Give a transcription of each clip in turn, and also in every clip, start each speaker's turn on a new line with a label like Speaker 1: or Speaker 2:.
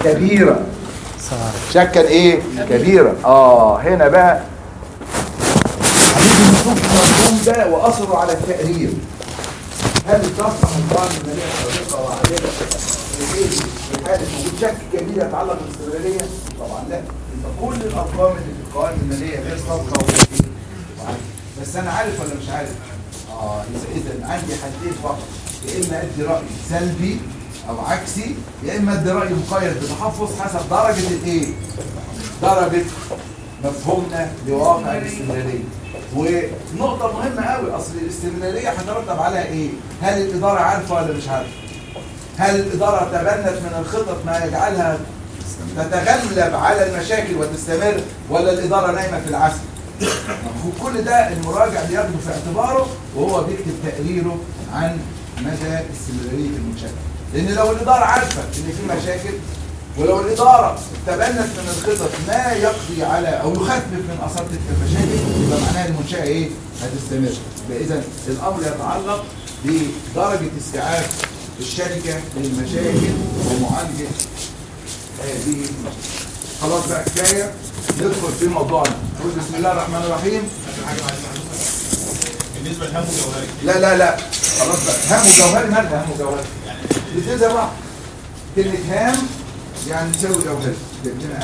Speaker 1: كبيرة شكا ايه كبيرة اه هنا بقى هنيجي نشوف المفهوم ده واثره على التقرير هل تصلح القوانين المالية السابقة وعادلة في حالة وجود شك كبير يتعلق بالاستمرارية؟ طبعا لا يبقى كل الارقام اللي في القوائم المالية غير صادقة وغير بس انا عارف ولا مش عارف؟ اه اذا اذا عندي حالتين فقط يا اما ادي راي سلبي او عكسي يا اما ادي راي مقيد بتحفظ حسب درجه الايه؟ درجه مفهومنا لواقع الاستمراريه ونقطه مهمه قوي اصل الاستمراريه هترتب عليها ايه؟ هل الاداره عارفه ولا مش عارفه؟ هل الاداره تبنت من الخطط ما يجعلها تتغلب على المشاكل وتستمر ولا الاداره نايمه في العسل؟ كل ده المراجع بياخده في اعتباره وهو بيكتب تقريره عن مدى استمراريه المنشاه لان لو الاداره عارفه ان في مشاكل ولو الاداره تبنت من الخطط ما يقضي على او يخفف من اثار تلك المشاكل يبقى معناها المنشاه ايه؟ هتستمر يبقى اذا الامر يتعلق بدرجه استيعاب الشركه للمشاكل ومعالجه هذه المشاكل خلاص بقى كفايه ندخل في موضوعنا نقول بسم الله الرحمن الرحيم
Speaker 2: بالنسبه لهم وجوهري
Speaker 1: لا لا لا خلاص بقى هام وجوهري مالها هام وجوهري الاثنين زي بعض كلمة هام يعني تساوي جوهري جبتنا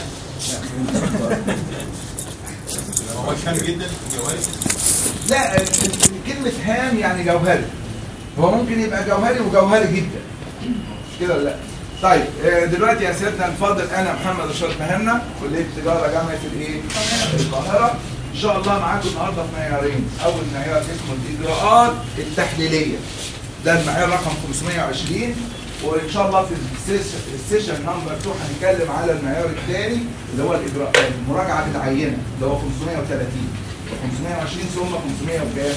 Speaker 2: هو هام جدا وجوهري
Speaker 1: لا ال- ال- كلمة هام يعني جوهري هو ممكن يبقى جوهري وجوهري جدا مش كده ولا لا طيب آه، دلوقتي يا سيادنا الفاضل انا محمد رشاد مهنا كليه تجاره جامعه الايه القاهره ان شاء الله معاكم النهارده في معيارين اول معيار اسمه الاجراءات التحليليه ده المعيار رقم 520 وان شاء الله في السيش- السيشن نمبر 2 هنتكلم على المعيار الثاني اللي هو الاجراء المراجعه بالعينه اللي هو 530 520 ثم 500 وكام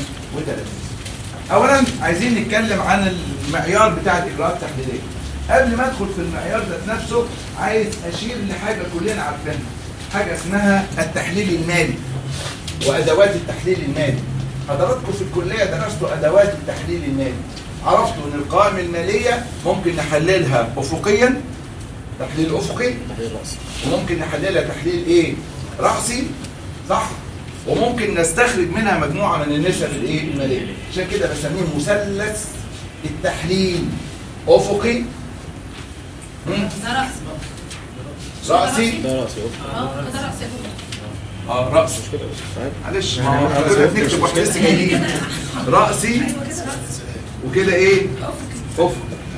Speaker 1: و30 اولا عايزين نتكلم عن المعيار بتاع الاجراءات التحليليه قبل ما ادخل في المعيار ذات نفسه عايز اشير لحاجه كلنا عارفينها حاجه اسمها التحليل المالي وادوات التحليل المالي حضراتكم في الكليه درستوا ادوات التحليل المالي عرفتوا ان القوائم الماليه ممكن نحللها افقيا تحليل افقي وممكن نحللها تحليل ايه راسي صح وممكن نستخرج منها مجموعه من النسب الايه الماليه عشان كده بسميه مثلث التحليل افقي مم.
Speaker 3: ده رأس
Speaker 1: راسي
Speaker 4: ده راسي أوف.
Speaker 3: اه ده رأس
Speaker 1: اه راس
Speaker 4: مش كده بس فاهم
Speaker 1: معلش ما هو احنا كنا بنكتب واحنا لسه جايين راسي
Speaker 3: ايوه كده رأس
Speaker 1: وكده ايه افق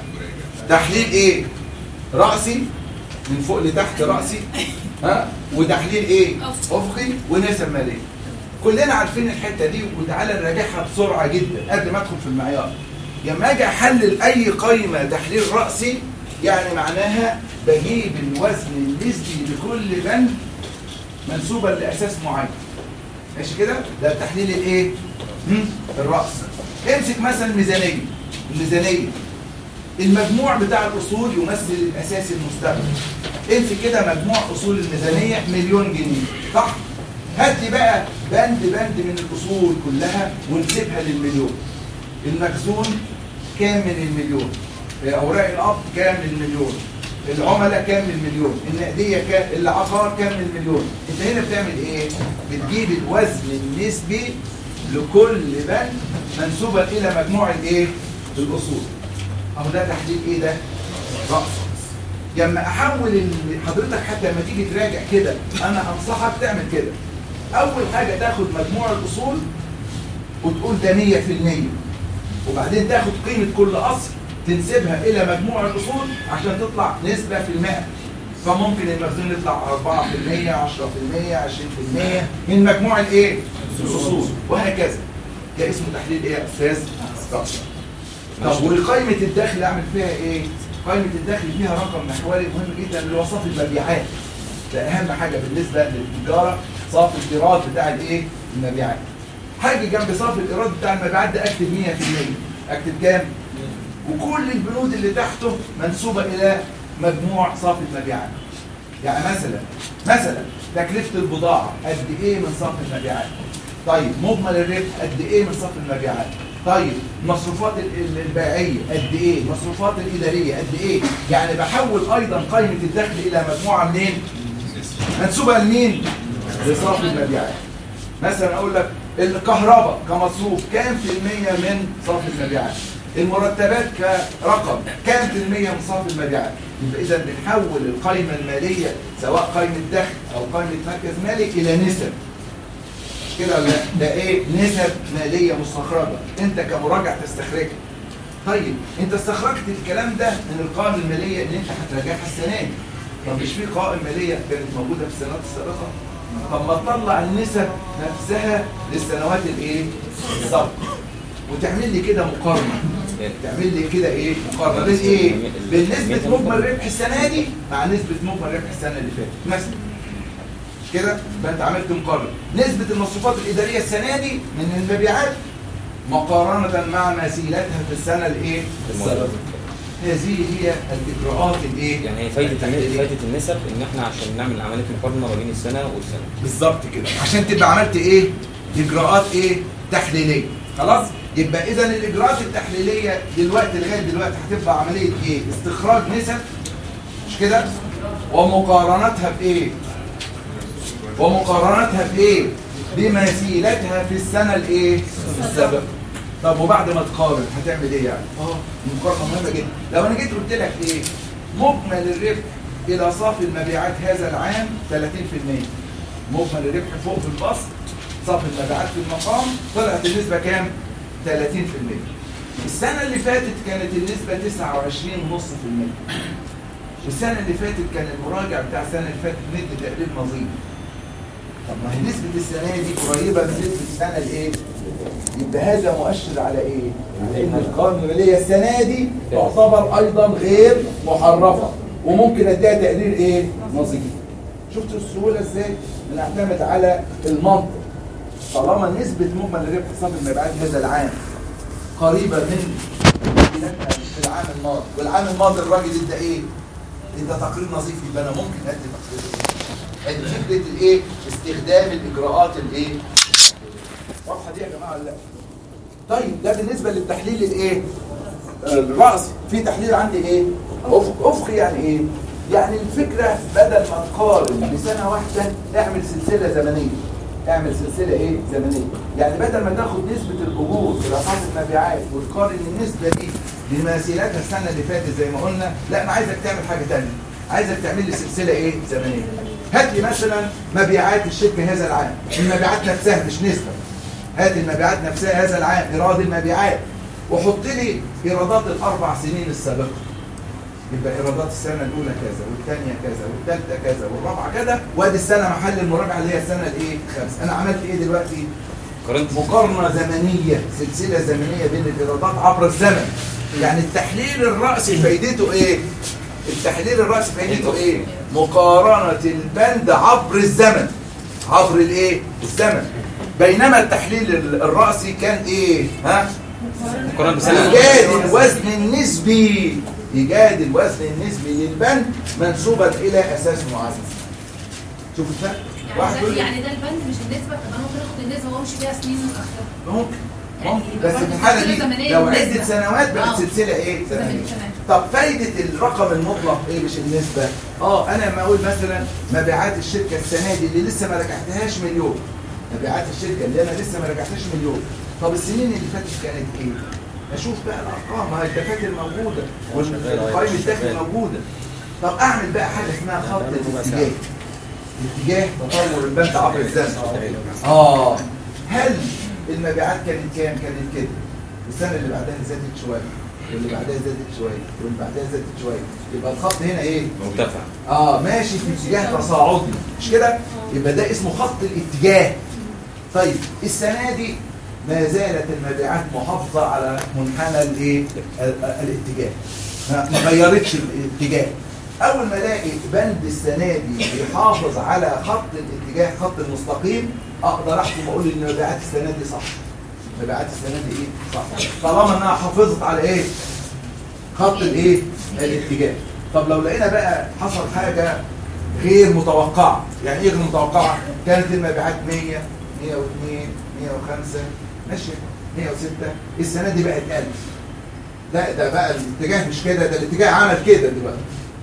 Speaker 1: تحليل ايه راسي من فوق لتحت راسي ها وتحليل ايه افقي ونسب ماليه كلنا عارفين الحته دي وتعالى نراجعها بسرعه جدا قبل ما ادخل في المعيار لما اجي احلل اي قيمه تحليل راسي يعني معناها بجيب الوزن النسبي لكل بند منسوبا لاساس معين ماشي كده ده التحليل الايه هم؟ الراس امسك مثلا ميزانيه الميزانيه المجموع بتاع الاصول يمثل الاساس المستقبل امسك كده مجموع اصول الميزانيه مليون جنيه صح هات لي بقى بند بند من الاصول كلها ونسيبها للمليون المخزون كام من المليون اوراق القبض كام من المليون العملاء كام من المليون النقديه كام العقار كام من المليون انت هنا بتعمل ايه بتجيب الوزن النسبي لكل بند منسوبا الى مجموع الايه الاصول اهو ده تحليل ايه ده رأس لما احول ال- حضرتك حتى لما تيجي تراجع كده انا انصحك تعمل كده اول حاجه تاخد مجموع الاصول وتقول ده 100% وبعدين تاخد قيمه كل اصل تنسبها الى مجموع الاصول عشان تطلع نسبه في المئة فممكن المخزون يطلع 4% 10% 20% من مجموع الايه الاصول وهكذا ده اسمه تحليل ايه يا استاذ استاذ طب وقائمه الدخل اعمل فيها ايه قائمه الدخل فيها رقم محوري مهم جدا اللي هو صافي المبيعات ده اهم حاجه بالنسبه للتجاره صافي الايراد بتاع الايه المبيعات حاجه جنب صافي الايراد بتاع المبيعات ده اكتب 100% اكتب كام وكل البنود اللي تحته منسوبه الى مجموع صافي المبيعات يعني مثلا مثلا تكلفه البضاعه قد ايه من صافي المبيعات طيب مجمل الربح قد ايه من صافي المبيعات طيب المصروفات ال- ال- البيعيه قد ايه المصروفات الاداريه قد ايه يعني بحول ايضا قائمه الدخل الى مجموعه منين منسوبه لمين لصافي المبيعات مثلا اقول لك الكهرباء كمصروف كام في المية من صافي المبيعات المرتبات كرقم كام في المية من صافي المبيعات يبقى اذا بنحول القائمة المالية سواء قائمة دخل او قائمة مركز مالي الى نسب مش كده ولا لا؟ ده ايه نسب مالية مستخرجة انت كمراجع تستخرجها طيب انت استخرجت الكلام ده من القائمة المالية اللي انت هتراجعها السنة دي طب مش في قوائم مالية كانت موجودة في السنوات السابقة طب ما تطلع النسب نفسها للسنوات الايه السابقة وتعمل لي كده مقارنة تعمل لي كده ايه مقارنة بين ايه بين نسبة مجمل ربح السنة دي مع نسبة مجمل ربح السنة اللي فاتت مثلا مش كده يبقى انت عملت مقارنة نسبة المصروفات الإدارية السنة دي من المبيعات مقارنة مع مثيلتها في السنة الايه السابقة هذه هي الإجراءات الايه
Speaker 3: يعني هي فايدة
Speaker 1: التحليلية.
Speaker 3: فايدة النسب ان احنا عشان نعمل عملية مقارنة ما بين السنة والسنة
Speaker 1: بالظبط كده عشان تبقى عملت ايه اجراءات ايه تحليليه خلاص يبقى اذا الاجراءات التحليليه دلوقتي لغايه دلوقتي هتبقى عمليه ايه استخراج نسب مش كده ومقارنتها بايه ومقارنتها بايه بمثيلتها في السنه الايه السابقه طب وبعد ما تقارن هتعمل ايه يعني اه المقارنه مهمه جدا لو انا جيت قلت لك ايه مجمل الربح الى صافي المبيعات هذا العام 30% مجمل الربح فوق في البسط صافي المبيعات في المقام طلعت النسبه كام 30% السنه اللي فاتت كانت النسبه 29.5% والسنه اللي فاتت كان المراجع بتاع السنه اللي فاتت ندي تقرير نظيف طب ما هي نسبة السنة دي قريبة من نسبة السنة الايه؟ يبقى هذا مؤشر على ايه؟ على ان القوائم المالية السنة دي تعتبر ايضا غير محرفة وممكن اديها تقرير ايه؟ نظيف. شفتوا السهولة ازاي؟ بنعتمد على المنطق. طالما نسبة مجمل الربح حساب المبيعات هذا العام قريبة من نسبتها في العام الماضي، والعام الماضي الراجل ادى ايه؟ ادى تقرير نظيف يبقى انا ممكن ادي تقرير ادي فكره الايه استخدام الاجراءات الايه واضحه دي يا جماعه ولا لا طيب ده بالنسبه للتحليل الايه الرأسي في تحليل عندي ايه افق افقي يعني ايه يعني الفكره بدل ما نقارن بسنه واحده اعمل سلسله زمنيه اعمل سلسله ايه زمنيه يعني بدل ما تاخد نسبه الاجور الى صافي المبيعات وتقارن النسبه دي بمثيلاتها السنه اللي فاتت زي ما قلنا لا انا عايزك تعمل حاجه ثانيه عايزك تعمل لي سلسله ايه زمنيه هات لي مثلا مبيعات الشركه هذا العام المبيعات نفسها مش نسبه هات المبيعات نفسها هذا العام ايراد المبيعات وحط لي ايرادات الاربع سنين السابقه يبقى ايرادات السنه الاولى كذا والثانيه كذا والثالثه كذا والرابعه كذا وادي السنه محل المراجعه اللي هي السنه الايه الخامسه انا عملت ايه دلوقتي
Speaker 3: قارنت
Speaker 1: مقارنه زمنيه سلسله زمنيه بين الايرادات عبر الزمن يعني التحليل الرأسي فايدته ايه التحليل الرأسي فايدته ايه مقارنة البند عبر الزمن عبر الايه الزمن بينما التحليل ال- الرأسي كان ايه ها
Speaker 3: مقارنة بسنة
Speaker 1: ايجاد الوزن النسبي ايجاد الوزن النسبي للبند منسوبا الى اساس معين شوف الفرق واحد يقول
Speaker 4: يعني
Speaker 1: لي
Speaker 4: ده, يعني ده البند مش النسبه طب انا ممكن اخد النسبه وامشي بيها سنين متاخره
Speaker 1: ممكن
Speaker 4: يعني
Speaker 1: ممكن
Speaker 4: يبقى
Speaker 1: بس في
Speaker 4: برضه
Speaker 1: الحالة
Speaker 4: سلسلة
Speaker 1: دي
Speaker 4: زمنية
Speaker 1: لو
Speaker 4: بالنسبة.
Speaker 1: عدة سنوات بقت
Speaker 4: آه.
Speaker 1: سلسلة ايه؟
Speaker 4: زمنية،
Speaker 1: زمنية
Speaker 4: تمام.
Speaker 1: طب فايدة الرقم المطلق ايه مش النسبة؟ اه انا لما اقول مثلا مبيعات الشركة السنة دي اللي لسه ما رجعتهاش مليون مبيعات الشركة اللي انا لسه ما رجعتهاش مليون طب السنين اللي فاتت كانت ايه؟ اشوف بقى الارقام ما هي الدفاتر موجودة والقائمة الدخل موجودة طب اعمل بقى حاجة اسمها خط الاتجاه اتجاه تطور البند عبر الزمن اه هل المبيعات كانت كام كانت كده السنه اللي بعدها زادت شويه واللي بعدها زادت شويه واللي بعدها زادت شويه يبقى الخط هنا ايه
Speaker 3: مرتفع
Speaker 1: اه ماشي في اتجاه تصاعدي مش كده يبقى ده اسمه خط الاتجاه طيب السنه دي ما زالت المبيعات محافظه على منحنى الايه ال- ال- الاتجاه ما ما غيرتش الاتجاه اول ما الاقي بند السنه دي بيحافظ على خط الاتجاه خط المستقيم اقدر احكم اقول ان مبيعات السنه دي صح مبيعات السنه دي ايه صح طالما انها حافظت على ايه خط الايه الاتجاه طب لو لقينا بقى حصل حاجه غير متوقعه يعني ايه غير متوقعه كانت المبيعات 100 102 105 ماشي 106 السنه دي بقت 1000 لا ده بقى الاتجاه مش كده ده الاتجاه عمل كده دلوقتي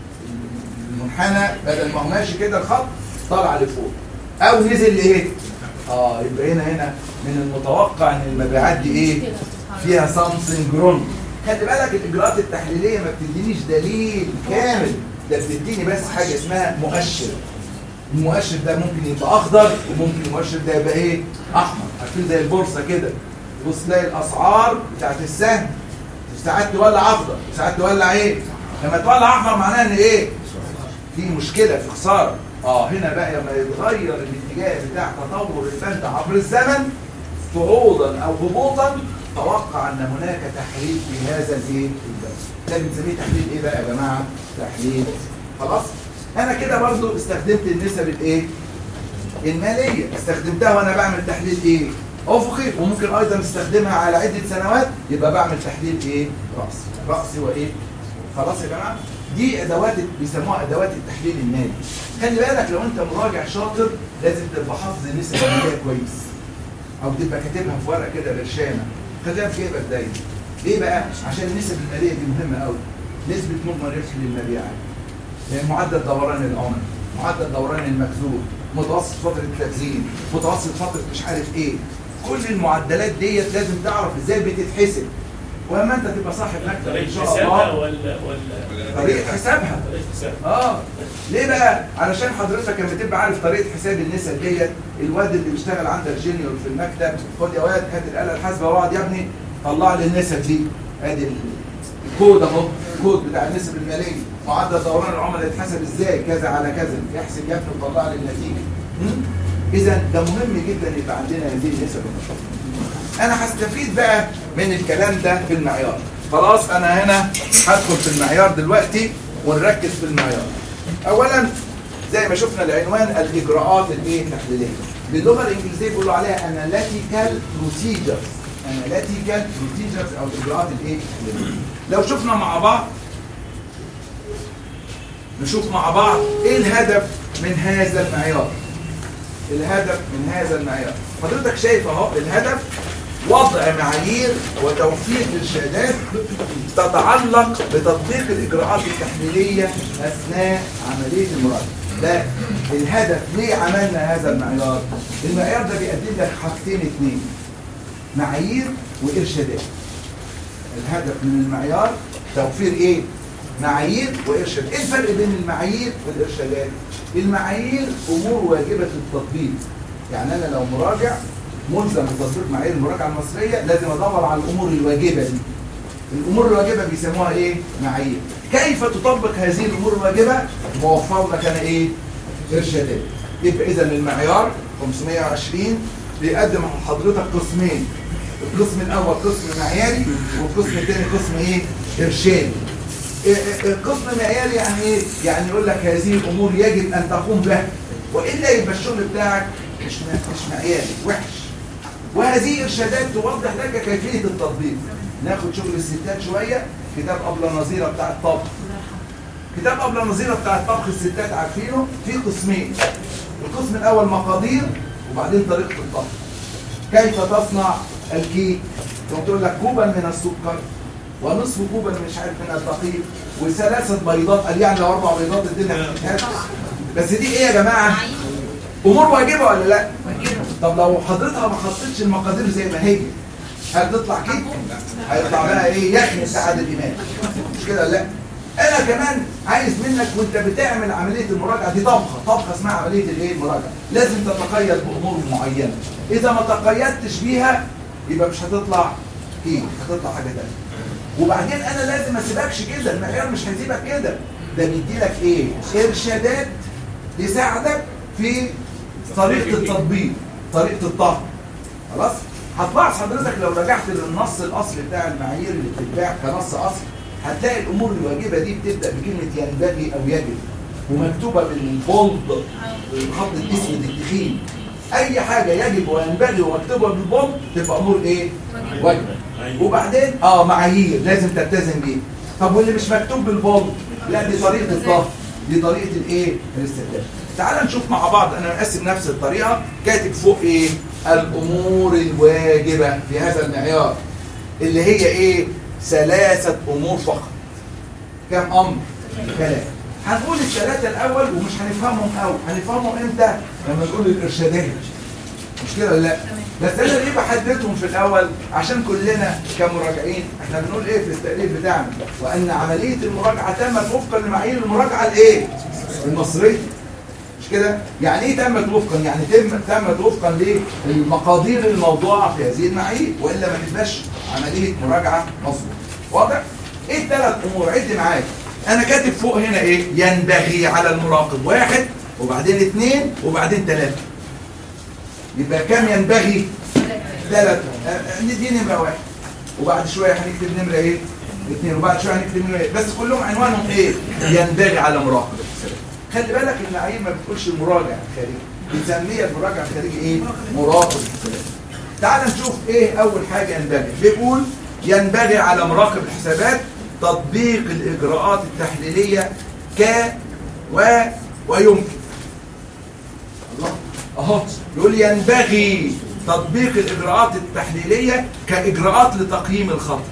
Speaker 1: المنحنى بدل ما هو ماشي كده الخط طالع لفوق او نزل لايه اه يبقى هنا هنا من المتوقع ان المبيعات دي ايه
Speaker 4: كده بتتحرك.
Speaker 1: فيها سامسونج رون خلي بالك الاجراءات التحليليه ما بتدينيش دليل كامل ده بتديني بس حاجه اسمها مؤشر المؤشر ده ممكن يبقى اخضر وممكن المؤشر ده يبقى ايه احمر عارفين زي البورصه كده تبص تلاقي الاسعار بتاعت السهم ساعات تولع اخضر وساعات تولع ايه لما تولع احمر معناها ان ايه في مشكله في خساره اه هنا بقى لما يتغير الاتجاه بتاع تطور البند عبر الزمن صعودا او هبوطا توقع ان هناك تحليل في هذا الايه البند ده بنسميه تحليل ايه بقى يا جماعه تحليل خلاص انا كده برضو استخدمت النسب الايه الماليه استخدمتها وانا بعمل تحليل ايه افقي وممكن ايضا استخدمها على عده سنوات يبقى بعمل تحليل ايه راسي راسي وايه خلاص يا جماعه دي ادوات بيسموها ادوات التحليل المالي خلي بالك لو انت مراجع شاطر لازم تبقى حافظ النسب الماليه كويس او تبقى كاتبها في ورقه كده برشامه خليها في جيبك دايما ليه بقى عشان النسب الماليه دي مهمه قوي نسبه مجمل ربح للمبيعات يعني معدل دوران العمر معدل دوران المخزون متوسط فتره التخزين متوسط فتره مش عارف ايه كل المعدلات ديت لازم تعرف ازاي بتتحسب واما انت تبقى صاحب مكتب ان
Speaker 5: طريقة
Speaker 1: شاء
Speaker 5: حسابها
Speaker 1: الله
Speaker 5: ولا ولا
Speaker 1: طريقه حسابها
Speaker 5: طريقة حسابها
Speaker 1: اه ليه بقى علشان حضرتك لما تبقى عارف طريقه حساب النسب ديت الواد اللي بيشتغل عندك جونيور في المكتب خد يا واد هات الاله الحاسبه واقعد يا ابني طلع لي النسب دي ادي ال- الكود اهو الكود بتاع النسب الماليه معدل دوران العملاء يتحسب ازاي كذا على كذا يحسب يا ابني وطلع لي النتيجه اذا ده مهم جدا يبقى عندنا هذه النسب النشاط انا هستفيد بقى من الكلام ده في المعيار خلاص انا هنا هدخل في المعيار دلوقتي ونركز في المعيار اولا زي ما شفنا العنوان الاجراءات الايه التحليليه باللغه الانجليزيه بيقولوا عليها اناليتيكال بروسيجرز اناليتيكال بروسيجرز او الاجراءات الايه التحليليه لو شفنا مع بعض نشوف مع بعض ايه الهدف من هذا المعيار الهدف من هذا المعيار حضرتك شايف اهو الهدف وضع معايير وتوفير ارشادات تتعلق بتطبيق الاجراءات التحليليه اثناء عمليه المراجعه ده الهدف ليه عملنا هذا المعيار المعيار ده بيقدم لك حاجتين اتنين معايير وارشادات الهدف من المعيار توفير ايه معايير وارشاد ايه الفرق بين المعايير والارشادات المعايير امور واجبه التطبيق يعني انا لو مراجع ملزم بتطبيق معايير المراجعه المصريه لازم ادور على الامور الواجبه دي الامور الواجبه بيسموها ايه معايير كيف تطبق هذه الامور الواجبه موفر لك انا ايه ارشادات يبقى اذا المعيار 520 بيقدم لحضرتك قسمين القسم الاول قسم معياري والقسم الثاني قسم ايه ارشادي إيه إيه القسم المعياري يعني ايه يعني يقول لك هذه الامور يجب ان تقوم بها والا يبقى الشغل بتاعك مش مش معياري وحش وهذه ارشادات توضح لك كيفيه التطبيق ناخد شغل الستات شويه كتاب ابله نظيره بتاع الطبخ كتاب ابله نظيره بتاع الطبخ الستات عارفينه في قسمين القسم الاول مقادير وبعدين طريقه الطبخ كيف تصنع الكيك ثم تقول لك كوبا من السكر ونصف كوبا مش عارف من الدقيق وثلاثه بيضات قال يعني لو اربع بيضات الدنيا هتتهز بس دي ايه يا جماعه امور واجبه ولا لا طب لو حضرتها ما حطيتش المقادير زي ما هي هل تطلع كيك هيطلع بقى ايه يخنق سعد الامام مش كده ولا لا انا كمان عايز منك وانت بتعمل عمليه المراجعه دي طبخه طبخه اسمها عمليه الايه المراجعه لازم تتقيد بامور معينه اذا ما تقيدتش بيها يبقى مش هتطلع كيك هتطلع حاجه ثانيه وبعدين انا لازم ما اسيبكش كده المعيار مش هيسيبك كده ده بيدي لك ايه ارشادات تساعدك في طريقه التطبيق طريقه الطهي خلاص هتلاحظ حضرتك لو رجعت للنص الاصلي بتاع المعايير اللي بتتباع كنص اصلي هتلاقي الامور الواجبه دي بتبدا بكلمه ينبغي او يجب ومكتوبه بالبولد بالخط الاسود التخين اي حاجه يجب وينبغي ومكتوبه بالبولد تبقى امور ايه واجبه وبعدين اه معايير لازم تلتزم بيها طب واللي مش مكتوب بالبولد لا دي طريقه الضغط دي طريقه الايه الاستخدام تعال نشوف مع بعض انا مقسم نفس الطريقه كاتب فوق ايه الامور الواجبه في هذا المعيار اللي هي ايه ثلاثه امور فقط كم امر ثلاثه هنقول الثلاثه الاول ومش هنفهمهم قوي هنفهمهم امتى لما نقول الارشاديه مش كده ولا لا بس انا ليه بحددهم في الاول عشان كلنا كمراجعين احنا بنقول ايه في التقرير بتاعنا وان عمليه المراجعه تمت وفقا لمعايير المراجعه الايه المصريه مش كده يعني ايه تمت وفقا يعني تم تمت وفقا للمقادير الموضوعه في هذه المعايير والا ما تبقاش عمليه مراجعه مظبوطه واضح ايه الثلاث امور عد معايا انا كاتب فوق هنا ايه ينبغي على المراقب واحد وبعدين اثنين وبعدين ثلاثه يبقى كم ينبغي ثلاثة ندي نمرة واحد وبعد شوية هنكتب نمرة ايه؟ اثنين وبعد شوية هنكتب نمرة ايه؟ بس كلهم عنوانهم ايه؟ ينبغي على مراقبة السلام خلي بالك المعايير ما بتقولش المراجع الخارجي بنسميها المراجع الخارجي ايه؟ مراقب السلام تعال نشوف ايه أول حاجة ينبغي بيقول ينبغي على مراقب الحسابات تطبيق الإجراءات التحليلية ك و ويمكن الله اهو يقول ينبغي تطبيق الاجراءات التحليليه كاجراءات لتقييم الخطر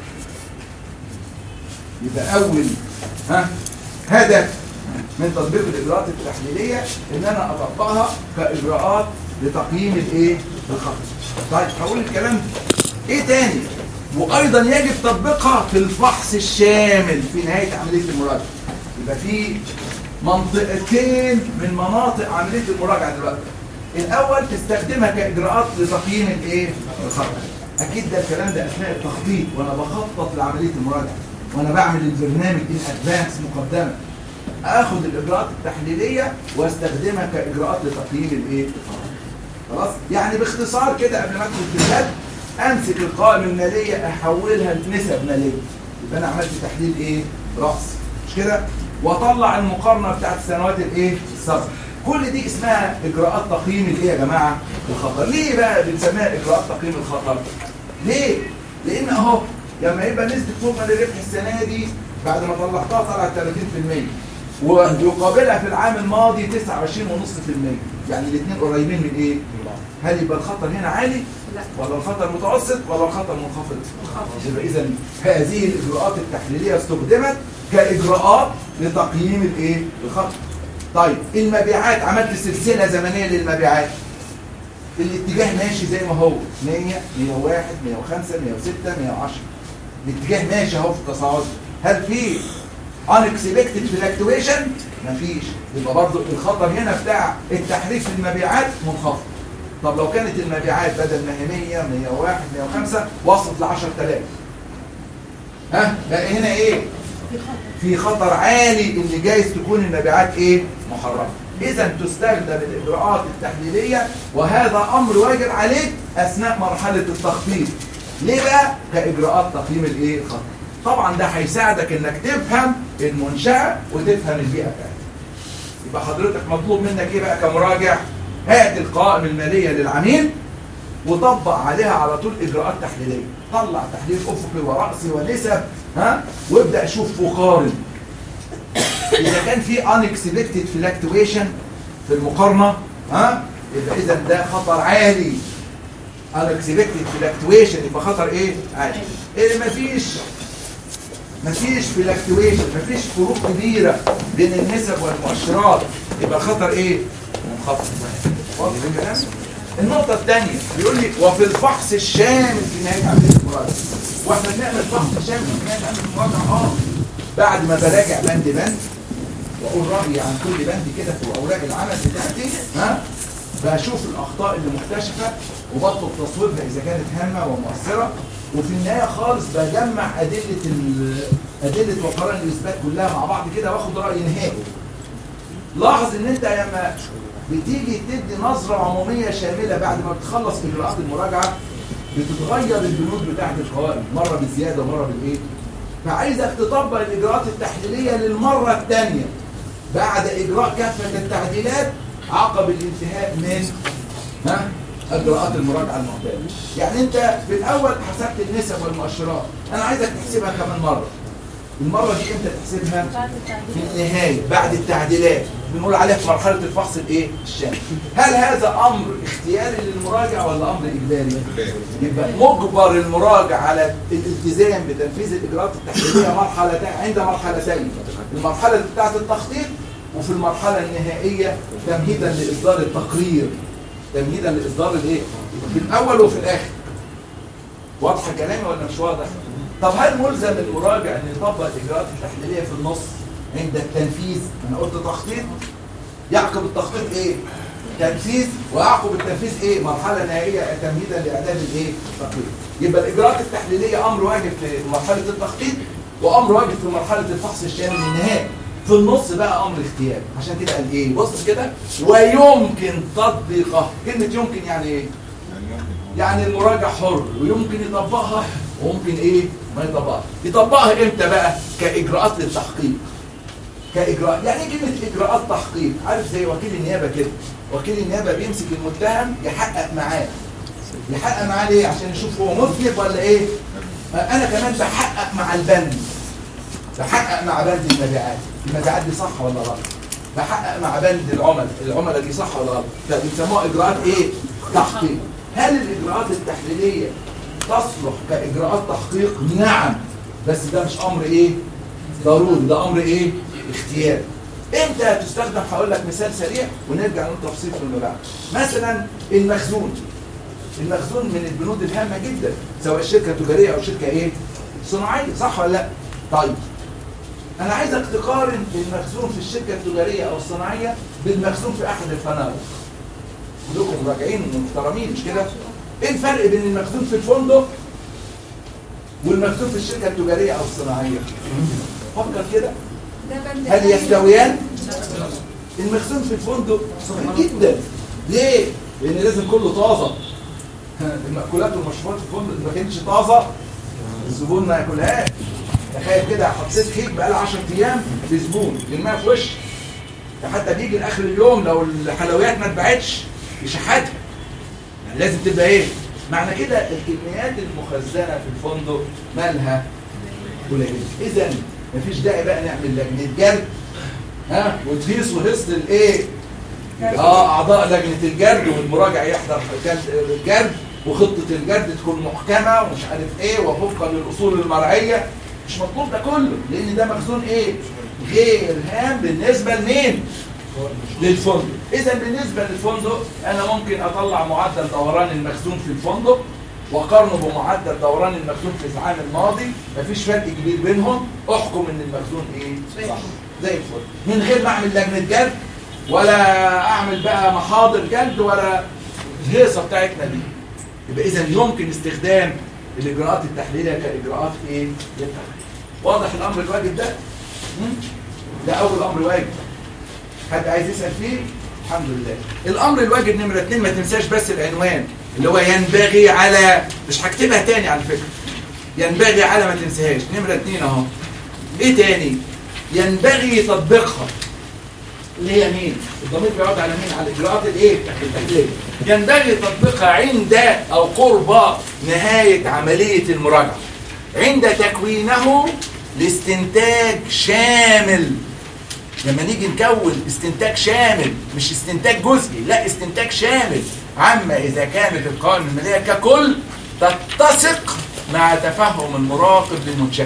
Speaker 1: يبقى اول ها هدف من تطبيق الاجراءات التحليليه ان انا اطبقها كاجراءات لتقييم الايه الخطر طيب هقول الكلام ده. ايه تاني وايضا يجب تطبيقها في الفحص الشامل في نهايه عمليه المراجعه يبقى في منطقتين من مناطق عمليه المراجعه دلوقتي الاول تستخدمها كاجراءات لتقييم الايه الخطر اكيد ده الكلام ده اثناء التخطيط وانا بخطط لعمليه المراجعه وانا بعمل البرنامج ان ادفانس مقدما اخد الاجراءات التحليليه واستخدمها كاجراءات لتقييم الايه الخطر خلاص يعني باختصار كده قبل ما ادخل في الجد امسك القوائم الماليه احولها لنسب ماليه يبقى انا عملت تحليل ايه راس مش كده واطلع المقارنه بتاعت السنوات الايه السابقه كل دي اسمها اجراءات تقييم الايه يا جماعه الخطر ليه بقى بنسميها اجراءات تقييم الخطر ليه لان اهو لما يبقى نسبه مجمل الربح السنه دي بعد ما طلعتها طلعت 30% ويقابلها في العام الماضي 29.5% يعني الاثنين قريبين من ايه هل يبقى الخطر هنا عالي
Speaker 4: لا
Speaker 1: ولا الخطر متوسط ولا الخطر منخفض يبقى اذا هذه الاجراءات التحليليه استخدمت كاجراءات لتقييم الايه الخطر طيب المبيعات عملت سلسله زمنيه للمبيعات الاتجاه ماشي زي ما هو 100 101 105 106 110 الاتجاه ماشي اهو في التصاعد هل في unexpected fluctuation مفيش يبقى برضو الخطر هنا بتاع التحريك في المبيعات منخفض طب لو كانت المبيعات بدل ما هي 100 101 105 وصلت ل 10000 ها بقى هنا ايه في خطر عالي اللي جايز تكون المبيعات ايه محرمه اذا تستخدم الاجراءات التحليليه وهذا امر واجب عليك اثناء مرحله التخطيط ليه بقى كاجراءات تقييم الايه الخطر طبعا ده هيساعدك انك تفهم المنشاه وتفهم البيئه بتاعتها يبقى حضرتك مطلوب منك ايه بقى كمراجع هات القوائم الماليه للعميل وطبق عليها على طول اجراءات تحليليه طلع تحليل افقي وراسي ونسب ها وابدا شوف وقارن اذا كان في unexpected fluctuation في المقارنه ها يبقى اذا ده خطر عالي unexpected fluctuation يبقى خطر ايه عالي إيه مفيش مفيش فلكتويشن مفيش فروق كبيره بين النسب والمؤشرات يبقى الخطر ايه منخفض واضح الكلام النقطه الثانيه بيقول لي وفي الفحص الشامل في نهايه عمليه المراجعه واحنا بنعمل فحص شامل في نهايه عمليه المراجعه اه بعد ما براجع بند بند واقول رايي عن كل بند كده في اوراق العمل بتاعتي ها بشوف الاخطاء اللي مكتشفه وبطلب تصويبها اذا كانت هامه ومؤثره وفي النهايه خالص بجمع ادله ال- ادله وقرائن الاثبات كلها مع بعض كده واخد راي نهائي لاحظ ان انت لما بتيجي تدي نظره عموميه شامله بعد ما بتخلص اجراءات المراجعه بتتغير البنود بتاعت القوائم مره بالزياده ومره بالايه فعايزك تطبق الاجراءات التحليليه للمره الثانيه بعد اجراء كافه التعديلات عقب الانتهاء من ها اجراءات المراجعه المعتاده يعني انت في الاول حسبت النسب والمؤشرات انا عايزك تحسبها كمان مره المره دي امتى تحسبها
Speaker 4: بعد
Speaker 1: في
Speaker 4: التعديل
Speaker 1: النهايه بعد التعديلات بنقول عليها في مرحله الفحص الايه الشامل هل هذا امر اختياري للمراجع ولا امر اجباري يبقى مجبر المراجع على الالتزام بتنفيذ الاجراءات التحليليه مرحلتين عند مرحلتين المرحله بتاعه التخطيط وفي المرحله النهائيه تمهيدا لاصدار التقرير تمهيدا لاصدار الايه في الاول وفي الاخر واضح كلامي ولا مش واضح طب هل ملزم المراجع ان يطبق الاجراءات التحليليه في النص عند التنفيذ انا قلت تخطيط يعقب التخطيط ايه تنفيذ ويعقب التنفيذ ايه مرحله نهائيه تمهيدا لاعداد الايه التقرير يبقى الاجراءات التحليليه امر واجب في مرحله التخطيط وامر واجب في مرحله الفحص الشامل النهائي في النص بقى امر اختياري عشان كده قال ايه بص كده ويمكن تطبيقه كلمه يمكن يعني ايه يعني المراجع حر ويمكن يطبقها وممكن ايه ما يطبقها يطبقها امتى بقى كاجراءات للتحقيق كاجراء يعني ايه كلمه اجراءات تحقيق عارف زي وكيل النيابه كده وكيل النيابه بيمسك المتهم يحقق معاه يحقق معاه ليه عشان يشوف هو مذنب ولا ايه انا كمان بحقق مع البند بحقق مع بند المبيعات المبيعات دي صح ولا غلط بحقق مع بند العملاء العملاء دي صح ولا غلط فبيسموها اجراءات ايه تحقيق هل الاجراءات التحليليه تصلح كاجراءات تحقيق نعم بس ده مش امر ايه ضروري ده امر ايه اختياري امتى هتستخدم هقول لك مثال سريع ونرجع نقول تفصيل فيما بعد مثلا المخزون المخزون من البنود الهامه جدا سواء شركه تجاريه او شركه ايه صناعيه صح ولا لا طيب انا عايزك تقارن المخزون في الشركه التجاريه او الصناعيه بالمخزون في احد الفنادق كلكم مراجعين محترمين مش كده ايه الفرق بين المخزون في الفندق والمخزون في الشركه التجاريه او الصناعيه فكر كده
Speaker 4: ده بند
Speaker 1: هل يستويان المخزون في الفندق صغير جدا ليه لان لازم كله طازه المأكولات والمشروبات في الفندق إذا ما كانتش طازه الزبون ما ياكلهاش تخيل كده حطيت كيك بقى 10 ايام لزبون يرميها في وشك ده حتى بيجي لاخر اليوم لو الحلويات ما اتباعتش يشحتها يعني لازم تبقى ايه معنى كده الكميات المخزنه في الفندق مالها قليله اذا مفيش داعي بقى نعمل لجنه جرد ها وتهيص وهيص الايه اه اعضاء لجنه الجرد والمراجع يحضر جلد- الجرد وخطه الجرد تكون محكمه ومش عارف ايه ووفقا للاصول المرعيه مش مطلوب ده كله لان ده مخزون ايه غير هام بالنسبه لمين للفندق اذا بالنسبه للفندق انا ممكن اطلع معدل دوران المخزون في الفندق واقارنه بمعدل دوران المخزون في العام الماضي مفيش فرق كبير بينهم احكم ان المخزون ايه صح زي الفل من غير ما اعمل لجنه جلد ولا اعمل بقى محاضر جلد ولا الهيصه بتاعتنا دي يبقى اذا يمكن استخدام الاجراءات التحليليه كاجراءات ايه للتحليل واضح الامر الواجب ده مم؟ ده اول امر واجب حد عايز يسال فيه الحمد لله الامر الواجب نمره اتنين ما تنساش بس العنوان اللي هو ينبغي على مش هكتبها تاني على فكره ينبغي على ما تنساهاش نمره اتنين اهو ايه تاني ينبغي تطبيقها اللي هي مين الضمير بيقعد على مين على الاجراءات الايه التحليليه ينبغي تطبيقها عند او قرب نهايه عمليه المراجعه عند تكوينه لاستنتاج شامل لما نيجي نكون استنتاج شامل مش استنتاج جزئي لا استنتاج شامل عما اذا كانت القوائم الماليه ككل تتسق مع تفهم المراقب للمنشاه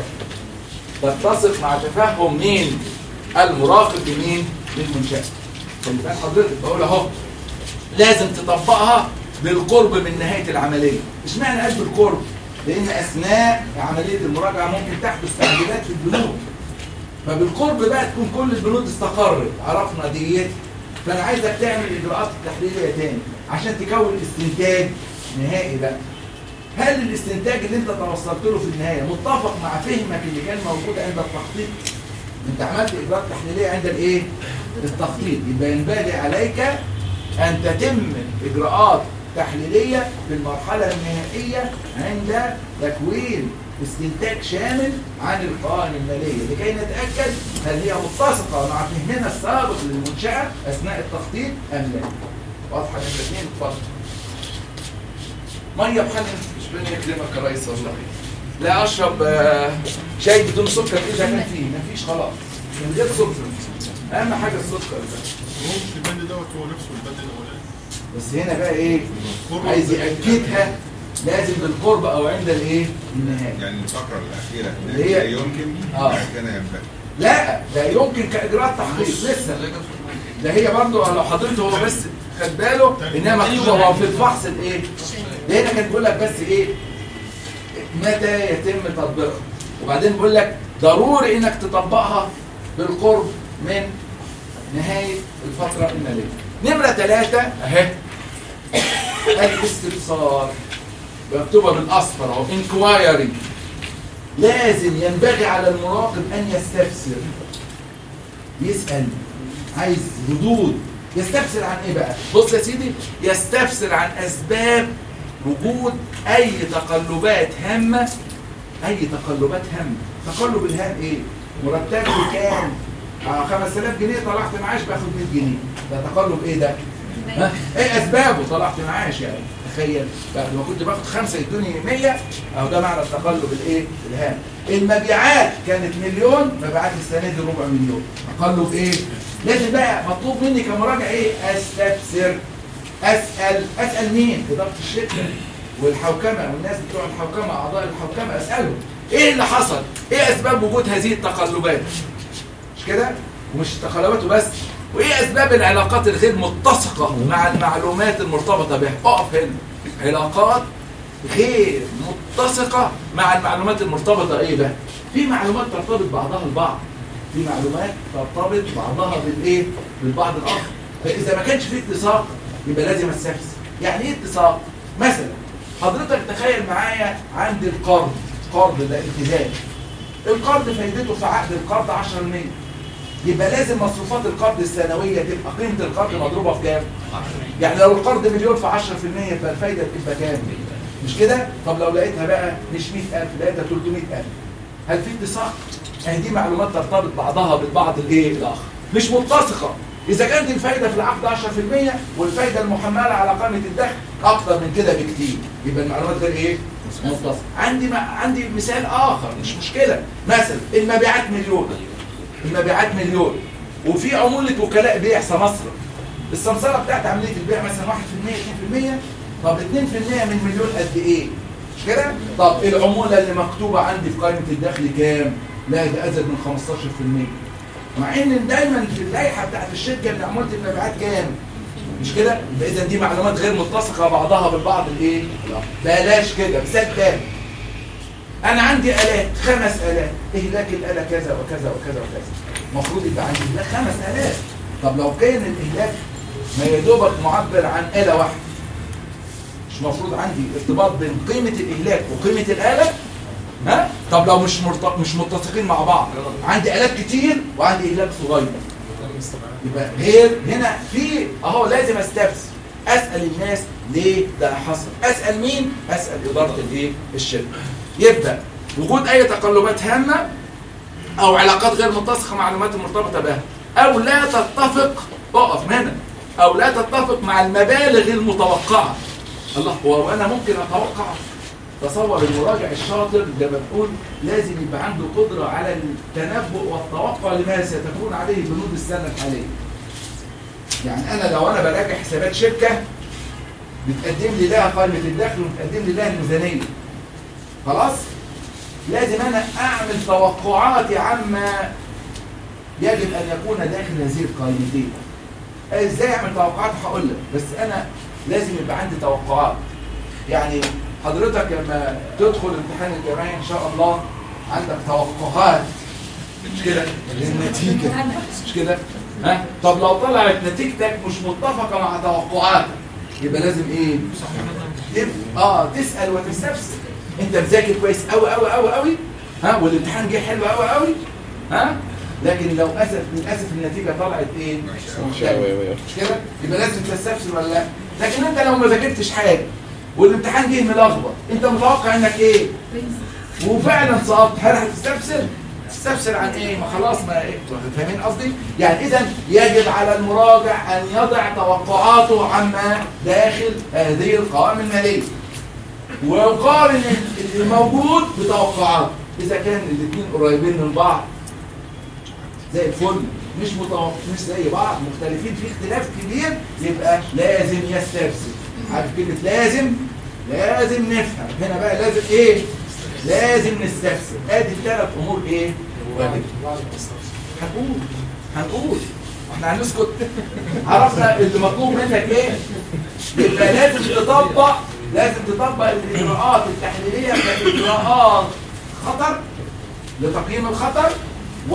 Speaker 1: تتسق مع تفهم مين المراقب لمين للمنشاه خلي بال حضرتك بقول اهو لازم تطبقها بالقرب من نهايه العمليه اشمعنى قال بالقرب لان اثناء عمليه المراجعه ممكن تحدث تعديلات في البنود فبالقرب بقى تكون كل البنود استقرت عرفنا ديت فانا عايزك تعمل الاجراءات التحليليه تاني عشان تكون استنتاج نهائي بقى هل الاستنتاج اللي انت توصلت له في النهايه متفق مع فهمك اللي كان موجود عند التخطيط انت عملت اجراءات تحليليه عند الايه التخطيط يبقى ينبغي عليك ان تتم اجراءات تحليليه في المرحله النهائيه عند تكوين استنتاج شامل عن القوائم الماليه لكي نتاكد هل هي متسقه مع فهمنا السابق للمنشاه اثناء التخطيط ام لا واضحه من الاثنين اتفضل ميه بحل مش بين يكرمك يا ريس والله لا اشرب آه، شاي بدون سكر اذا كان فيه مفيش خلاص من غير سكر اهم حاجه السكر ده
Speaker 2: هو مش البند دوت هو نفسه البند الاولاني
Speaker 1: بس هنا بقى ايه عايز ياكدها لازم بالقرب او عند الايه النهايه
Speaker 5: يعني الفقرة الأخيرة
Speaker 1: اللي هي-
Speaker 5: لا يمكن
Speaker 1: آه.
Speaker 5: بعد كده ينبغي
Speaker 1: لا ده يمكن كاجراء تحقيق لسه ده هي برضه لو حضرتك هو بس خد باله انها مكتوبه هو في الفحص الايه ده هنا كان بيقول لك بس ايه متى يتم تطبيقها وبعدين بيقول لك ضروري انك تطبقها بالقرب من نهايه الفتره الماليه نمره ثلاثة اهي الاستفسار مكتوبه بالاصفر اهو انكوايري لازم ينبغي على المراقب ان يستفسر يسأل عايز ردود يستفسر عن ايه بقى بص يا سيدي يستفسر عن اسباب وجود اي تقلبات هامة اي تقلبات هامة تقلب الهام ايه مرتبي كان آه 5000 جنيه طلعت معاش باخد 100 جنيه ده تقلب ايه ده ها؟ ايه اسبابه طلعت معاش يعني تخيل بعد ما كنت باخد خمسة يدوني 100 اهو ده معنى التقلب الايه الهام المبيعات كانت مليون مبيعات السنه دي ربع مليون تقلب ايه لازم بقى مطلوب مني كمراجع ايه استفسر اسال اسال مين اداره الشركه والحوكمه والناس بتوع الحوكمه اعضاء الحوكمه اسالهم ايه اللي حصل ايه اسباب وجود هذه التقلبات مش كده ومش التقلبات وبس وايه اسباب العلاقات الغير متسقه مع المعلومات المرتبطه بها اقف هنا علاقات غير متسقه مع المعلومات المرتبطه ايه بقى في معلومات ترتبط بعضها البعض في معلومات ترتبط بعضها بالايه بالبعض الاخر فاذا ما كانش في اتساق يبقى لازم استفسر يعني ايه اتساق مثلا حضرتك تخيل معايا عندي القرض قرض ده التزام القرض فايدته في عقد القرض 10% يبقى لازم مصروفات القرض السنويه تبقى قيمه القرض مضروبه في كام؟ يعني لو القرض مليون في 10% يبقى الفايده تبقى كام؟ مش كده؟ طب لو لقيتها بقى مش 100000 لقيتها 300000 هل في اتساق؟ يعني دي معلومات ترتبط بعضها بالبعض الايه؟ الاخر مش متسقه اذا كانت الفايده في العقد 10% والفايده المحمله على قائمه الدخل اكتر من كده بكتير يبقى المعلومات غير ايه؟ متسقه عندي ما عندي مثال اخر مش مشكله مثلا المبيعات مليون المبيعات مليون وفي عمولة وكلاء بيع سمسرة السمسرة بتاعت عملية البيع مثلا 1% 2% طب 2% من مليون قد ايه؟ مش كده؟ طب العمولة اللي مكتوبة عندي في قائمة الدخل كام؟ لا ده أزيد من 15% مع ان دايما في اللائحة بتاعت الشركة ان عمولة المبيعات كام؟ مش كده؟ يبقى اذا دي معلومات غير متسقة بعضها بالبعض الايه؟ بلاش كده مثال تاني انا عندي الات خمس الات اهلاك الاله كذا وكذا وكذا وكذا المفروض يبقى عندي اهلاك خمس الات طب لو كان الاهلاك ما يا دوبك معبر عن اله واحده مش مفروض عندي ارتباط بين قيمه الاهلاك وقيمه الاله ها طب لو مش مرت... مش متسقين مع بعض عندي الات كتير وعندي اهلاك صغير يبقى غير هنا في اهو لازم استفسر اسال الناس ليه ده حصل اسال مين اسال اداره الايه الشركه يبدا وجود اي تقلبات هامه او علاقات غير متسقه مع المعلومات المرتبطه بها او لا تتفق اقف هنا او لا تتفق مع المبالغ المتوقعه الله هو انا ممكن اتوقع تصور المراجع الشاطر لما بقول لازم يبقى عنده قدره على التنبؤ والتوقع لما ستكون عليه بنود السنه الحاليه يعني انا لو انا براجع حسابات شركه بتقدم لي لها قائمه الدخل وبتقدم لي لها الميزانيه خلاص لازم انا اعمل توقعاتي عما يجب ان يكون داخل هذه القائمتين ازاي اعمل توقعات هقول لك بس انا لازم يبقى عندي توقعات يعني حضرتك لما تدخل امتحان الجامعي ان شاء الله عندك توقعات مش كده للنتيجه مش كده ها طب لو طلعت نتيجتك مش متفقه مع توقعاتك يبقى لازم ايه تب- اه تسال وتستفسر انت مذاكر كويس قوي قوي قوي قوي ها والامتحان جه حلو قوي قوي ها لكن لو اسف للاسف النتيجه طلعت ايه مختلفة. مش كده يبقى لازم تستفسر ولا لا لكن انت لو ما ذاكرتش حاجه والامتحان جه ملخبط انت متوقع انك ايه وفعلا سقطت هل هتستفسر تستفسر عن ايه ما خلاص ما إيه؟ فاهمين قصدي يعني اذا يجب على المراجع ان يضع توقعاته عما داخل هذه القوائم الماليه ويقارن اللي موجود بتوقعات اذا كان الاثنين قريبين من بعض زي الفل مش متوقع مش زي بعض مختلفين في اختلاف كبير يبقى لازم يسترسل عارف كلمه لازم لازم نفهم هنا بقى لازم ايه لازم نستفسر ادي الثلاث امور ايه هنقول هنقول احنا هنسكت عرفنا اللي مطلوب منك ايه يبقى لازم تطبق لازم تطبق الاجراءات التحليليه كاجراءات خطر لتقييم الخطر و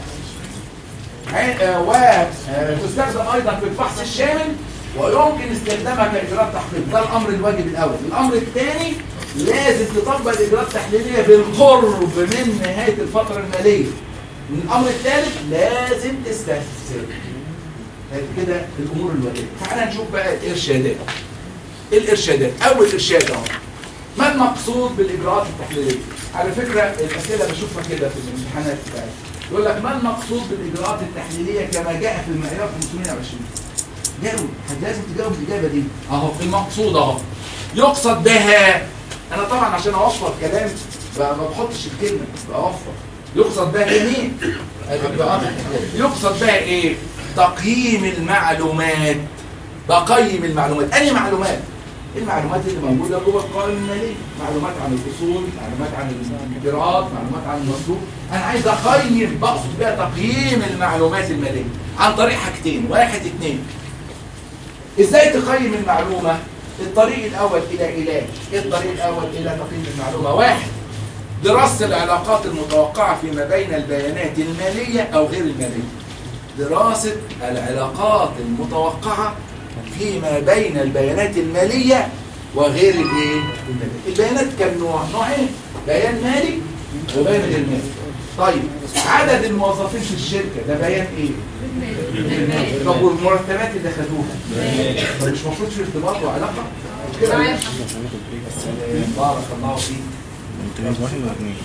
Speaker 1: عين- آه، وتستخدم ايضا في الفحص الشامل ويمكن استخدامها كاجراءات تحقيق ده الامر الواجب الاول الامر الثاني لازم تطبق الاجراءات التحليليه بالقرب من نهايه الفتره الماليه الامر الثالث لازم تستفسر هذه كده الامور الواجبه تعالى نشوف بقى الارشادات الارشادات اول ارشاد اهو ما المقصود بالاجراءات التحليليه على فكره الاسئله بشوفها كده في الامتحانات بتاعتي يقول لك ما المقصود بالاجراءات التحليليه كما جاء في المعيار 520 جاوب لازم تجاوب الاجابه دي اهو المقصود اهو يقصد بها انا طبعا عشان اوفر كلام ب- ما بحطش الكلمه بوفر يقصد بها ايه مين الإجراءات التحليلية. يقصد بها ايه تقييم المعلومات بقيم المعلومات اي معلومات المعلومات اللي موجوده جوه القوائم الماليه معلومات عن الاصول معلومات عن الاجراءات معلومات عن المصروف انا عايز اقيم بقصد بيها تقييم المعلومات الماليه عن طريق حاجتين واحد اتنين ازاي تقيم المعلومه الطريق الاول الى علاج ايه الطريق الاول الى تقييم المعلومه واحد دراسه العلاقات المتوقعه فيما بين البيانات الماليه او غير الماليه دراسه العلاقات المتوقعه فيما بين البيانات الماليه وغير الايه الماليه البيانات كم نوع نوعين بيان مالي وبيان غير مالي طيب عدد الموظفين في الشركه ده بيان ايه طب والمرتبات اللي خدوها طب مش المفروض في ارتباط وعلاقه مش كده
Speaker 4: معايا.
Speaker 1: سلام. بارك الله فيك
Speaker 5: انت جايب واحد ولا اثنين؟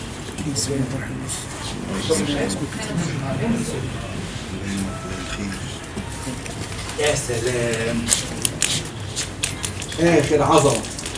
Speaker 1: يا سلام اخر عظمه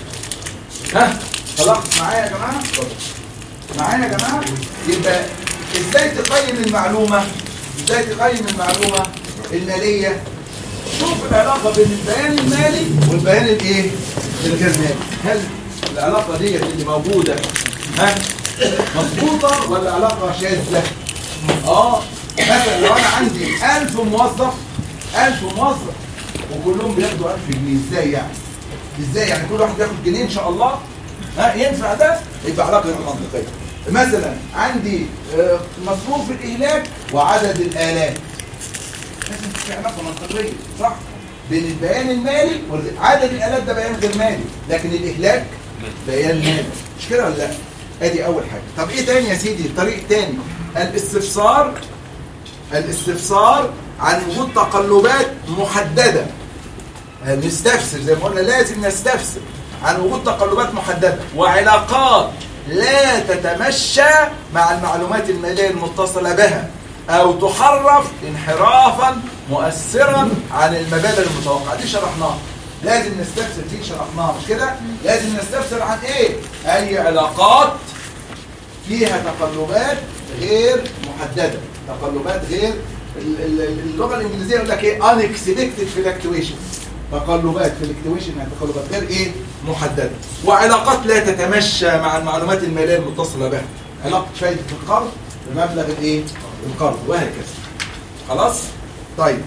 Speaker 1: ها خلاص معايا يا جماعه اتفضل. معايا يا جماعه يبقى ازاي تقيم المعلومه ازاي تقيم المعلومه الماليه شوف العلاقه بين البيان المالي والبيان الايه الغير مالي هل العلاقه ديت اللي موجوده ها مظبوطه ولا علاقه شاذه اه مثلا لو انا عندي 1000 موظف 1000 موظف وكلهم بياخدوا 1000 جنيه ازاي يعني ازاي يعني كل واحد ياخد جنيه ان شاء الله ها ينفع ده يبقى علاقه غير منطقيه مثلا عندي آه، مصروف الاهلاك وعدد الالات لازم في علاقه منطقيه صح بين البيان المالي وعدد الالات ده بيان غير مالي لكن الاهلاك بيان مالي مش كده ولا لا ادي اول حاجه طب ايه تاني يا سيدي طريق تاني الاستفسار الاستفسار عن وجود تقلبات محدده نستفسر زي ما قلنا لازم نستفسر عن وجود تقلبات محدده وعلاقات لا تتمشى مع المعلومات الماليه المتصله بها او تحرف انحرافا مؤثرا عن المبادئ المتوقعه دي شرحناها لازم نستفسر دي شرحناها مش كده لازم نستفسر عن ايه اي علاقات فيها تقلبات غير محدده تقلبات غير ال- ال- اللغه الانجليزيه يقول لك ايه unexpected fluctuations تقلبات fluctuation يعني تقلبات غير ايه محدده وعلاقات لا تتمشى مع المعلومات الماليه المتصله بها علاقه فايده القرض بمبلغ الايه القرض وهكذا خلاص طيب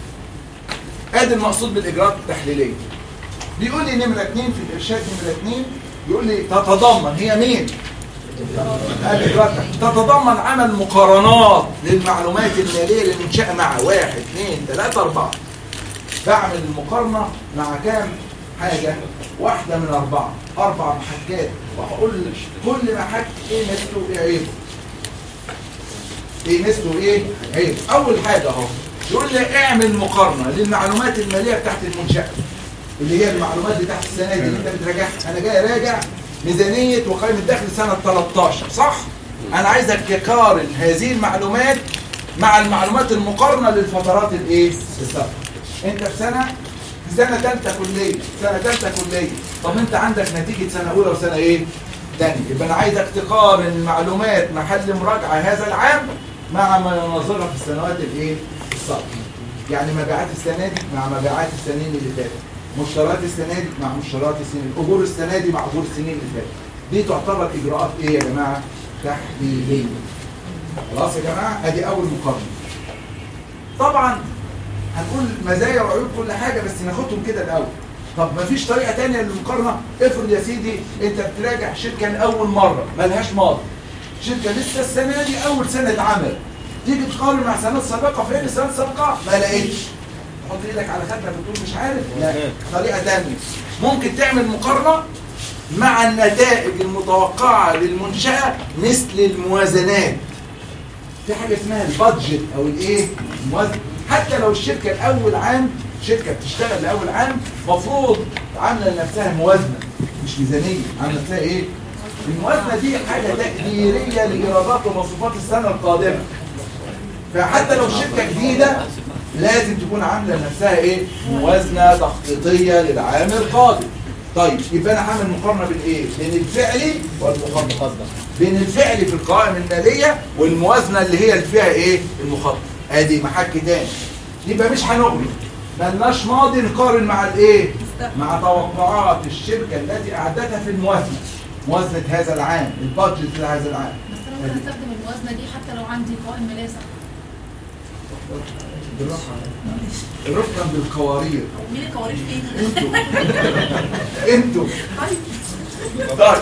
Speaker 1: ادي المقصود بالاجراءات التحليليه بيقول لي نمره اثنين في الارشاد نمره اثنين بيقول لي تتضمن هي مين الإجراءات تتضمن عمل مقارنات للمعلومات المالية للمنشأة مع واحد اثنين ثلاثة أربعة بعمل المقارنة مع كام حاجة واحدة من أربعة أربع محكات وهقول كل محك إيه مثله إيه عيبه إيه مثله إيه عيبه أول حاجة أهو يقول لي اعمل مقارنة للمعلومات المالية بتاعت المنشأة اللي هي المعلومات بتاعت السنة دي اللي أنت بتراجعها أنا جاي أراجع ميزانية وقائمة الدخل سنة 13 صح؟ أنا عايزك تقارن هذه المعلومات مع المعلومات المقارنة للفترات الإيه؟ السابقة. أنت في سنة في سنة ثالثة كلية، سنة ثالثة كلية، طب أنت عندك نتيجة سنة أولى وسنة إيه؟ تاني يبقى انا عايزك تقارن معلومات محل مراجعه هذا العام مع ما يناظرها في السنوات الايه السابقه يعني مبيعات السنه دي مع مبيعات السنين اللي فاتت مشتريات السنه دي مع مشتريات السنين اجور السنه دي مع اجور السنين اللي فاتت دي تعتبر اجراءات ايه يا جماعه تحليليه خلاص يا جماعه ادي اول مقارنه طبعا هنقول مزايا وعيوب كل حاجه بس ناخدهم كده الاول طب ما فيش طريقه تانية للمقارنه افرض يا سيدي انت بتراجع شركه لاول مره ملهاش ماضي شركه لسه السنه دي اول سنه عمل تيجي تقارن مع سنوات سابقه فين السنوات السابقه ما لقيتش تحط ايدك على خدك بتقول مش عارف لا طريقه تانية ممكن تعمل مقارنه مع النتائج المتوقعه للمنشاه مثل الموازنات في حاجه اسمها البادجت او الايه الموازنه حتى لو الشركه الاول عام شركه بتشتغل لاول عام مفروض عامله لنفسها موازنه مش ميزانيه عامله نفسها ايه الموازنه دي حاجه تقديريه لايرادات ومصروفات السنه القادمه فحتى لو الشركه جديده لازم تكون عامله لنفسها ايه موازنه تخطيطيه للعام القادم طيب يبقى انا هعمل مقارنه بين ايه بين الفعلي والمخطط بين الفعلي في القوائم الماليه والموازنه اللي هي اللي فيها ايه المخطط ادي محك تاني يبقى مش هنغلط ملناش ماضي نقارن مع الايه مع توقعات الشركه التي اعدتها في الموازنه موازنه هذا العام البادجت لهذا العام
Speaker 4: بس انا ممكن استخدم الموازنه دي حتى لو عندي قوائم ماليه صح
Speaker 1: بالراحه رفقا بالقوارير
Speaker 4: مين القوارير فين؟
Speaker 1: انتوا انتوا طيب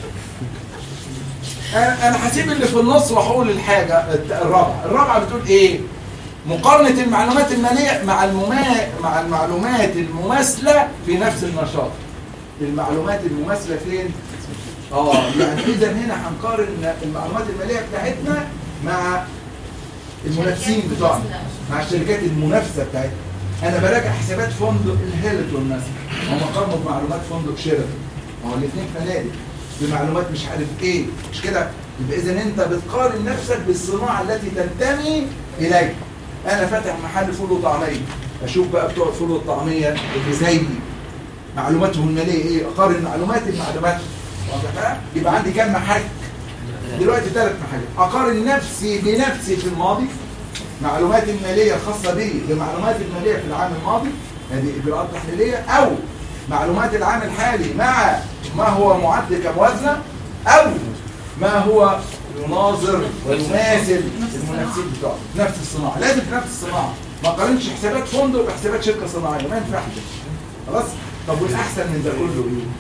Speaker 1: انا أنا هسيب اللي في النص وهقول الحاجه الرابعه الرابعه بتقول ايه مقارنه المعلومات الماليه مع المما... مع المعلومات المماثله في نفس النشاط المعلومات المماثله فين اه يعني اذا هنا هنقارن المعلومات الماليه بتاعتنا مع المنافسين بتوعنا مع الشركات المنافسه بتاعتنا انا براجع حسابات فندق الهيلتون مثلا هم قارنوا بمعلومات فندق شيراتون ما هو الاثنين فنادق بمعلومات مش عارف ايه مش كده يبقى اذا انت بتقارن نفسك بالصناعه التي تنتمي اليها انا فاتح محل فول وطعميه اشوف بقى بتوع الفول والطعميه اللي زيي معلوماتهم الماليه ايه اقارن معلوماتي بمعلوماتهم واضح بقى؟ يبقى عندي كام محك دلوقتي ثلاث محاجات اقارن نفسي بنفسي في الماضي معلوماتي الماليه الخاصه بي بمعلوماتي الماليه في العام الماضي هذه اجراءات تحليليه او معلومات العام الحالي مع ما هو معد كموازنه او ما هو يناظر ويماثل المنافسين بتوعه نفس الصناعه لازم في نفس الصناعه ما قارنش حسابات فندق بحسابات شركه صناعيه ما ينفعش خلاص طب والاحسن من ده كله ايه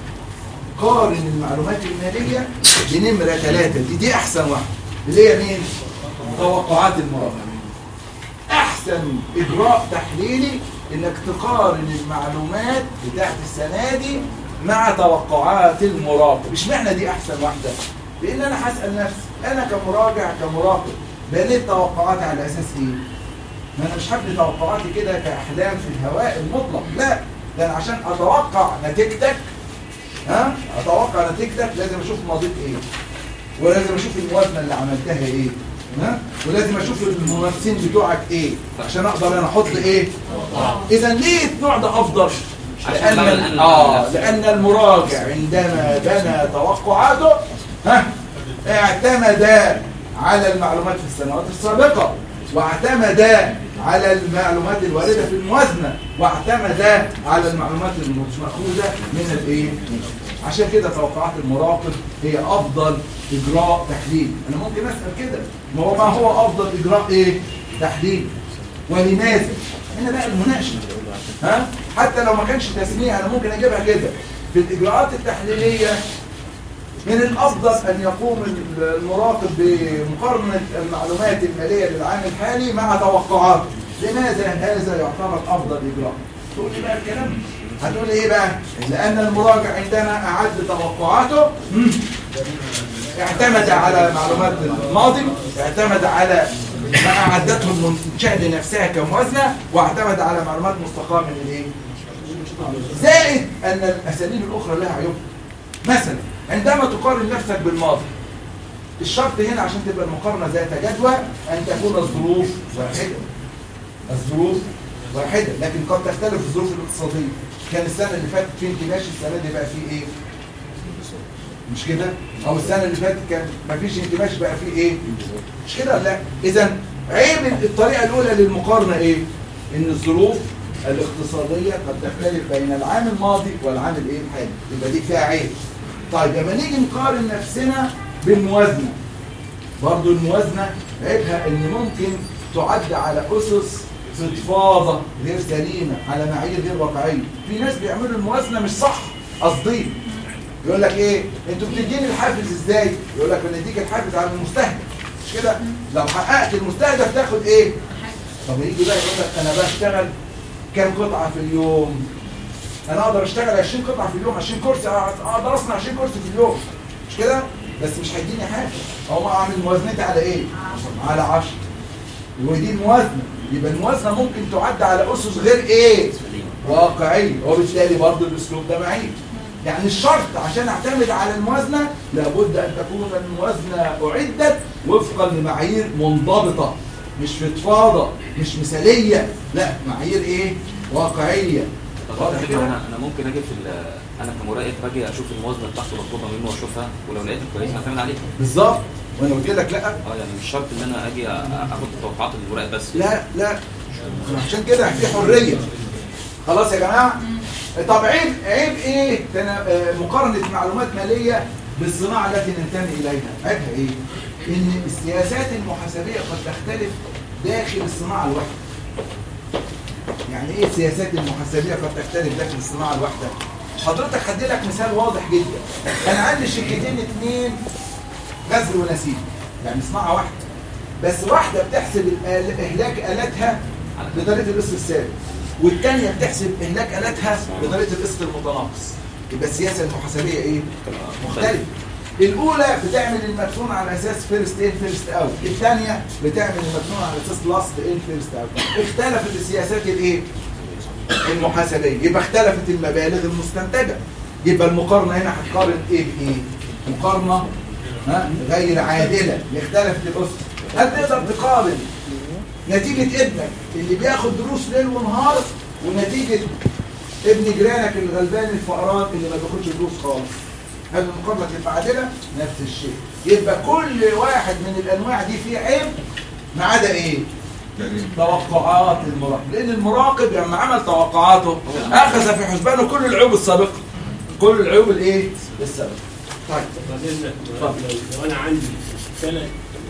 Speaker 1: قارن المعلومات الماليه بنمره ثلاثه دي دي احسن واحده اللي هي مين توقعات المراقبه احسن اجراء تحليلي انك تقارن المعلومات بتاعت السنه دي مع توقعات المراقب اشمعنى دي احسن واحده لان انا هسال نفسي انا كمراجع كمراقب بنيت توقعاتي على اساس ايه ما انا مش هبني توقعاتي كده كاحلام في الهواء المطلق لا ده انا عشان اتوقع نتيجتك ها اتوقع نتيجتك لازم اشوف ماضيك ايه ولازم اشوف الموازنه اللي عملتها ايه ها ولازم اشوف المنافسين بتوعك ايه عشان اقدر انا احط ايه اذا ليه النوع ده افضل
Speaker 3: عشان
Speaker 1: لان
Speaker 3: بعمل
Speaker 1: اه
Speaker 3: أنا-
Speaker 1: لان المراجع عندما بنى توقعاته ها اعتمد على المعلومات في السنوات السابقه واعتمد على المعلومات الوارده في الموازنه واعتمد على المعلومات المأخوذه من الايه عشان كده توقعات المراقب هي افضل اجراء تحليل انا ممكن اسال كده ما هو ما هو افضل اجراء ايه تحليل ولماذا هنا بقى المناقشه ها حتى لو ما كانش تسميه انا ممكن اجيبها كده في الاجراءات التحليليه من الافضل ان يقوم المراقب بمقارنه المعلومات الماليه للعام الحالي مع توقعاته لماذا هذا يعتبر افضل اجراء تقول لي بقى الكلام هتقول لي ايه بقى لان المراجع عندما اعد توقعاته مم، اعتمد على معلومات الماضي اعتمد على ما اعدته المنشاه لنفسها كموازنه واعتمد على معلومات مستقاه من الايه زائد ان الاساليب الاخرى لها عيوب مثلا عندما تقارن نفسك بالماضي الشرط هنا عشان تبقى المقارنه ذات جدوى ان تكون الظروف واحده الظروف واحده لكن قد تختلف الظروف الاقتصاديه كان السنه اللي فاتت في انتماش السنه دي بقى فيه ايه مش كده او السنه اللي فاتت كان مفيش انكماش بقى فيه ايه مش كده ولا لا اذا عيب الطريقه الاولى للمقارنه ايه ان الظروف الاقتصاديه قد تختلف بين العام الماضي والعام الايه الحالي يبقى دي فيها عيب طيب لما نيجي نقارن نفسنا بالموازنه برضو الموازنه عيبها ان ممكن تعد على اسس فضفاضه غير سليمه على معايير غير واقعيه في ناس بيعملوا الموازنه مش صح قصدي يقول لك ايه انتوا بتديني الحافز ازاي يقول لك بنديك الحافز على المستهدف مش كده لو حققت المستهدف تاخد ايه طب يجي بقى يقول لك انا بشتغل كام قطعه في اليوم انا اقدر اشتغل 20 قطعه في اليوم 20 كرسي اقدر اصنع 20 كرسي في اليوم مش كده بس مش هيديني حاجه او اعمل موازنتي على ايه على 10 ودي الموازنه يبقى الموازنه ممكن تعد على اسس غير ايه واقعيه وبالتالي برضه الاسلوب ده معيب يعني الشرط عشان اعتمد على الموازنه لابد ان تكون الموازنه اعدت وفقا لمعايير منضبطه مش فضفاضه مش مثاليه لا معايير ايه واقعيه
Speaker 3: طب
Speaker 1: واضح
Speaker 3: أنا
Speaker 1: كده؟
Speaker 3: انا أنا ممكن اجي في ال- انا كمراقب باجي اشوف الموازنه بتاعته مطلوبه منه واشوفها ولو لقيتها كويسه اعتمد عليها
Speaker 1: بالظبط وانا قلت لك لا
Speaker 3: اه يعني مش شرط ان انا اجي أ- اخد توقعات المراقب بس
Speaker 1: لا لا عشان كده في حريه خلاص يا جماعه طب عيب عيب ايه تنا- آه، مقارنه معلومات ماليه بالصناعه التي ننتمي اليها عيبها ايه ان السياسات المحاسبيه قد تختلف داخل الصناعه الواحده يعني ايه السياسات المحاسبيه قد تختلف داخل الصناعه الواحده حضرتك هدي لك مثال واضح جدا انا عندي شركتين اتنين غزل ونسيج يعني صناعه واحده بس واحده بتحسب الآل- اهلاك الاتها بطريقه القسط الثابت والثانيه بتحسب اهلاك الاتها بطريقه القسط المتناقص يبقى السياسه المحاسبيه ايه مختلفه الاولى بتعمل المدفون على اساس فيرست ان فيرست اوت الثانيه بتعمل المدفون على اساس لاست ان فيرست اوت اختلفت السياسات الايه المحاسبيه يبقى اختلفت المبالغ المستنتجه يبقى المقارنه هنا هتقارن ايه بايه مقارنه ها غير عادله اختلفت الاسس هل تقدر تقارن نتيجه ابنك اللي بياخد دروس ليل ونهار ونتيجه ابن جيرانك الغلبان الفقران اللي ما بياخدش دروس خالص هل المقارنه تبقى عادله نفس الشيء يبقى كل واحد من الانواع دي فيه عيب ما عدا ايه توقعات المراقب لان المراقب لما عمل توقعاته اخذ في حسبانه كل العيوب السابقه كل العيوب الايه السابقه طيب
Speaker 6: بعدين لو لو انا عندي ثلاث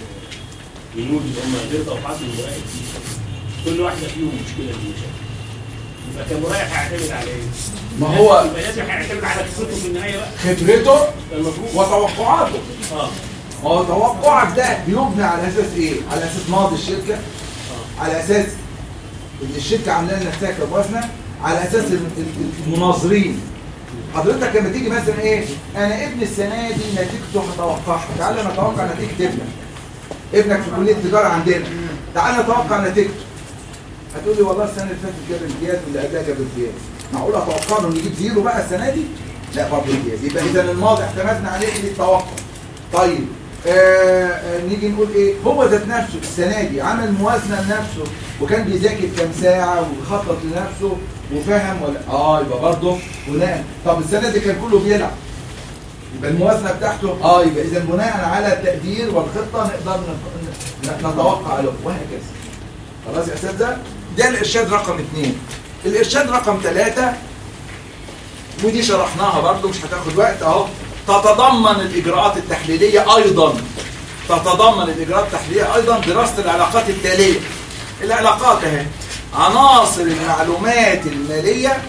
Speaker 6: بنود اللي هم غير توقعات المراقب كل واحده فيهم مشكله من المشاكل يبقى كمراقب هيعتمد على ايه؟
Speaker 1: ما هو
Speaker 6: يبقى لازم هيعتمد على خطته في النهايه بقى
Speaker 1: خبرته
Speaker 6: ده المفروض
Speaker 1: وتوقعاته
Speaker 6: اه
Speaker 1: هو توقعك ده بيبنى على اساس ايه؟ على اساس ماضي الشركه على اساس ان الشركه عامله لنا نفسها كموازنه على اساس ال- ال- المناظرين حضرتك لما تيجي مثلا ايه انا ابني السنه دي نتيجته هتوقعها تعال نتوقع نتيجه ابنك ابنك في كليه التجاره عندنا تعال نتوقع نتيجته هتقول لي والله السنه اللي فاتت جاب امتياز واللي قبلها جاب امتياز معقول اتوقع له نجيب زيرو بقى السنه دي لا برضه امتياز يبقى اذا الماضي اعتمدنا عليه للتوقع طيب آه آه نيجي نقول ايه هو ذات نفسه السنه دي عمل موازنه لنفسه وكان بيذاكر كام ساعه وخطط لنفسه وفهم ولا اه يبقى برضه بناء طب السنه دي كان كله بيلعب يبقى الموازنه بتاعته اه يبقى اذا بناء على التقدير والخطه نقدر نق- ن- نتوقع له وهكذا خلاص يا اساتذه ده الارشاد رقم اثنين الارشاد رقم ثلاثة ودي شرحناها برضو مش هتاخد وقت اهو تتضمن الاجراءات التحليليه ايضا تتضمن الاجراءات التحليليه ايضا دراسه العلاقات التاليه العلاقات اهي عناصر المعلومات الماليه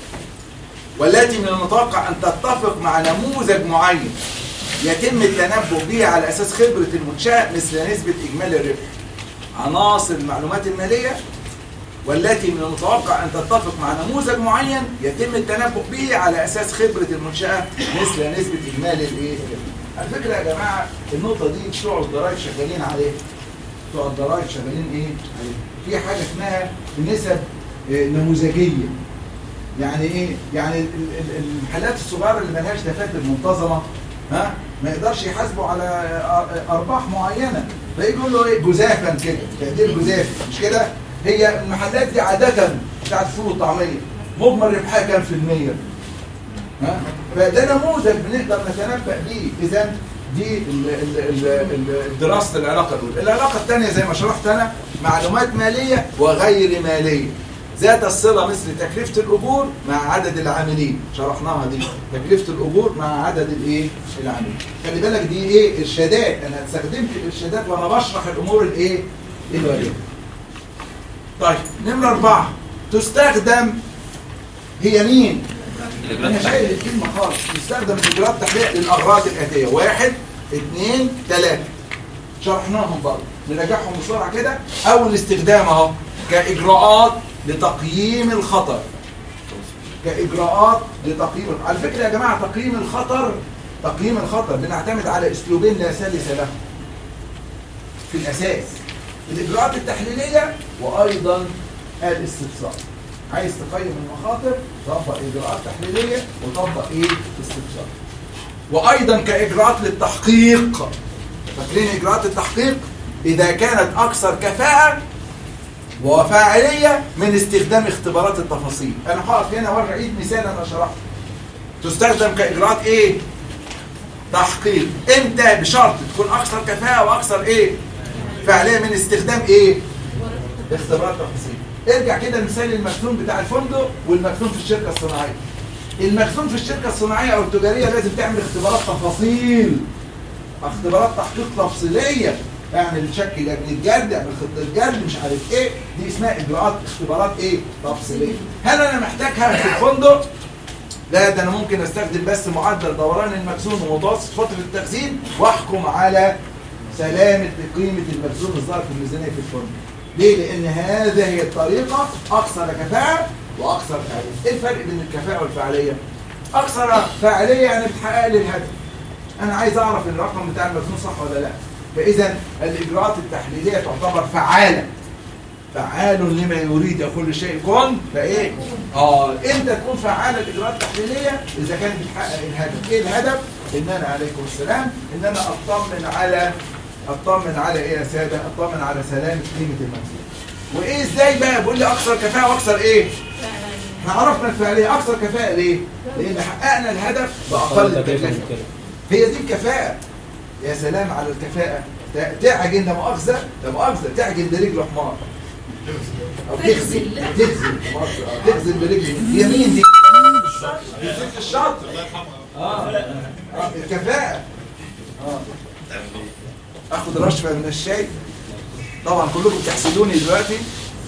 Speaker 1: والتي من المتوقع ان تتفق مع نموذج معين يتم التنبؤ به على اساس خبره المنشاه مثل نسبه اجمالي الربح عناصر المعلومات الماليه والتي من المتوقع أن تتفق مع نموذج معين يتم التنبؤ به على أساس خبرة المنشأة مثل نسبة إجمالي الإيه؟ على فكرة يا جماعة النقطة دي بتوع الضرايب شغالين عليها بتوع الضرايب شغالين إيه؟ عليها في حاجة اسمها نسب آه، نموذجية يعني إيه؟ يعني ال- ال- المحلات الصغيرة اللي ملهاش دفاتر منتظمة ها ما يقدرش يحاسبوا على أ- أرباح معينة فيجي يقول له إيه جزافا كده تقدير جزافي مش كده؟ هي المحلات دي عادة بتاعت فول وطعمية مجمل ربحها كام في المية؟ ها فده نموذج بنقدر نتنبأ بيه اذا دي ال- ال- ال- ال- دراسه العلاقه الاولى العلاقه الثانيه زي ما شرحت انا معلومات ماليه وغير ماليه ذات الصله مثل تكلفه الاجور مع عدد العاملين شرحناها دي تكلفه الاجور مع عدد الايه العاملين خلي بالك دي ايه ارشادات انا استخدمت الارشادات وانا بشرح الامور الايه الواجبه طيب نمرة أربعة تستخدم هي مين؟
Speaker 3: الإجراءات
Speaker 1: أنا شايل الكلمة خالص تستخدم إجراءات تحقيق للأغراض الآتية واحد اثنين ثلاثة شرحناهم برضه نراجعهم بسرعة كده أول استخدام أهو كإجراءات لتقييم الخطر كإجراءات لتقييم على فكرة يا جماعة تقييم الخطر تقييم الخطر بنعتمد على أسلوبين لا ثالث لهم في الأساس الإجراءات التحليلية وأيضا الاستفسار عايز تقيم المخاطر طبق إجراءات تحليلية وطبق إيه استفسار وأيضا كإجراءات للتحقيق فاكرين إجراءات التحقيق إذا كانت أكثر كفاءة وفاعلية من استخدام اختبارات التفاصيل أنا هقف هنا وأعيد مثال أنا شرحته تستخدم كإجراءات إيه تحقيق امتى بشرط تكون اكثر كفاءه واكثر ايه فعليا من استخدام ايه اختبارات تفاصيل ارجع كده لمثال المخزون بتاع الفندق والمخزون في الشركه الصناعيه المخزون في الشركه الصناعيه او التجاريه لازم تعمل اختبارات تفاصيل اختبارات تحقيق تفصيليه اعمل شكل ابن الجرد اعمل خط الجرد مش عارف ايه دي اسمها اجراءات اختبارات ايه تفصيليه هل انا محتاجها في الفندق لا ده انا ممكن استخدم بس معدل دوران المخزون ومتوسط فتره التخزين واحكم على سلامه قيمه المخزون الظاهر في الميزانيه في الفندق ليه لان هذه هي الطريقه اكثر كفاءه واكثر فعاليه ايه الفرق بين الكفاءه والفعاليه اكثر فاعليه يعني بتحقق لي الهدف انا عايز اعرف الرقم بتاع المخزون صح ولا لا فاذا الاجراءات التحليليه تعتبر فعاله فعال لما يريد كل شيء كن فايه اه امتى تكون فعاله الاجراءات التحليليه اذا كانت بتحقق الهدف ايه الهدف ان انا عليكم السلام ان انا اطمن على اطمن على ايه يا ساده اطمن على سلامه قيمه المخزون وايه ازاي بقى بيقول لي اكثر كفاءه واكثر ايه احنا عرفنا الفعاليه اكثر كفاءه ليه لان حققنا الهدف باقل التكلفه هي دي الكفاءه يا سلام على الكفاءه تع- تعجن ده مؤاخذه ده مؤاخذه تعجن برجل حمار او تغزل تغزل مؤاخذة، آه، تغزل برجل هي مين دي؟ دي ست الشاطر اه آه، الكفاءه اه اخد رشفه من الشاي طبعا كلكم بتحسدوني دلوقتي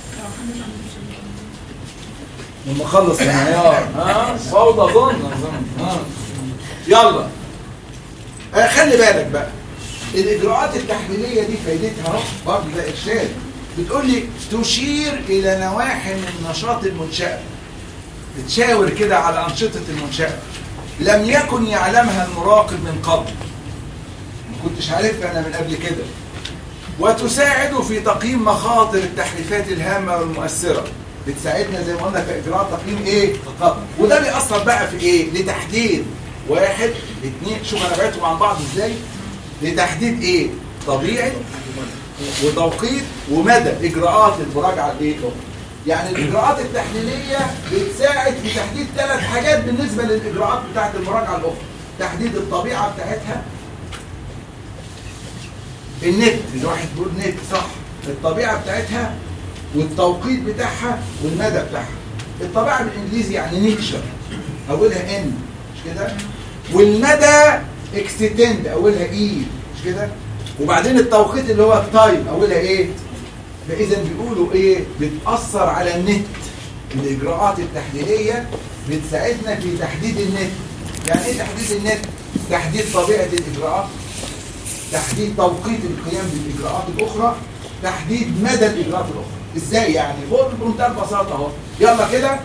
Speaker 1: لما اخلص المعيار ها فوضى ظن أظن. آه. يلا آه خلي بالك بقى الاجراءات التحليليه دي فايدتها اهو برضه ده ارشاد بتقول لي تشير الى نواحي من نشاط المنشاه بتشاور كده على انشطه المنشاه لم يكن يعلمها المراقب من قبل ما كنتش عارفها انا من قبل كده وتساعد في تقييم مخاطر التحريفات الهامه والمؤثره بتساعدنا زي ما قلنا في اجراء تقييم ايه خطر وده بيأثر بقى في ايه لتحديد واحد اثنين شوف انا بعتهم عن بعض ازاي لتحديد ايه طبيعه وتوقيت ومدى اجراءات المراجعه الايه يعني الاجراءات التحليليه بتساعد في تحديد ثلاث حاجات بالنسبه للاجراءات بتاعه المراجعه الاخرى تحديد الطبيعه بتاعتها النت الواحد بيقول نت صح الطبيعه بتاعتها والتوقيت بتاعها والمدى بتاعها الطبيعه بالانجليزي يعني نيتشر اولها ان مش كده والمدى اكستند اولها اي مش كده وبعدين التوقيت اللي هو التايم اولها ايه فاذا بيقولوا ايه بتاثر على النت الاجراءات التحليليه بتساعدنا في تحديد النت يعني ايه تحديد النت تحديد طبيعه الاجراءات تحديد توقيت القيام بالاجراءات الاخرى تحديد مدى الاجراءات الاخرى ازاي يعني فوق بمنتهى البساطه اهو يلا كده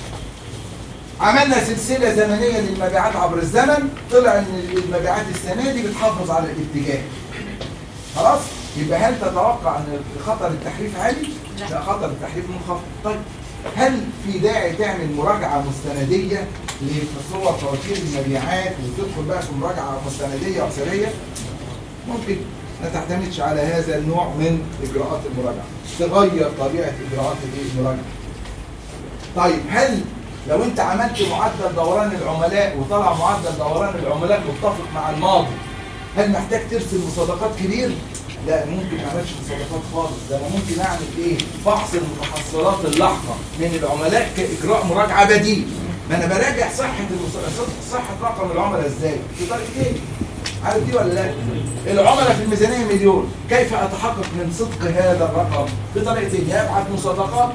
Speaker 1: عملنا سلسله زمنيه للمبيعات عبر الزمن طلع ان المبيعات السنه دي بتحافظ على الاتجاه خلاص يبقى هل تتوقع ان خطر التحريف عالي
Speaker 4: لا.
Speaker 1: لا خطر التحريف منخفض طيب هل في داعي تعمل مراجعه مستنديه لتصور فواتير المبيعات وتدخل بقى في مراجعه مستنديه وسريه ممكن ما تعتمدش على هذا النوع من اجراءات المراجعه تغير طبيعه اجراءات الايه المراجعه طيب هل لو انت عملت معدل دوران العملاء وطلع معدل دوران العملاء متفق مع الماضي هل محتاج ترسم مصادقات كبير؟ لا ممكن ما اعملش مصادقات خالص ده انا ممكن اعمل ايه؟ فحص المتحصلات اللاحقه من العملاء كاجراء مراجعه بديل ما انا براجع صحه المص- صحه رقم العملاء ازاي؟ في طريقتين عارف دي ولا لا؟ العملاء في الميزانيه مليون كيف اتحقق من صدق هذا الرقم؟ بطريقتين يا ابعت مصادقات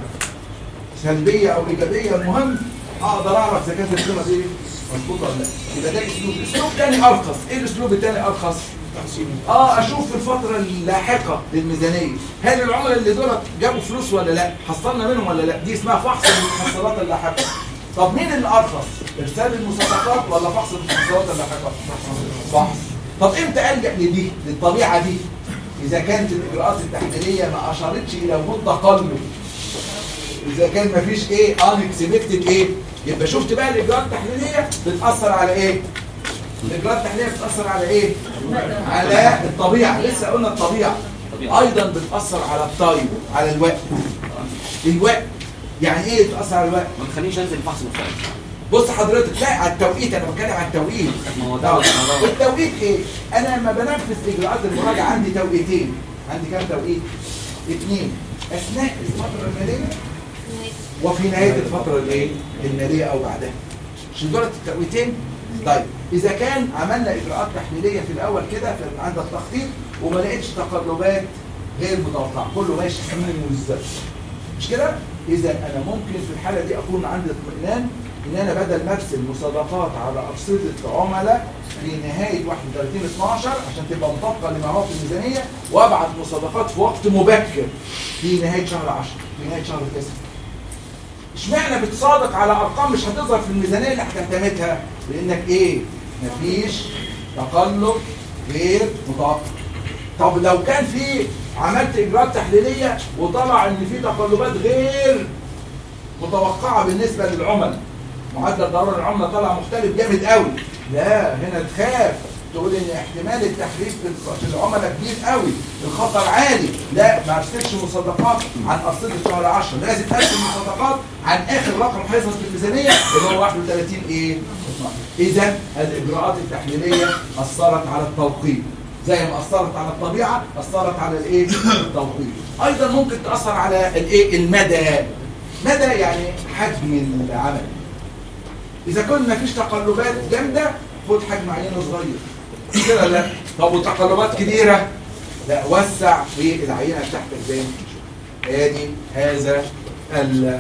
Speaker 1: سلبيه او ايجابيه المهم اقدر اعرف اذا كانت القيمه دي مظبوطه ولا لا يبقى ده اسلوب اسلوب تاني ارخص ايه الاسلوب التاني ارخص اه اشوف في الفتره اللاحقه للميزانيه هل العملاء اللي دول جابوا فلوس ولا لا حصلنا منهم ولا لا دي اسمها فحص المحصلات اللاحقه طب مين اللي ارخص ارسال المصادقات ولا فحص المحصلات اللاحقه فحص طب امتى الجا لدي للطبيعه دي اذا كانت الاجراءات التحليليه ما اشارتش الى وجود تقلب اذا كان مفيش ايه unexpected ايه يبقى شفت بقى الاجراءات التحليليه بتاثر على ايه الاجراءات التحليليه بتاثر على ايه على الطبيعه لسه قلنا الطبيعه
Speaker 3: طبيعة.
Speaker 1: ايضا بتاثر على التايم على الوقت الوقت يعني ايه بتاثر على الوقت
Speaker 3: ما تخلينيش انزل فحص مختلف
Speaker 1: بص حضرتك لا على التوقيت انا بتكلم على التوقيت
Speaker 3: ما هو ده
Speaker 1: آه.
Speaker 3: الموضوع.
Speaker 1: والتوقيت ايه انا لما بنفذ اجراءات المراجعه عندي توقيتين عندي كام توقيت اثنين اثناء الفتره الماليه وفي نهايه الفتره الايه الماليه او بعدها مش دول التوقيتين طيب اذا كان عملنا اجراءات تحليليه في الاول كده في عند التخطيط وما لقيتش تقلبات غير متوقعه كله ماشي سموز مش كده اذا انا ممكن في الحاله دي اكون عندي اطمئنان ان انا بدل ما ارسل مصادقات على ارصده عملاء في نهايه 31 12 عشان تبقى مطابقه لما هو في الميزانيه وابعت مصادقات في وقت مبكر في نهايه شهر 10 في نهايه شهر 9 اشمعنى بتصادق على ارقام مش هتظهر في الميزانيه اللي هتعتمدها لانك ايه مفيش تقلب غير متوقع طب لو كان في عملت اجراءات تحليليه وطلع ان في تقلبات غير متوقعه بالنسبه للعملاء معدل دوران العمله طلع مختلف جامد قوي لا هنا تخاف تقول ان احتمال التحريف في الخ- في العملاء كبير قوي الخطر عالي لا ما ارسلش مصادقات عن ارصده شهر 10 لازم ارسل مصادقات عن اخر رقم هيظهر في الميزانيه اللي هو 31 ايه 12 اذا الاجراءات التحليليه اثرت على التوقيت زي ما اثرت على الطبيعه اثرت على الايه التوقيت ايضا ممكن تاثر على الايه المدى مدى يعني حجم العمل اذا كنا مفيش تقلبات جامده خد حجم عينه صغير كده لا طب وتقلبات كبيره لا وسع في العينه بتاعتك زي ما بتشوف. ادي هذا ال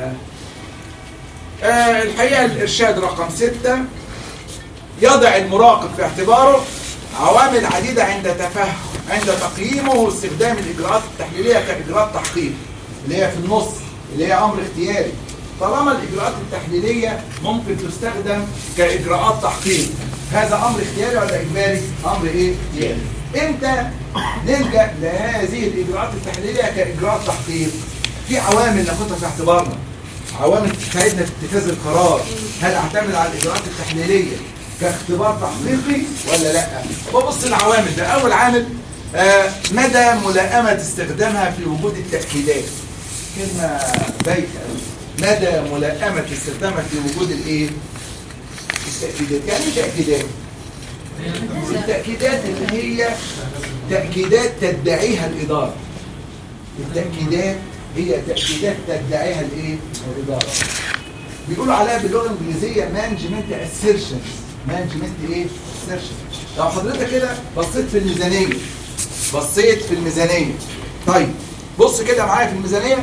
Speaker 1: آه الحقيقه الارشاد رقم ستة يضع المراقب في اعتباره عوامل عديدة عند تفهم عند تقييمه استخدام الإجراءات التحليلية كإجراءات تحقيق اللي هي في النص اللي هي أمر اختياري طالما الإجراءات التحليلية ممكن تستخدم كإجراءات تحقيق هذا أمر اختياري ولا إجباري؟ أمر إيه؟ اختياري إمتى نلجأ لهذه الإجراءات التحليلية كإجراءات تحقيق؟ في عوامل ناخدها في اعتبارنا عوامل تساعدنا في اتخاذ القرار هل اعتمد على الاجراءات التحليليه كاختبار تحقيقي ولا لا ببص العوامل ده اول عامل آه مدى ملائمه استخدامها في وجود التاكيدات كلمه بايخه أوي. مدى ملائمه استخدامها في وجود الايه التاكيدات يعني ايه تاكيدات التاكيدات اللي هي تاكيدات تدعيها الاداره التاكيدات هي تاكيدات تدعيها الايه الاداره بيقولوا عليها باللغه الانجليزيه مانجمنت اسيرشن مانجمنت ايه اسيرشن لو حضرتك كده بصيت في الميزانيه بصيت في الميزانيه طيب بص كده معايا في الميزانيه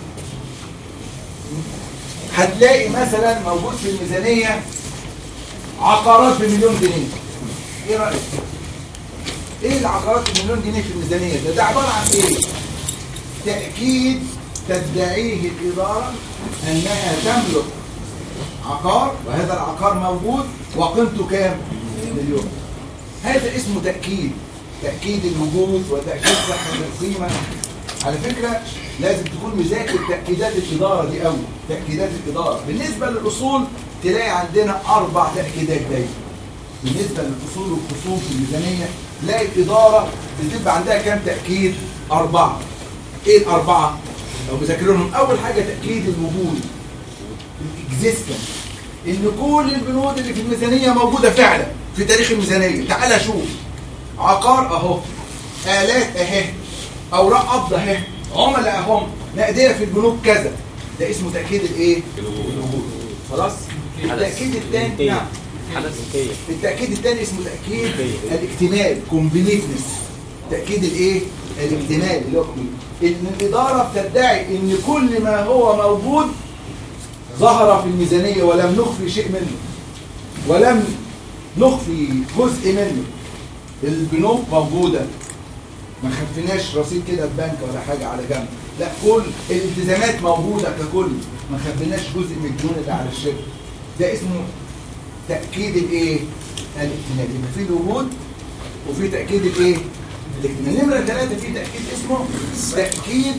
Speaker 1: هتلاقي مثلا موجود في الميزانيه عقارات بمليون جنيه ايه رايك ايه العقارات بمليون جنيه في الميزانيه ده ده عباره عن ايه تأكيد تدعيه الإدارة أنها تملك عقار وهذا العقار موجود وقيمته كام؟ مليون هذا اسمه تأكيد تأكيد الوجود وتأكيد صحة القيمة على فكرة لازم تكون مذاكر تأكيدات الإدارة دي أول تأكيدات الإدارة بالنسبة للأصول تلاقي عندنا أربع تأكيدات دايما بالنسبة للأصول والخصوم في الميزانية تلاقي الإدارة بتبقى عندها كام تأكيد؟ أربعة ايه الاربعه لو مذاكرينهم اول حاجه تاكيد الوجود الاكزيستنس ان كل البنود اللي في الميزانيه موجوده فعلا في تاريخ الميزانيه تعال شوف عقار اهو الات اهي اوراق قبض اهي عملاء اهم نقديه في البنوك كذا ده اسمه تاكيد الايه الوجود خلاص التاكيد الثاني نعم
Speaker 3: حدث
Speaker 1: التأكيد الثاني اسمه تأكيد الاكتمال كومبليتنس تأكيد الايه؟ الاكتمال اللي هو complete. ان الإدارة بتدعي ان كل ما هو موجود ظهر في الميزانية ولم نخفي شيء منه ولم نخفي جزء منه البنوك موجودة ما خفيناش رصيد كده في بنك ولا حاجة على جنب لا كل الالتزامات موجودة ككل ما خفيناش جزء من الديون اللي على الشركة ده اسمه تأكيد الايه؟ الاكتمال يبقى في الوجود وفي تأكيد الايه؟ الاكتمال نمرة ثلاثة في تأكيد اسمه تأكيد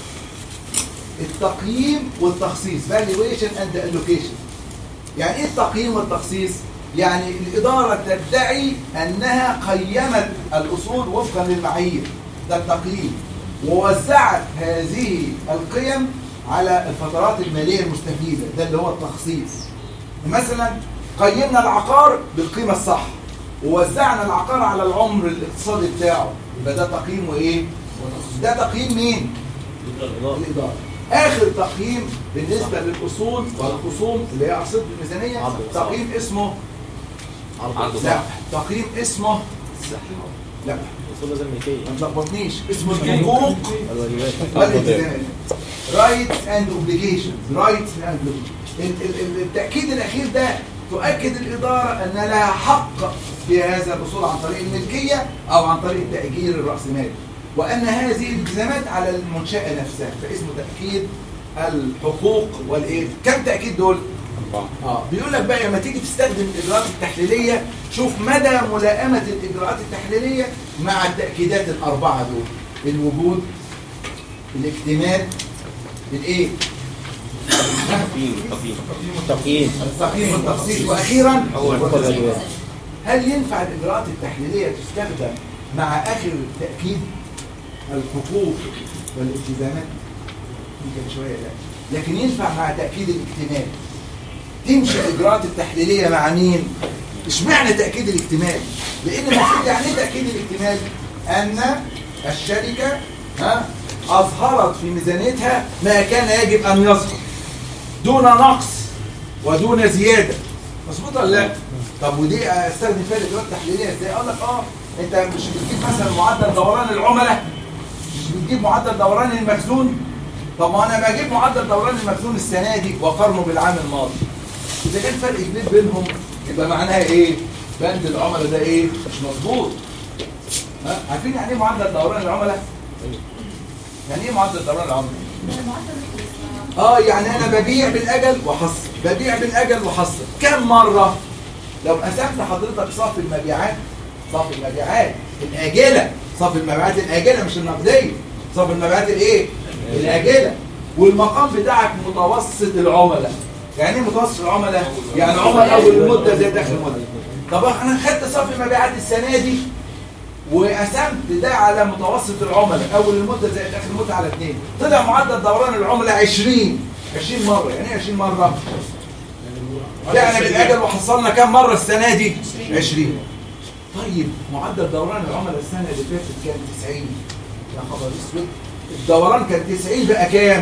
Speaker 1: التقييم والتخصيص valuation and allocation يعني ايه التقييم والتخصيص؟ يعني الإدارة تدعي أنها قيمت الأصول وفقا للمعايير ده التقييم ووزعت هذه القيم على الفترات المالية المستفيدة ده اللي هو التخصيص مثلا قيمنا العقار بالقيمة الصح ووزعنا العقار على العمر الاقتصادي بتاعه يبقى ده تقييم وايه؟ وتخصيص. ده تقييم مين؟ الإدارة آخر تقييم بالنسبة للأصول والخصوم اللي هي أقساط الميزانية تقييم اسمه
Speaker 3: عرض
Speaker 1: لا تقييم اسمه لا
Speaker 5: اصول لازم ملكيه
Speaker 1: ما تلخبطنيش اسمه الحقوق
Speaker 5: الواجبات
Speaker 1: والالتزامات رايتس اند اوبليجيشنز رايتس اند التاكيد الاخير ده تؤكد الاداره ان لها حق في هذا الوصول عن طريق الملكيه او عن طريق تاجير الراسمال وان هذه الالتزامات على المنشاه نفسها فاسمه تاكيد الحقوق والايه كم تاكيد دول اه بيقول لك بقى لما تيجي تستخدم الاجراءات التحليليه شوف مدى ملائمه الاجراءات التحليليه مع التاكيدات الاربعه دول الوجود الاكتمال الايه
Speaker 3: تقييم تقييم
Speaker 5: تقييم
Speaker 1: التقييم والتخصيص واخيرا
Speaker 5: الواجبات
Speaker 1: هل ينفع الاجراءات التحليليه تستخدم مع اخر تاكيد الحقوق والالتزامات يمكن شويه لا لكن ينفع مع تاكيد الاكتمال تمشي الاجراءات التحليليه مع مين اشمعنى تاكيد الاكتمال لان المفروض يعني ايه تاكيد الاكتمال ان الشركه ها اظهرت في ميزانيتها ما كان يجب ان يظهر دون نقص ودون زياده مظبوط ولا لا طب ودي استخدم فيها الاجراءات التحليليه ازاي اقول لك اه انت مش بتجيب مثلا معدل دوران العملاء مش بتجيب معدل دوران المخزون طب ما انا بجيب معدل دوران المخزون السنه دي واقارنه بالعام الماضي اذا كان فرق كبير بينهم يبقى معناها ايه بند العملاء ده ايه مش مظبوط ها عارفين يعني ايه معدل دوران العملاء يعني ايه معدل دوران العملاء اه يعني انا ببيع بالاجل واحصل ببيع بالاجل واحصل كم مره لو قسمت حضرتك صافي المبيعات صافي المبيعات الاجله صافي المبيعات الاجله مش النقديه صافي المبيعات الايه الاجله والمقام بتاعك متوسط العملاء يعني ايه متوسط العملاء يعني عملاء اول المده زي داخل المده طب انا خدت صافي مبيعات السنه دي وقسمت ده على متوسط العملاء اول المده زائد اخر المده على اثنين طلع معدل دوران العملاء 20 20 مره يعني ايه 20 مره يعني بالاجل وحصلنا كام مره السنه دي 20 طيب معدل دوران العملاء السنه اللي فاتت كان 90 يا خبر اسود الدوران كان 90 بقى كام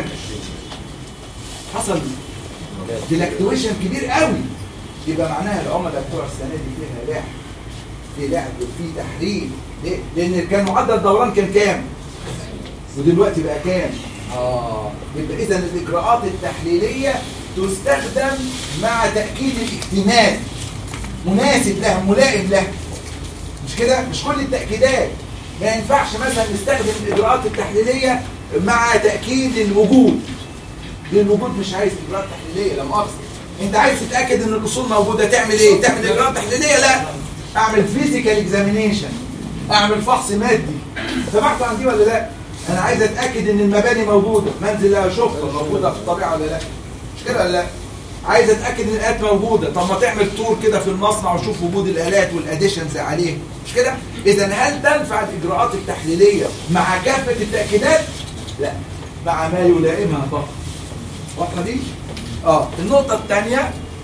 Speaker 1: حصل ديلاكتويشن كبير قوي يبقى معناها العملاء بتوع السنه دي فيها لعب في لعب وفي تحريم ليه؟ لان كان معدل دوران كان كام ودلوقتي بقى كام اه يبقى اذا الاجراءات التحليليه تستخدم مع تاكيد الاكتمال مناسب لها ملائم لها مش كده مش كل التاكيدات ما ينفعش مثلا نستخدم الاجراءات التحليليه مع تاكيد الوجود للوجود مش عايز اجراءات تحليليه لا مؤاخذه انت عايز تتاكد ان الاصول موجوده تعمل ايه تعمل اجراءات تحليليه لا اعمل فيزيكال اكزامينيشن اعمل فحص مادي سمعتوا عن دي ولا لا انا عايز اتاكد ان المباني موجوده منزل اشوفها موجوده في الطبيعه ولا لا مش كده ولا لا عايز اتاكد ان الالات موجوده طب ما تعمل تور كده في المصنع وشوف وجود الالات والاديشنز عليه مش كده اذا هل تنفع الاجراءات التحليليه مع كافه التاكيدات لا مع ما يلائمها فقط واضحه دي اه النقطه الثانيه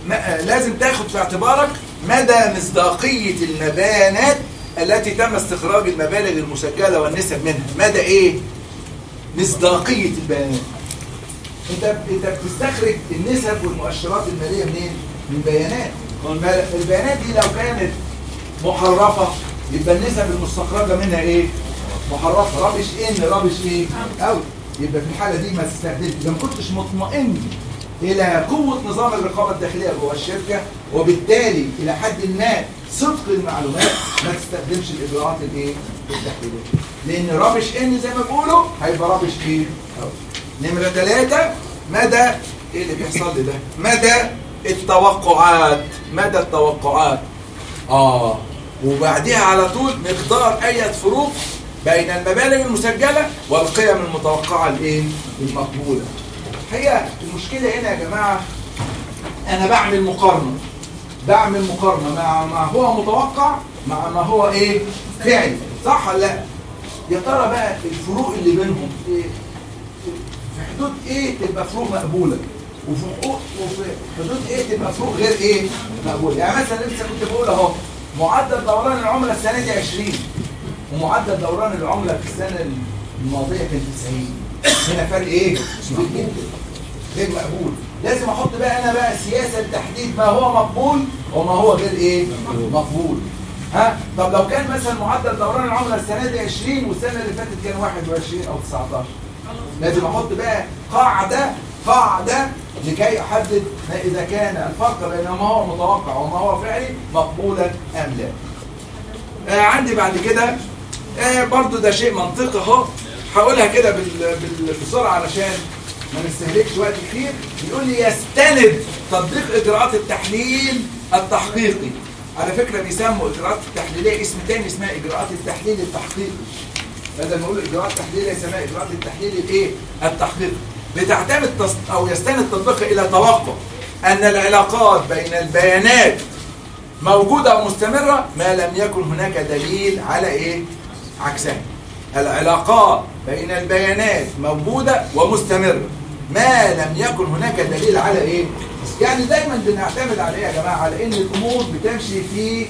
Speaker 1: ما- لازم تاخد في اعتبارك مدى مصداقية المبانات التي تم استخراج المبالغ المسجلة والنسب منها مدى ايه مصداقية البيانات انت انت بتستخرج النسب والمؤشرات المالية منين من بيانات والم- البيانات دي لو كانت محرفة يبقى النسب المستخرجة منها ايه محرفة رابش ان رابش ايه اوت يبقى في الحالة دي ما تستخدمش اذا ما كنتش مطمئن الى قوة نظام الرقابة الداخلية جوه الشركة وبالتالي الى حد ما صدق المعلومات ما تستخدمش الاجراءات الايه التحليلية لان رابش ان زي ما بيقولوا هيبقى رابش ايه اوت نمرة ثلاثة مدى ايه اللي بيحصل لي ده مدى التوقعات مدى التوقعات اه وبعديها على طول مقدار اي فروق بين المبالغ المسجلة والقيم المتوقعة الايه المقبولة هي المشكلة هنا يا جماعة انا بعمل مقارنة بعمل مقارنة مع ما هو متوقع مع ما هو ايه فعلي صح ولا لا يا ترى بقى الفروق اللي بينهم ايه في حدود ايه تبقى فروق مقبولة وفي حقوق وفي حدود ايه تبقى فروق غير ايه مقبولة يعني مثلا لسه كنت بقول اهو معدل دوران العملة السنة دي 20 ومعدل دوران العملة في السنة الماضية كان 90 هنا فرق ايه؟ كبير جدا غير مقبول لازم احط بقى انا بقى سياسة لتحديد ما هو مقبول وما هو غير ايه؟ مقبول ها طب لو كان مثلا معدل دوران العملة السنة دي 20 والسنة اللي فاتت كان 21 او 19 لازم احط بقى قاعدة قاعدة لكي احدد ما اذا كان الفرق بين ما هو متوقع وما هو فعلي مقبولا ام لا آه عندي بعد كده آه برضو ده شيء منطقي اهو هقولها كده بال... بال... بسرعة علشان ما نستهلكش وقت كتير بيقول لي يستند تطبيق اجراءات التحليل التحقيقي على فكرة بيسموا اجراءات التحليلية اسم تاني اسمها اجراءات التحليل التحقيقي بدل ما اقول اجراءات تحليليه يسميها اجراءات التحليل الايه التحقيقي بتعتمد تص- او يستند تطبيقها الى توقع ان العلاقات بين البيانات موجوده ومستمره ما لم يكن هناك دليل على ايه عكسها العلاقات بين البيانات موجوده ومستمره ما لم يكن هناك دليل على ايه يعني دايما بنعتمد على ايه يا جماعه على ان الامور بتمشي في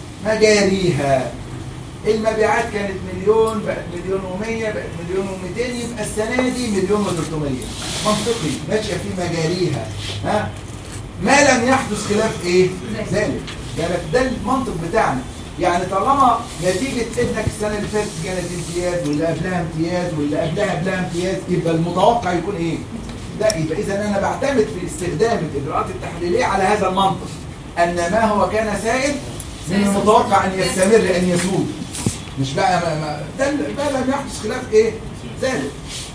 Speaker 1: مجاريها المبيعات كانت مليون بقت مليون ومية بقت مليون ومئتين يبقى السنة دي مليون وثلاثمية منطقي ماشية في مجاريها ها ما لم يحدث خلاف ايه ذلك ده ده المنطق بتاعنا يعني طالما نتيجة ابنك السنة اللي فاتت كانت امتياز واللي قبلها امتياز واللي قبلها قبلها امتياز يبقى المتوقع يكون ايه ده يبقى اذا انا بعتمد في استخدام الاجراءات التحليلية على هذا المنطق ان ما هو كان سائد من المتوقع ان يستمر ان يسود مش بقى ما ما ده ده لم يحدث خلاف ايه ذلك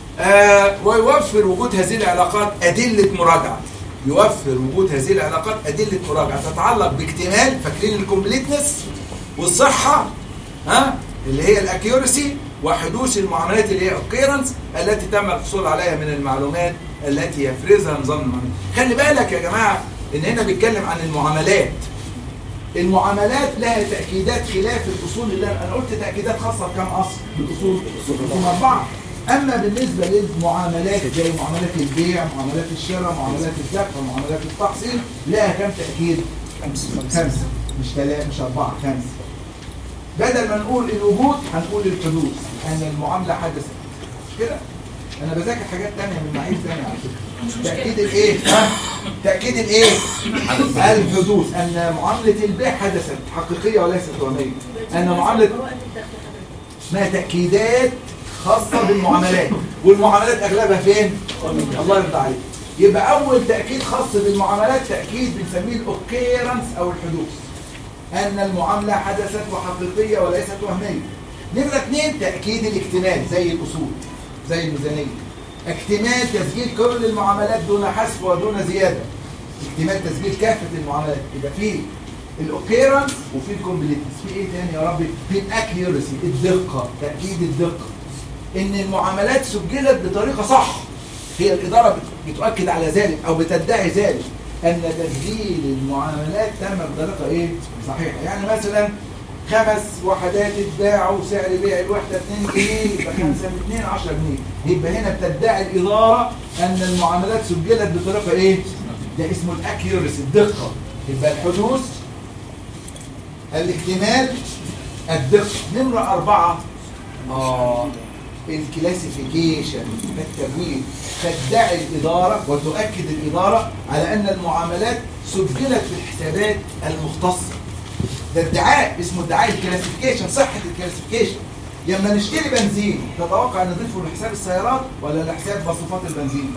Speaker 1: آه ويوفر وجود هذه العلاقات ادله مراجعه يوفر وجود هذه العلاقات ادله مراجعه تتعلق باكتمال فاكرين الكومبليتنس والصحه ها اللي هي الاكيورسي وحدوث المعاملات اللي هي الكيرنس التي تم الحصول عليها من المعلومات التي يفرزها نظام المعاملات خلي بالك يا جماعه ان هنا بيتكلم عن المعاملات المعاملات لها تأكيدات خلاف الأصول اللي أنا قلت تأكيدات خاصة بكم أصل بالأصول هم أربعة أما بالنسبة للمعاملات زي معاملات البيع معاملات الشراء معاملات الدفع معاملات التحصيل لها كم تأكيد؟ خمسة مش ثلاثة مش أربعة خمسة بدل ما نقول الوجود هنقول الحدوث أن المعاملة حدثت مش كده؟ أنا بذاكر حاجات تانية من معايير تانية على فكرة تأكيد الإيه؟ ها؟ تأكيد الإيه؟ الحدوث أن معاملة البيع حدثت حقيقية وليست وهمية أن معاملة اسمها تأكيدات خاصة بالمعاملات والمعاملات أغلبها فين؟ الله يرضى عليك يبقى أول تأكيد خاص بالمعاملات تأكيد بنسميه الأوكيرنس أو الحدوث أن المعاملة حدثت وحقيقية وليست وهمية نمرة اثنين تأكيد الاكتمال زي الأصول زي الميزانية اكتمال تسجيل كل المعاملات دون حذف ودون زيادة اكتمال تسجيل كافة المعاملات يبقى في الاوكيرنس وفي الكومبليتنس في ايه تاني يا ربي في الاكيورسي الدقة تأكيد الدقة ان المعاملات سجلت بطريقة صح هي الإدارة بت- بتؤكد على ذلك أو بتدعي ذلك أن تسجيل المعاملات تم بطريقة إيه؟ صحيحة يعني مثلا خمس وحدات اتباعوا سعر بيع الوحدة 2 جنيه يبقى 5 من 2 10 جنيه يبقى هنا بتدعي الإدارة أن المعاملات سجلت بطريقة إيه؟ ده اسمه الاكيورسي الدقه يبقى الحدوث الاكتمال الدقه نمره اربعه اه الكلاسيفيكيشن التمويل تدعي الإدارة وتؤكد الإدارة على أن المعاملات سجلت في الحسابات المختصة ده ادعاء اسمه ادعاء الكلاسيفيكيشن صحة الكلاسيفيكيشن لما نشتري بنزين تتوقع نضيفه لحساب السيارات ولا لحساب مصروفات البنزين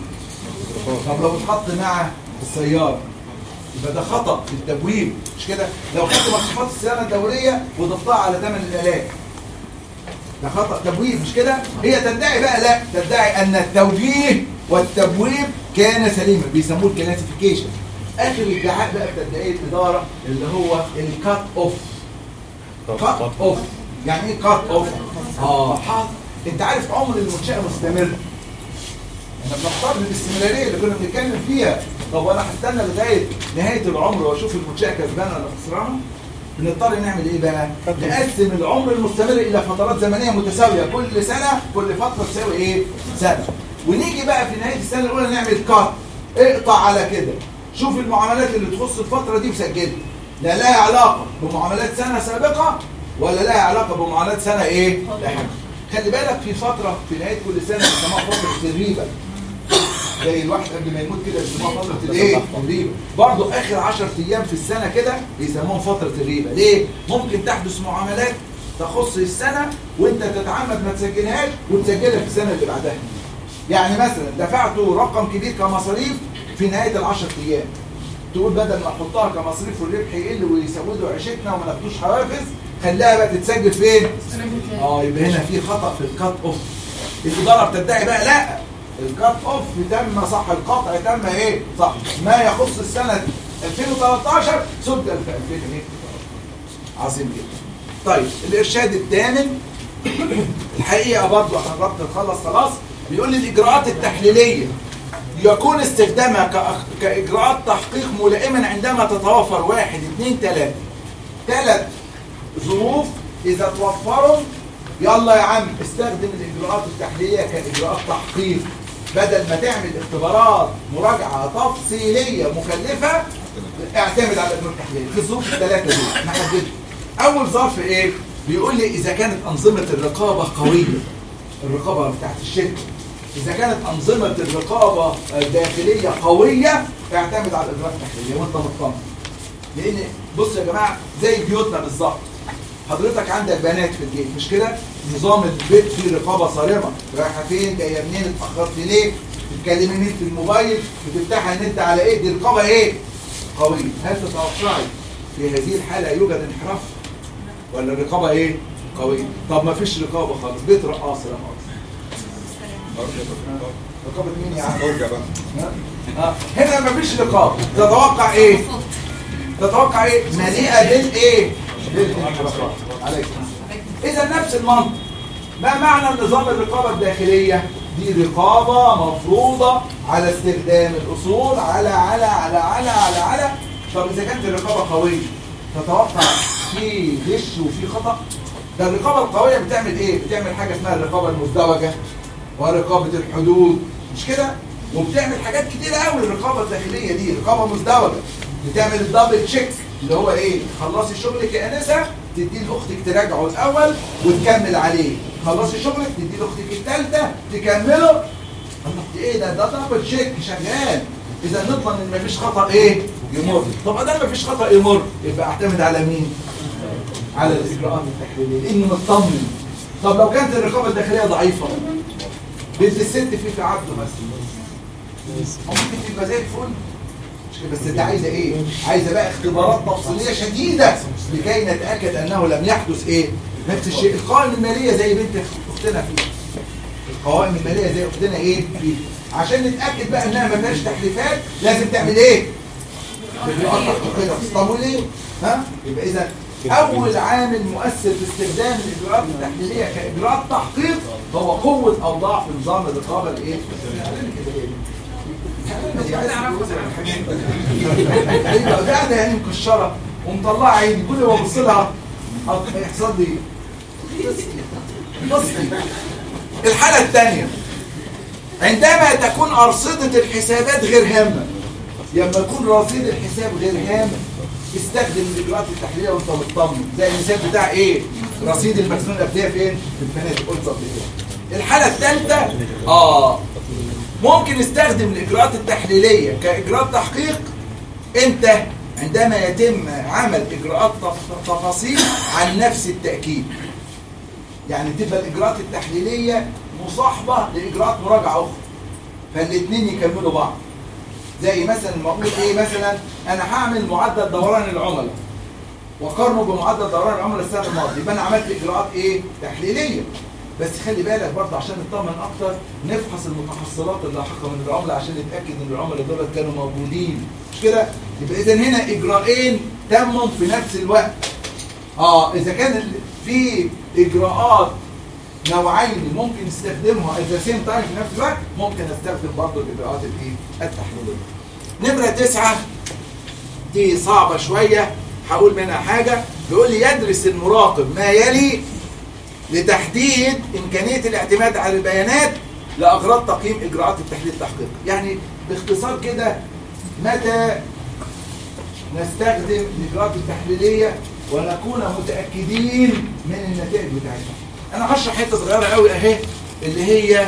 Speaker 1: طب لو اتحط مع السيارة يبقى ده خطأ في التبويب مش كده لو خدت مصروفات السيارة الدورية وضفتها على ثمن الآلات ده خطأ تبويب مش كده هي تدعي بقى لا تدعي ان التوجيه والتبويب كان سليما بيسموه الكلاسيفيكيشن اخر ادعاء بقى بتدعيه الاداره اللي هو الكات اوف كات اوف يعني ايه كات اوف اه حاط انت عارف عمر المنشاه مستمر احنا بنفترض الاستمراريه اللي كنا بنتكلم فيها طب وانا هستنى لغايه نهايه العمر واشوف المنشاه كسبانه ولا خسرانه بنضطر نعمل ايه بقى نقسم العمر المستمر الى فترات زمنيه متساويه كل سنه كل فتره تساوي ايه سنه ونيجي بقى في نهايه السنه الاولى نعمل كات اقطع على كده شوف المعاملات اللي تخص الفتره دي وسجلها لا لها علاقه بمعاملات سنه سابقه ولا لها علاقه بمعاملات سنه ايه لاحقه خلي بالك في فتره في نهايه كل سنه بيسموها فتره الريبه زي الواحد قبل ما يموت كده بيسموها فتره الايه الريبه برضه اخر 10 ايام في السنه كده بيسموهم فتره الريبه ليه ممكن تحدث معاملات تخص السنه وانت تتعمد ما تسجلهاش وتسجلها في السنه اللي بعدها يعني مثلا دفعتوا رقم كبير كمصاريف في نهايه ال 10 ايام تقول بدل ما احطها كمصاريف والربح يقل ويسودوا عيشتنا وما ناخدوش حوافز خليها بقى تتسجل فين؟ اه يبقى هنا في خطا في الكات اوف الاداره بتدعي بقى لا الكات اوف تم صح القطع تم ايه صح ما يخص السنه 2013 سجل في 2000 ايه عظيم جدا طيب الارشاد الثامن الحقيقه برضه احنا قربت نخلص خلاص بيقول لي الاجراءات التحليليه يكون استخدامها كأخ- كاجراءات تحقيق ملائما عندما تتوفر واحد اثنين ثلاثه ثلاث ظروف اذا توفروا يلا يا عم استخدم الاجراءات التحليليه كاجراءات تحقيق بدل ما تعمل اختبارات مراجعه تفصيليه مكلفه اعتمد على الاجراءات التحليليه في الظروف الثلاثه دول نحددهم اول ظرف ايه بيقول لي اذا كانت انظمه الرقابه قويه الرقابه بتاعت الشركه اذا كانت انظمه الرقابه الداخليه قويه اعتمد على الاجراءات التحليليه وانت مطمن لان بص يا جماعه زي بيوتنا بالظبط حضرتك عندك بنات في البيت مش كده نظام البيت فيه رقابه صارمه رايحه فين جايه منين اتاخرت ليه بتكلمي مين في الموبايل بتفتحي النت على ايه دي رقابه ايه قويه هل تتوقعي في هذه الحاله يوجد انحراف ولا الرقابه ايه قويه طب ما فيش رقابه خالص بيت رقاص لا مؤاخذه رقابه مين يا عم
Speaker 2: ارجع بقى
Speaker 1: ها؟ هنا مفيش رقابه تتوقع ايه تتوقع ايه مليئه بالايه بالانحرافات عليك اذا نفس المنطق ما معنى نظام الرقابه الداخليه دي رقابه مفروضه على استخدام الاصول على على على على على على طب اذا كانت الرقابه قويه تتوقع في غش وفي خطا ده الرقابه القويه بتعمل ايه بتعمل حاجه اسمها الرقابه المزدوجه ورقابه الحدود مش كده وبتعمل حاجات كتير قوي الرقابه الداخليه دي رقابه مزدوجه بتعمل الدبل تشيك اللي هو ايه خلصي شغلك يا انسه تدي لاختك تراجعه الاول وتكمل عليه خلصي شغلك تدي لاختك الثالثه تكمله الله ايه ده ده دبل تشيك شغال اذا نضمن ان مفيش خطا ايه يمر طب ما مفيش خطا يمر يبقى اعتمد على مين على الاجراءات التحليليه لاني مطمن طب لو كانت الرقابه الداخليه ضعيفه بنت الست في في عبده مثلا ممكن تبقى زي الفل مش كده، بس ده عايزه ايه عايزه بقى اختبارات تفصيليه شديده لكي نتاكد انه لم يحدث ايه نفس الشيء القوائم الماليه زي بنت اختنا فيه القوائم الماليه زي اختنا ايه فيه عشان نتاكد بقى انها ما فيهاش تحريفات لازم تعمل ايه اجراءات تحقيقيه طب وليه ها يبقى اذا اول عامل مؤثر في استخدام الاجراءات التحليليه كاجراءات تحقيق هو قوه او ضعف نظام الرقابه الايه ايوه قاعده يعني مكشره ومطلعه عيني كل ما ابص لها هيحصل لي ايه؟ بصي الحاله الثانيه عندما تكون ارصده الحسابات غير هامه لما يكون رصيد الحساب غير هام استخدم الاجراءات التحليليه وانت مطمن زي المثال بتاع ايه رصيد المخزون الابديه فين في الفنادق قلت قبل كده الحاله الثالثه اه ممكن نستخدم الاجراءات التحليليه كاجراءات تحقيق امتى عندما يتم عمل اجراءات تف- تفاصيل عن نفس التاكيد يعني تبقى الاجراءات التحليليه مصاحبه لاجراءات مراجعه اخرى فالاثنين يكملوا بعض زي مثلا ما اقول ايه مثلا انا هعمل معدل دوران العملاء وقارنه بمعدل دوران العملاء السنه الماضيه يبقى انا عملت اجراءات ايه تحليليه بس خلي بالك برضه عشان نطمن اكتر نفحص المتحصلات اللاحقه من العملاء عشان نتاكد ان العملاء دول كانوا موجودين مش كده يبقى اذا هنا اجراءين تموا في نفس الوقت اه اذا كان ال- في اجراءات نوعين ممكن نستخدمها at the same time في نفس الوقت ممكن استخدم برضه الاجراءات الايه التحليليه نمره تسعه دي صعبه شويه هقول منها حاجه بيقول لي يدرس المراقب ما يلي لتحديد إمكانية الاعتماد على البيانات لأغراض تقييم إجراءات التحليل التحقيقي يعني باختصار كده متى نستخدم الإجراءات التحليلية ونكون متأكدين من النتائج بتاعتها أنا هشرح حتة صغيرة قوي أهي اللي هي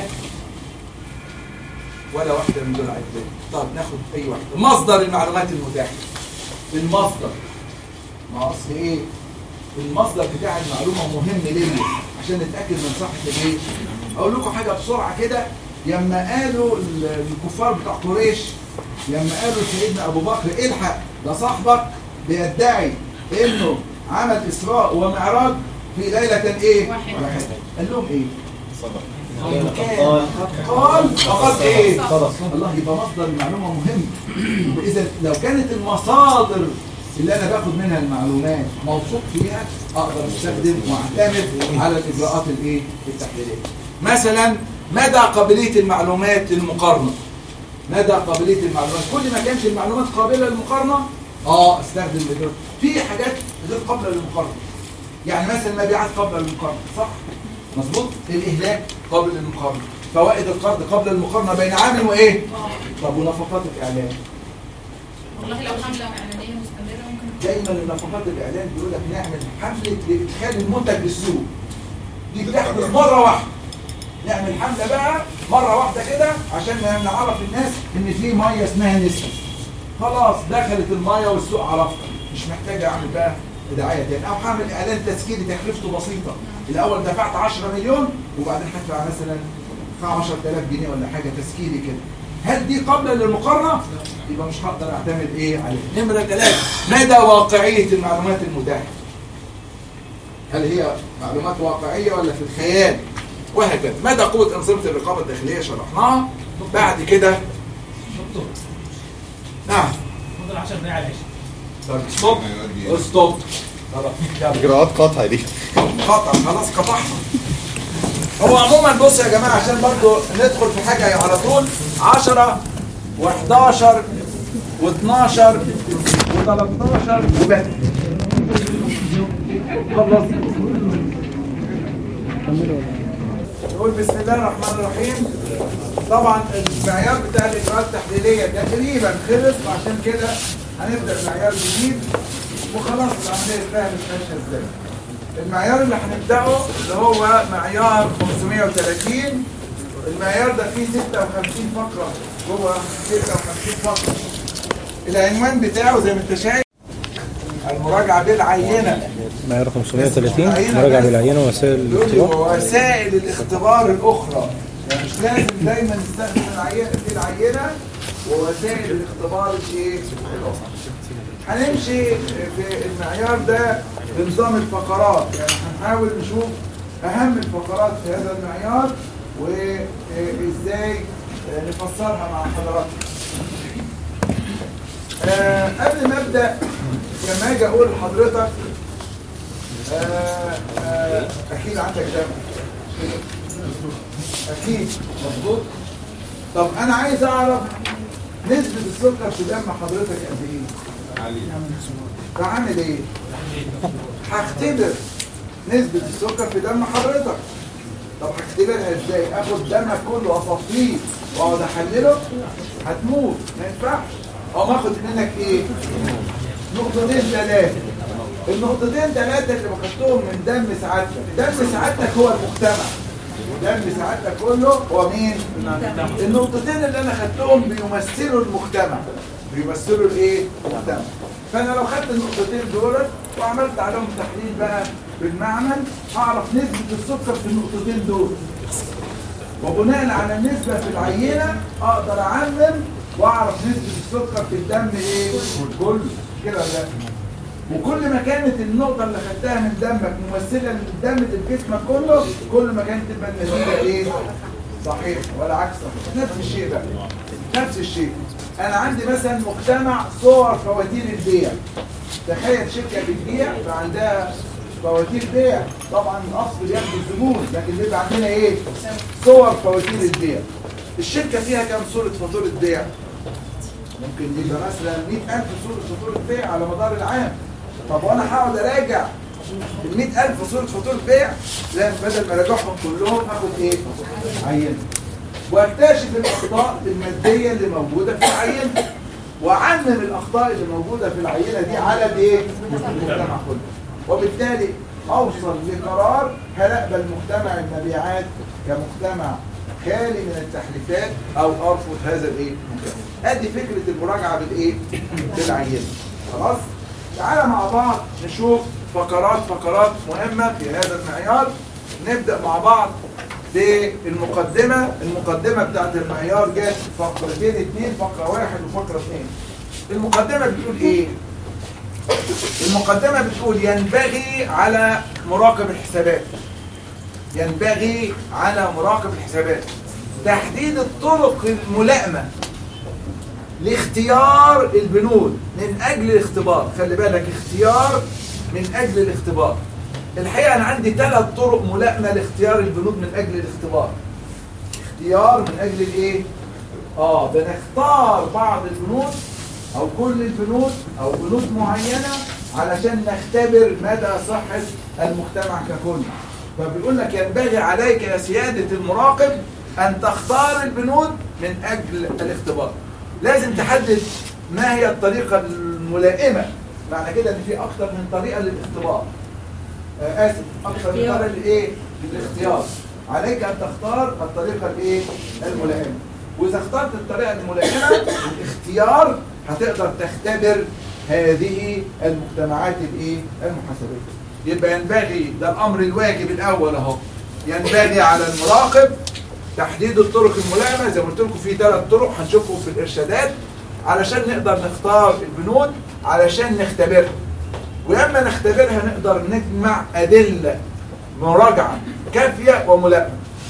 Speaker 1: ولا واحدة من دول عايزين طب ناخد أي واحدة مصدر المعلومات المتاحة المصدر ما أصل إيه المصدر بتاع المعلومة مهم ليا عشان نتأكد من صحة الايه اقول لكم حاجة بسرعة كده لما قالوا ال- الكفار بتاع قريش لما قالوا سيدنا ابو بكر الحق ده صاحبك بيدعي انه عمل اسراء ومعراج في ليلة ايه
Speaker 4: واحدة.
Speaker 1: واحدة قال لهم ايه
Speaker 5: كان
Speaker 1: كان
Speaker 5: قال
Speaker 1: قد قال فقد ايه
Speaker 5: صدق
Speaker 1: الله يبقى مصدر المعلومة مهم إذا لو كانت المصادر اللي أنا باخد منها المعلومات موثوق فيها أقدر أستخدم وأعتمد على الإجراءات الإيه؟ التحليلية. مثلا مدى قابلية المعلومات للمقارنة. مدى قابلية المعلومات، كل ما كانت المعلومات قابلة للمقارنة اه استخدم الإجراءات. في حاجات غير قابلة للمقارنة. يعني مثلا مبيعات قابلة للمقارنة، صح؟ مظبوط؟ الإهلاك قابل للمقارنة. فوائد القرض قبل المقارنة بين عامل وإيه؟ طب ونفقات الإعلان
Speaker 4: والله لو حملة إعلانية مستمرة ممكن
Speaker 1: دايما النفقات الإعلان بيقول لك نعمل حملة لإدخال المنتج للسوق دي بتحدث مرة واحدة نعمل حملة بقى مرة واحدة كده عشان نعرف الناس إن في مية اسمها نسبة خلاص دخلت المية والسوق عرفها مش محتاج أعمل بقى دعاية تاني أو هعمل إعلان تسكيري تكلفته بسيطة الأول دفعت 10 مليون وبعدين هدفع مثلا 10000 جنيه ولا حاجة تسكيري كده هل دي قابلة للمقارنة؟ يبقى مش هقدر اعتمد ايه عليه. نمرة ثلاثة مدى واقعية المعلومات المتاحة؟ هل هي معلومات واقعية ولا في الخيال؟ وهكذا. مدى قوة أنظمة الرقابة الداخلية شرحناها. بعد كده نعم
Speaker 7: فضل 10 دقايق على العشاء
Speaker 1: طب ستوب ستوب خلاص يلا.
Speaker 8: اجراءات قطع دي
Speaker 1: قطع خلاص قطعنا هو عموما بص يا جماعه عشان برضو ندخل في حاجه على طول 10 و11 و12 و13 وبس خلص نقول بسم الله الرحمن الرحيم طبعا المعيار بتاع الاجراءات التحليليه تقريبا خلص وعشان كده هنبدا معيار جديد وخلاص العمليه فاهمت ماشيه ازاي المعيار اللي هنبداه اللي هو معيار 530 المعيار ده فيه 56 فقره جوه 56 فقره العنوان بتاعه زي ما انت شايف المراجعه بالعينه
Speaker 5: معيار 530 مراجعة بالعينة وسائل
Speaker 1: يقول لي
Speaker 5: الاختبار
Speaker 1: ووسائل الاختبار الاخرى يعني مش لازم دايما نستخدم العينه دي العينه ووسائل الاختبار الايه الاخرى هنمشي في المعيار ده بنظام الفقرات يعني هنحاول نشوف اهم الفقرات في هذا المعيار وازاي نفسرها مع حضراتكم آه، قبل ما ابدا لما اجي اقول لحضرتك آه، آه، اكيد عندك دم اكيد مظبوط طب انا عايز اعرف نسبة السكر في دم حضرتك قد ايه؟ بعمل ايه؟ هختبر نسبة السكر في دم حضرتك طب هختبرها ازاي؟ اخد دمك كله واصفيه واقعد احلله هتموت ما ينفعش او اخد منك ايه نقطتين ثلاثه النقطتين ثلاثه اللي باخدتهم من دم سعادتك دم سعادتك هو المجتمع دم سعادتك كله هو مين النقطتين اللي انا خدتهم بيمثلوا المجتمع بيمثلوا الايه المجتمع فانا لو خدت النقطتين دول وعملت عليهم تحليل بقى بالمعمل هعرف نسبه السكر في النقطتين دول وبناء على النسبة في العينة اقدر اعمم واعرف نسبة السكر في الدم ايه كله كده ولا لا وكل ما كانت النقطة اللي خدتها من دمك ممثلة للدم اللي في جسمك كله كل ما كانت تبقى النتيجة ايه صحيح ولا عكس صحيح نفس الشيء بقى نفس الشيء انا عندي مثلا مجتمع صور فواتير البيع تخيل شركة بتبيع فعندها فواتير بيع طبعا الاصل بياخد الزبون لكن بيبقى عندنا ايه صور فواتير البيع الشركة فيها كام صورة فاتورة بيع ممكن يبقى مثلا 100000 صورة فاتورة بيع على مدار العام طب وانا هقعد اراجع ال 100000 صورة فاتورة بيع لا بدل ما اراجعهم كلهم اخد ايه عينة واكتشف الاخطاء المادية اللي موجودة في العينة واعمم الاخطاء اللي موجودة في العينة دي على الايه المجتمع كله وبالتالي اوصل لقرار هل اقبل مجتمع المبيعات كمجتمع خالي من التحريفات او ارفض هذا الايه المجتمع ادي فكره المراجعه بالايه بالعينه خلاص تعالى مع بعض نشوف فقرات فقرات مهمه في هذا المعيار نبدا مع بعض بالمقدمه المقدمه بتاعت المعيار جت فقرتين اتنين فقره واحد وفقره اتنين المقدمه بتقول ايه المقدمة بتقول ينبغي على مراقب الحسابات ينبغي على مراقب الحسابات تحديد الطرق الملائمة لاختيار البنود من أجل الاختبار خلي بالك اختيار من أجل الاختبار الحقيقة أنا عندي ثلاث طرق ملائمة لاختيار البنود من أجل الاختبار اختيار من أجل الإيه؟ آه بنختار بعض البنود او كل البنود او بنود معينة علشان نختبر مدى صحة المجتمع ككل فبيقول لك ينبغي عليك يا سيادة المراقب ان تختار البنود من اجل الاختبار لازم تحدد ما هي الطريقة الملائمة معنى كده ان في اكتر من طريقة للاختبار آه اسف اكتر من طريقة للايه للاختيار عليك ان تختار الطريقة الايه الملائمة واذا اخترت الطريقة الملائمة الاختيار هتقدر تختبر هذه المجتمعات الايه المحاسبيه يبقى ينبغي ده الامر الواجب الاول اهو ينبغي على المراقب تحديد الطرق الملائمه زي ما قلت لكم في ثلاث طرق هنشوفهم في الارشادات علشان نقدر نختار البنود علشان نختبرها ولما نختبرها نقدر نجمع ادله مراجعه كافيه وملائمه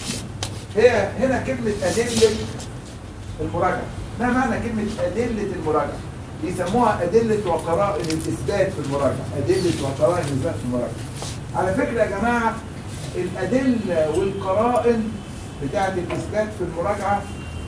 Speaker 1: هي هنا كلمه ادله المراجعه ما معنى كلمة أدلة المراجعة؟ يسموها أدلة وقرائن الإثبات في المراجعة أدلة وقرائن الإثبات في المراجعة على فكرة يا جماعة الأدلة والقرائن بتاعة الإثبات في المراجعة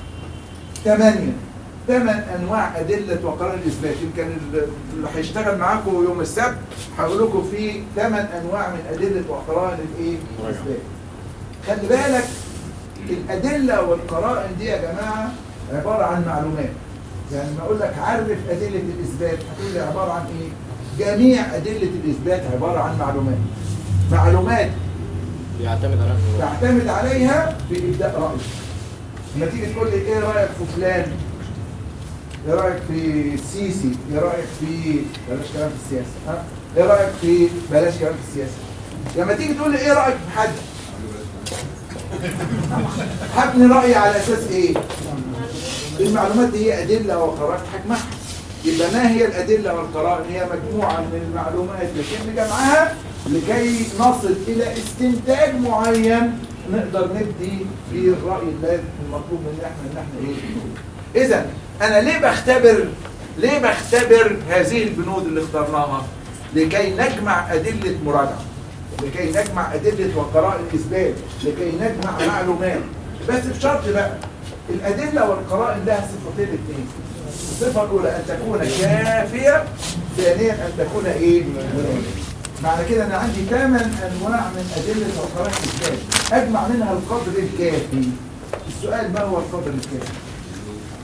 Speaker 1: ثمانية ثمان أنواع أدلة وقرائن الإثبات يمكن اللي هيشتغل معاكم يوم السبت هقول لكم في ثمان أنواع من أدلة وقرائن الإيه؟ الإثبات خلي بالك الأدلة والقرائن دي يا جماعة عبارة عن معلومات يعني ما اقول لك عرف أدلة الإثبات هتقول لي عبارة عن إيه جميع أدلة الإثبات عبارة عن معلومات معلومات
Speaker 5: يعتمد على
Speaker 1: تعتمد عليها في إبداء رأيك لما تيجي تقول لي إيه رأيك في فلان إيه رأيك في السيسي إيه رأيك في بلاش كلام في السياسة ها إيه رأيك في بلاش كلام في السياسة لما تيجي تقول لي إيه رأيك في حد هبني رأيي على أساس إيه المعلومات دي هي أدلة وقرائن حجمها يبقى ما هي الأدلة والقرائن هي مجموعة من المعلومات يتم جمعها لكي نصل إلى استنتاج معين نقدر ندي فيه الرأي اللازم المطلوب مننا احنا ان احنا ايه اذا انا ليه بختبر ليه بختبر هذه البنود اللي اخترناها لكي نجمع أدلة مراجعة لكي نجمع أدلة وقرائن إثبات لكي نجمع معلومات بس بشرط بقى الأدلة والقرائن لها صفتين اثنين الصفة الأولى أن تكون كافية ثانيا أن تكون إيه؟ مناسبة معنى كده أنا عندي ثمان أنواع من أدلة وقرائن إثبات أجمع منها القدر الكافي السؤال ما هو القدر الكافي؟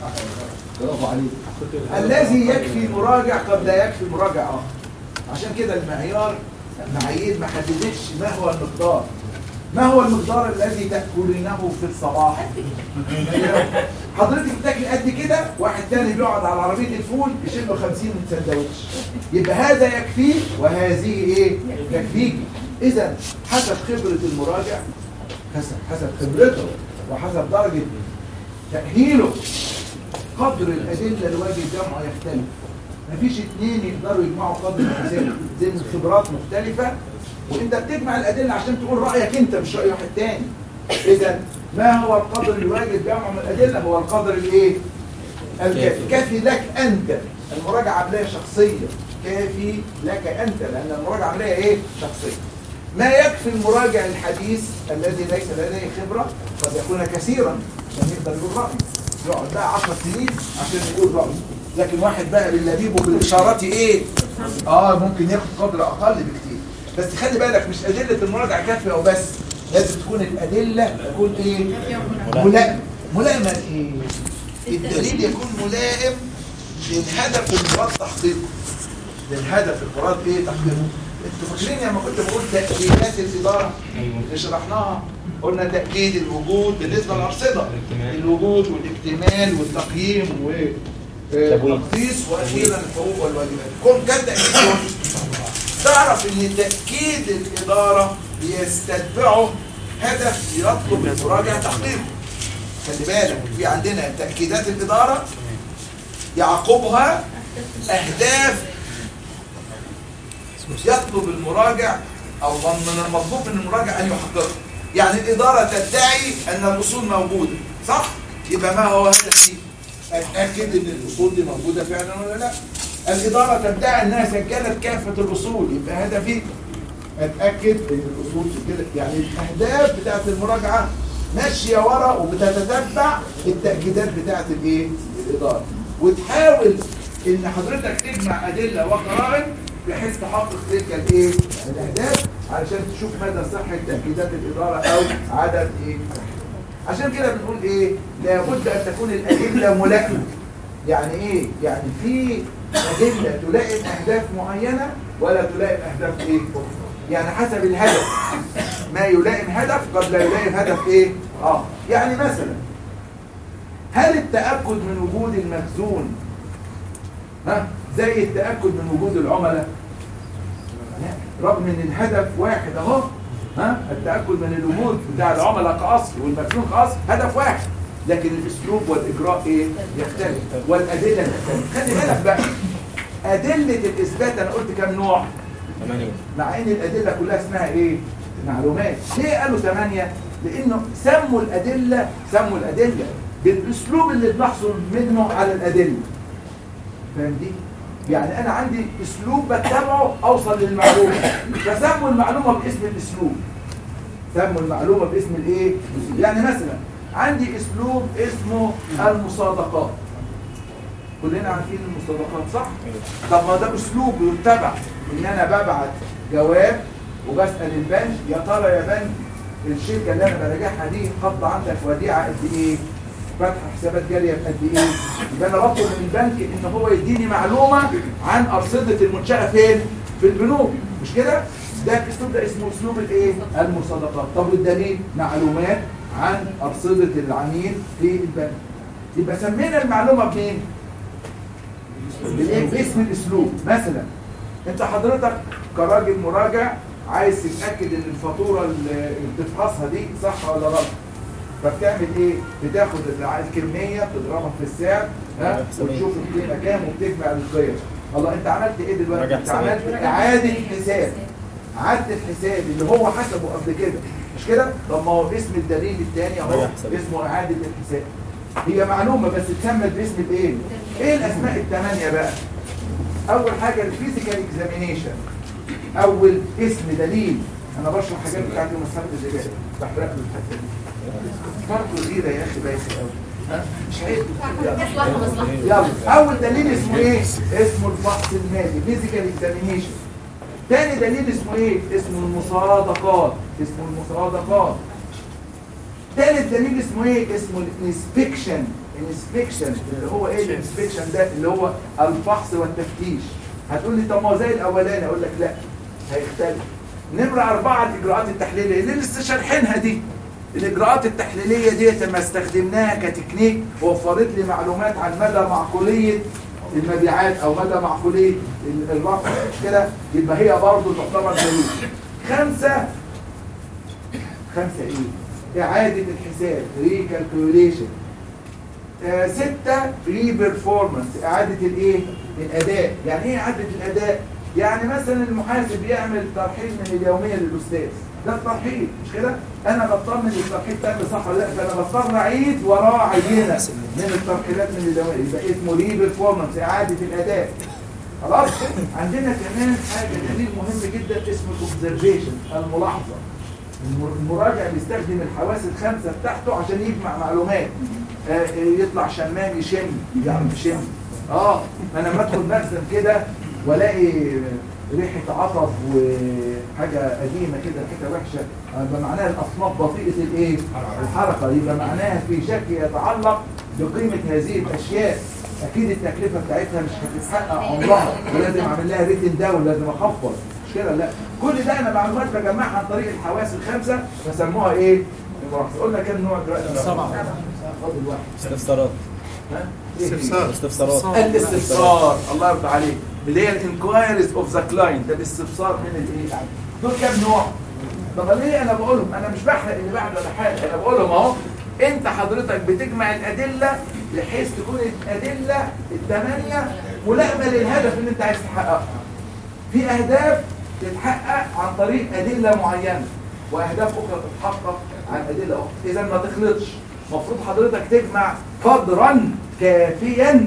Speaker 1: برافو عليك الذي يكفي مراجع قد لا يكفي مراجع اخر عشان كده المعيار معايير ما حددتش ما هو المقدار ما هو المقدار الذي تاكلينه في الصباح حضرتك بتاكل قد كده واحد تاني بيقعد على عربيه الفول يشيل له 50 من سندوتش يبقى هذا يكفيه وهذه ايه تكفيك اذا حسب خبره المراجع حسب حسب خبرته وحسب درجه تاهيله قدر الادله الواجب جمعه يختلف مفيش اتنين يقدروا يجمعوا قدر متساوي لان الخبرات مختلفه وانت بتجمع الادله عشان تقول رايك انت مش راي واحد تاني اذا ما هو القدر الواجب جمع من الادله هو القدر الايه الكافي كافي لك انت المراجعه عمليه شخصيه كافي لك انت لان المراجعه عمليه ايه شخصيه ما يكفي المراجع الحديث الذي ليس لديه خبره قد يكون كثيرا عشان يقدر يقول رايه يقعد بقى 10 سنين عشان يقول رايه لكن واحد بقى باللبيب وبالاشارات ايه اه ممكن ياخد قدر اقل بكتير بس خلي بالك مش ادله المراجعه كافيه او بس لازم تكون الادله تكون ايه ملائمه ملائمه ايه الدليل يكون ملائم للهدف المراد تحقيقه للهدف المراد ايه تحقيقه انتوا فاكرين لما كنت بقول تاكيدات الاداره اللي شرحناها قلنا تاكيد الوجود بالنسبه للارصده الوجود والاكتمال والتقييم والتخصيص واخيرا الحقوق والواجبات كل كان تاكيد تعرف ان تاكيد الاداره يستتبعه هدف يطلب المراجع تحقيقه خلي بالك في عندنا تاكيدات الاداره يعقبها اهداف يطلب المراجع او من المطلوب من المراجع ان يحققها يعني الاداره تدعي ان الاصول موجوده صح يبقى ما هو هدفي اتاكد ان الاصول دي موجوده فعلا ولا لا الاداره تدعي انها سجلت كافه الاصول يبقى هدفي اتاكد ان الاصول كده يعني الاهداف بتاعت المراجعه ماشيه ورا وبتتتبع التاكيدات بتاعت الايه الاداره وتحاول ان حضرتك تجمع ادله وقرائن بحيث تحقق تلك الايه الاهداف علشان تشوف مدى صحه تاكيدات الاداره او عدد ايه عشان كده بنقول ايه لابد ان تكون الادله ملائمه يعني ايه يعني في ادله تلائم اهداف معينه ولا تلائم اهداف ايه يعني حسب الهدف ما يلائم هدف قد لا يلائم هدف ايه اه يعني مثلا هل التاكد من وجود المخزون ها زي التاكد من وجود العملاء لا رغم ان الهدف واحد اهو ها التاكد من الوجود بتاع العملاء كاصل والمخزون كاصل هدف واحد لكن الاسلوب والاجراء ايه يختلف والادله تختلف خلي بالك بقى ادله الاثبات انا قلت كام نوع
Speaker 5: ثمانية
Speaker 1: مع ان الادله كلها اسمها ايه معلومات ليه قالوا ثمانية لانه سموا الادله سموا الادله بالاسلوب اللي بنحصل منه على الادله فاهم دي يعني انا عندي اسلوب بتبعه اوصل للمعلومه فسموا المعلومه باسم الاسلوب سموا المعلومه باسم الايه يعني مثلا عندي اسلوب اسمه المصادقات كلنا عارفين المصادقات صح طب ما ده اسلوب يتبع ان انا ببعت جواب وبسال البنك يا ترى يا بنك الشركه اللي انا براجعها دي حاطه عندك وديعه قد ايه فتح حسابات جاريه بقد ايه يبقى انا بطلب من البنك ان هو يديني معلومه عن ارصده المنشاه فين في البنوك مش كده ده الاسلوب ده اسمه اسلوب الايه المصادقات طب والدليل معلومات عن ارصده العميل في البنك يبقى سمينا المعلومه بمين بالايه باسم الاسلوب مثلا انت حضرتك كراجل مراجع عايز تتاكد ان الفاتوره اللي بتفحصها دي صح ولا غلط فبتعمل ايه بتاخد الكميه بتضربها في السعر ها وتشوف القيمه كام وبتجمع القيم الله انت عملت ايه دلوقتي
Speaker 5: راجع
Speaker 1: انت
Speaker 5: حسابات.
Speaker 1: عملت اعاده حساب عدت الحساب اللي هو حسبه قبل كده مش كده طب ما هو اسم الدليل الثاني اهو
Speaker 5: راجع حسابات.
Speaker 1: اسمه اعاده الحساب هي معلومه بس اتسمت باسم الايه ايه الاسماء الثمانيه بقى اول حاجه الفيزيكال اكزامينيشن اول اسم دليل انا بشرح حاجات بتاعت المصحف الزجاج بحرق له الحته دي فرق الغيره يا اخي بايخ قوي ها مش عيب يلا.
Speaker 4: مصلحة مصلحة
Speaker 1: يلا اول دليل اسمه ايه اسمه الفحص المالي فيزيكال اكزامينيشن تاني دليل اسمه ايه اسمه المصادقات اسمه المصادقات تالت دليل اسمه ايه اسمه الانسبكشن انسبكشن اللي هو ايه الانسبكشن ده اللي هو الفحص والتفتيش هتقول لي طب ما هو زي الاولاني اقول لك لا هيختلف نمرة أربعة الإجراءات التحليلية اللي لسه شارحينها دي الإجراءات التحليلية دي لما استخدمناها كتكنيك وفرت لي معلومات عن مدى معقولية المبيعات أو مدى معقولية ال- الرفع كده يبقى هي برضه تعتبر دليل خمسة خمسة إيه؟ إعادة الحساب ريكالكوليشن آه، ستة ري بيرفورمانس إعادة الإيه؟ الأداء يعني إيه إعادة الأداء؟ يعني مثلا المحاسب يعمل ترحيل من اليومية للأستاذ ده الترحيل مش كده؟ أنا بطمن الترحيل تم صح ولا لا فأنا بضطر أعيد وراه عينة من الترحيلات من اليومية يبقى اسمه ري بيرفورمانس إعادة الأداء خلاص؟ عندنا كمان حاجة دليل مهم جدا اسمه الأوبزرفيشن الملاحظة المر- المراجع بيستخدم الحواس الخمسة بتاعته عشان يجمع معلومات آه، آه، يطلع شمام يشم يعرف يشم اه انا لما ادخل مخزن كده والاقي ريحه عطب وحاجه قديمه كده ريحتها وحشه يبقى معناها الاصناف بطيئه الايه؟ الحركه يبقى معناها في شك يتعلق بقيمه هذه الاشياء اكيد التكلفه بتاعتها مش هتتحقق عمرها ولازم اعمل لها ريتن داون لازم اخفض مش كده لا كل ده انا معلومات بجمعها عن طريق الحواس الخمسه بسموها ايه؟ الملاحظه قلنا كام نوع دلوقتي؟
Speaker 5: سبعة.
Speaker 1: فاضل واحد
Speaker 5: استفسارات
Speaker 1: ها؟ إيه هي؟
Speaker 2: استفسار
Speaker 5: استفسارات
Speaker 1: الاستفسار الله يرضى عليك اللي هي الانكوايريز اوف ذا كلاينت ده الاستفسار من الايه دول كام نوع طب ليه انا بقولهم انا مش بحرق اللي بعد ولا حاجه انا بقولهم اهو انت حضرتك بتجمع الادله بحيث تكون الادله الثمانيه ملائمه للهدف اللي انت عايز تحققه في اهداف تتحقق عن طريق ادله معينه واهداف اخرى تتحقق عن ادله اخرى اذا ما تخلطش المفروض حضرتك تجمع قدرا كافيا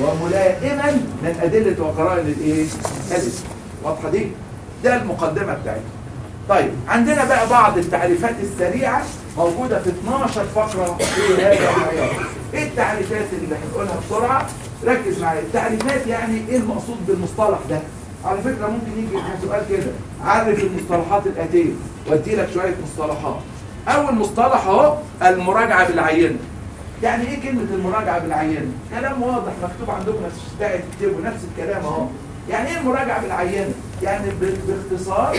Speaker 1: وملائما من ادله وقرائن الايه الاسم واضحه دي ده المقدمه بتاعتنا طيب عندنا بقى بعض التعريفات السريعه موجوده في 12 فقره في هذا المعيار ايه التعريفات اللي هنقولها بسرعه ركز معايا التعريفات يعني ايه المقصود بالمصطلح ده على فكره ممكن يجي سؤال كده عرف المصطلحات الاتيه وادي لك شويه مصطلحات اول مصطلح اهو المراجعه بالعينه يعني ايه كلمه المراجعه بالعينه كلام واضح مكتوب عندكم نفس الشتاء تكتبوا نفس الكلام اهو يعني ايه المراجعه بالعينه يعني ب- باختصار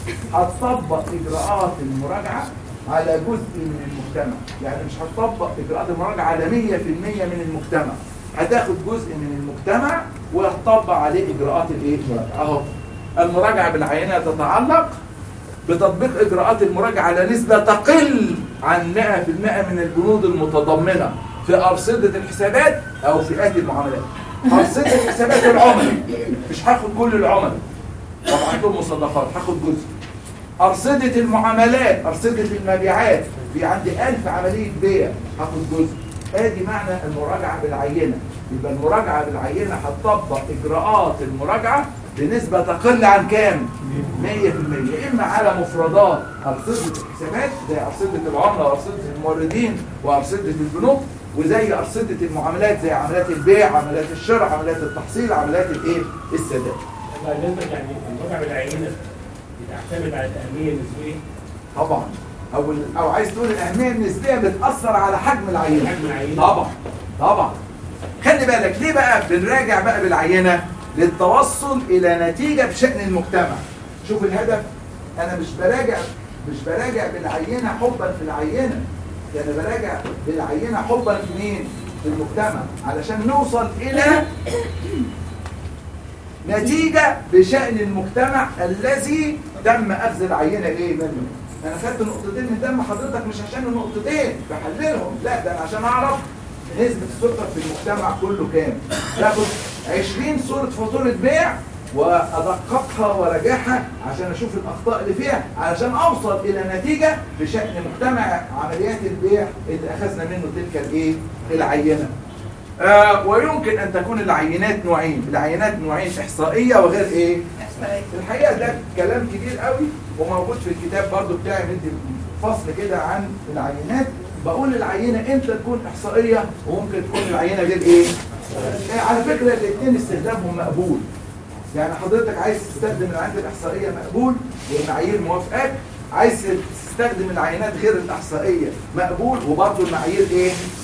Speaker 1: هتطبق اجراءات المراجعه على جزء من المجتمع يعني مش هتطبق اجراءات المراجعه على 100% من المجتمع هتاخد جزء من المجتمع وهتطبق عليه اجراءات الايه المراجعه اهو المراجعه بالعينه تتعلق بتطبيق اجراءات المراجعه على نسبه تقل عن 100% من البنود المتضمنه في ارصده الحسابات او فئات المعاملات ارصده الحسابات العملاء مش هاخد كل العملاء طبعا عندهم مصدقات هاخد جزء أرصدة المعاملات أرصدة المبيعات في عندي ألف عملية بيع هاخد جزء ادي معنى المراجعة بالعينة يبقى المراجعة بالعينة هتطبق إجراءات المراجعة بنسبة تقل عن كام؟ 100% إما على مفردات أرصدة الحسابات زي أرصدة العملة وأرصدة الموردين وأرصدة البنوك وزي أرصدة المعاملات زي عمليات البيع عمليات الشراء عمليات التحصيل عمليات الإيه؟ السداد
Speaker 6: حضرتك يعني المراجعه بالعينه بتعتمد على الاهميه النسبيه
Speaker 1: طبعا او ال- او عايز تقول الاهميه النسبيه بتاثر على حجم العينه
Speaker 6: حجم العينة.
Speaker 1: طبعا طبعا خلي بالك ليه بقى بنراجع بقى بالعينه للتوصل الى نتيجه بشان المجتمع شوف الهدف انا مش براجع مش براجع بالعينه حبا في العينه ده انا براجع بالعينه حبا في مين في المجتمع علشان نوصل الى نتيجة بشأن المجتمع الذي تم أخذ العينة إيه منه أنا خدت نقطتين من دم حضرتك مش عشان النقطتين بحللهم لا ده أنا عشان أعرف نسبة السكر في المجتمع كله كام باخد 20 صورة فاتورة بيع وأدققها وراجعها عشان أشوف الأخطاء اللي فيها علشان أوصل إلى نتيجة بشأن مجتمع عمليات البيع اللي أخذنا منه تلك الإيه العينة آه ويمكن أن تكون العينات نوعين العينات نوعين إحصائية وغير إيه الحقيقة ده كلام كبير قوي وموجود في الكتاب برضو بتاعي مدي فصل كده عن العينات بقول العينة امتى تكون إحصائية وممكن تكون العينة غير إيه آه على فكرة الاثنين استخدامهم مقبول يعني حضرتك عايز تستخدم العينات الإحصائية مقبول والمعايير موافقاك عايز تستخدم العينات غير الإحصائية مقبول وبرضه المعايير إيه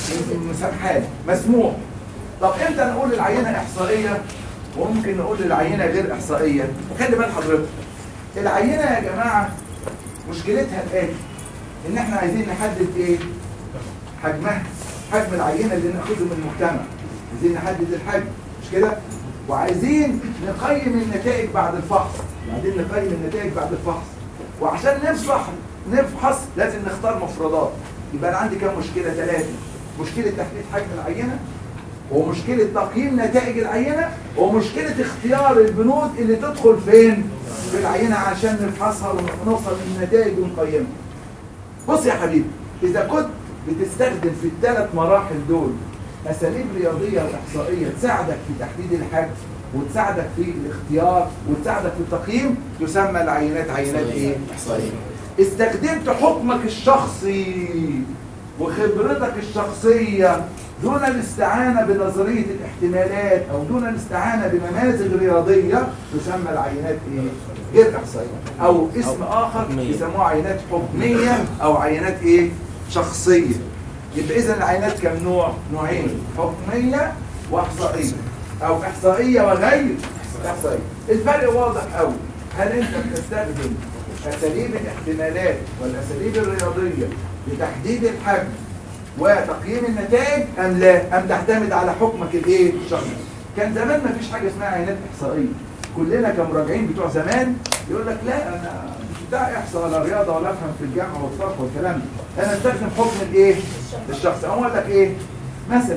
Speaker 1: مسامحاني مسموح طب امتى نقول العينه احصائيه وممكن نقول العينه غير احصائيه خلي بال حضرتك العينه يا جماعه مشكلتها الاتي ان احنا عايزين نحدد ايه حجمها حجم العينه اللي ناخده من المجتمع عايزين نحدد الحجم مش كده وعايزين نقيم النتائج بعد الفحص عايزين نقيم النتائج بعد الفحص وعشان نفصح نفحص لازم نختار مفردات يبقى انا عندي كام مشكله ثلاثه مشكله تحديد حجم العينه ومشكله تقييم نتائج العينه ومشكله اختيار البنود اللي تدخل فين في العينه عشان نفحصها ونوصل للنتائج ونقيمها بص يا حبيبي اذا كنت بتستخدم في الثلاث مراحل دول اساليب رياضيه واحصائيه تساعدك في تحديد الحجم وتساعدك في الاختيار وتساعدك في التقييم تسمى العينات عينات ايه احصائيه استخدمت حكمك الشخصي وخبرتك الشخصيه دون الاستعانه بنظريه الاحتمالات او دون الاستعانه بنماذج رياضيه تسمى العينات ايه غير احصائيه او اسم اخر يسموها عينات حكميه او عينات ايه شخصيه يبقى اذا العينات كم نوع نوعين حكميه واحصائيه او احصائيه وغير احصائيه الفرق واضح قوي هل انت بتستخدم اساليب الاحتمالات والاساليب الرياضيه لتحديد الحجم وتقييم النتائج ام لا ام تعتمد على حكمك الايه الشخصي كان زمان ما فيش حاجه اسمها عينات احصائيه كلنا كمراجعين بتوع زمان يقول لك لا انا مش بتاع احصاء ولا رياضه ولا افهم في الجامعه والصرف والكلام ده انا استخدم حكم الايه الشخصي اقول لك ايه مثلا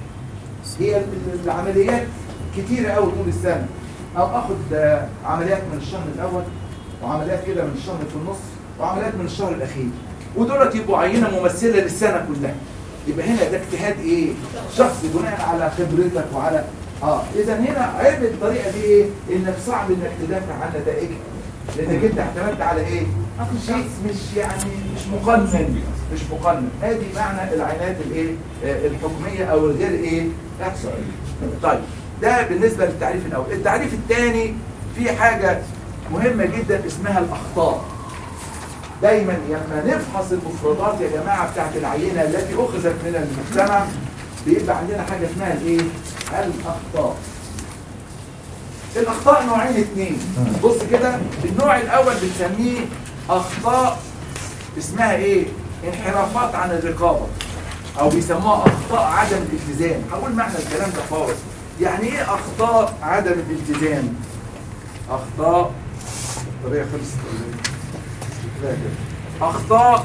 Speaker 1: هي ال- العمليات كتيره قوي طول السنه او اخد آه، عمليات من الشهر الاول وعمليات كده من الشهر في النص وعمليات من الشهر الاخير ودولت يبقوا عينه ممثله للسنه كلها يبقى هنا ده اجتهاد ايه شخصي بناء على خبرتك وعلى اه اذا هنا عيب الطريقه دي ايه انك صعب انك تدافع عن نتائجها لانك انت اعتمدت على ايه شيء مش يعني مش مقنن مش مقنن ادي معنى العينات الايه آه، الحكميه او الغير ايه احصائيه طيب ده بالنسبه للتعريف الاول التعريف الثاني في حاجه مهمه جدا اسمها الاخطاء دايما لما نفحص المفردات يا جماعه بتاعت العينه التي اخذت من المجتمع بيبقى عندنا حاجه اسمها الايه الاخطاء الاخطاء نوعين اثنين بص كده النوع الاول بنسميه اخطاء اسمها ايه انحرافات عن الرقابه او بيسموها اخطاء عدم الالتزام هقول معنى الكلام ده خالص يعني ايه اخطاء عدم الالتزام اخطاء الطريقه خلصت ولا إيه؟ لا كده. اخطاء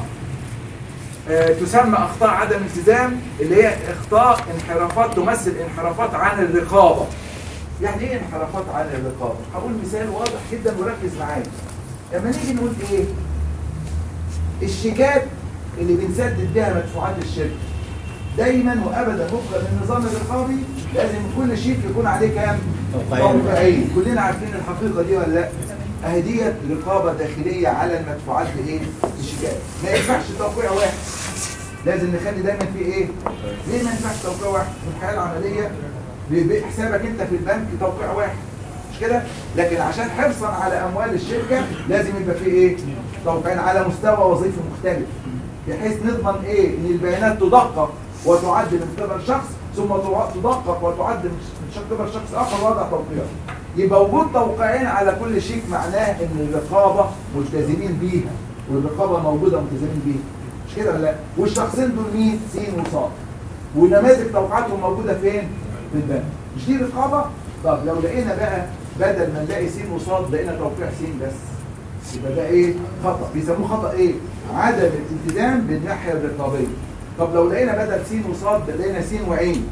Speaker 1: آه، تسمى اخطاء عدم التزام اللي هي اخطاء انحرافات تمثل انحرافات عن الرقابه يعني ايه انحرافات عن الرقابه هقول مثال واضح جدا وركز معايا لما نيجي نقول ايه الشيكات اللي بنسدد بيها مدفوعات الشركه دايما وابدا وفقا للنظام الرقابي لازم كل شيك يكون عليه كام
Speaker 5: توقيعين.
Speaker 1: توقيعين كلنا عارفين الحقيقه دي ولا لا اهي ديت رقابه داخليه على المدفوعات لايه الشيكات ما ينفعش توقيع واحد لازم نخلي دايما في ايه ليه ما ينفعش توقيع واحد في الحياه العمليه بيبقى حسابك انت في البنك توقيع واحد مش كده لكن عشان حرصا على اموال الشركه لازم يبقى في ايه توقيعين على مستوى وظيفي مختلف بحيث نضمن ايه ان البيانات تدقق وتعد من قبل شخص ثم تدقق وتعد من قبل شخص اخر وضع توقيع يبقى وجود توقيعين على كل شيك معناه ان الرقابه ملتزمين بيها والرقابه موجوده ملتزمين بيها مش كده ولا لا والشخصين دول مين سين وصاد ونماذج توقيعاتهم موجوده فين في البنك مش دي رقابه طب لو لقينا بقى بدل ما نلاقي سين وصاد لقينا توقيع سين بس يبقى ده ايه خطا بيسموه خطا ايه عدم الالتزام بالناحيه الرقابيه طب لو لقينا بدل سين وصاد لقينا سين وعين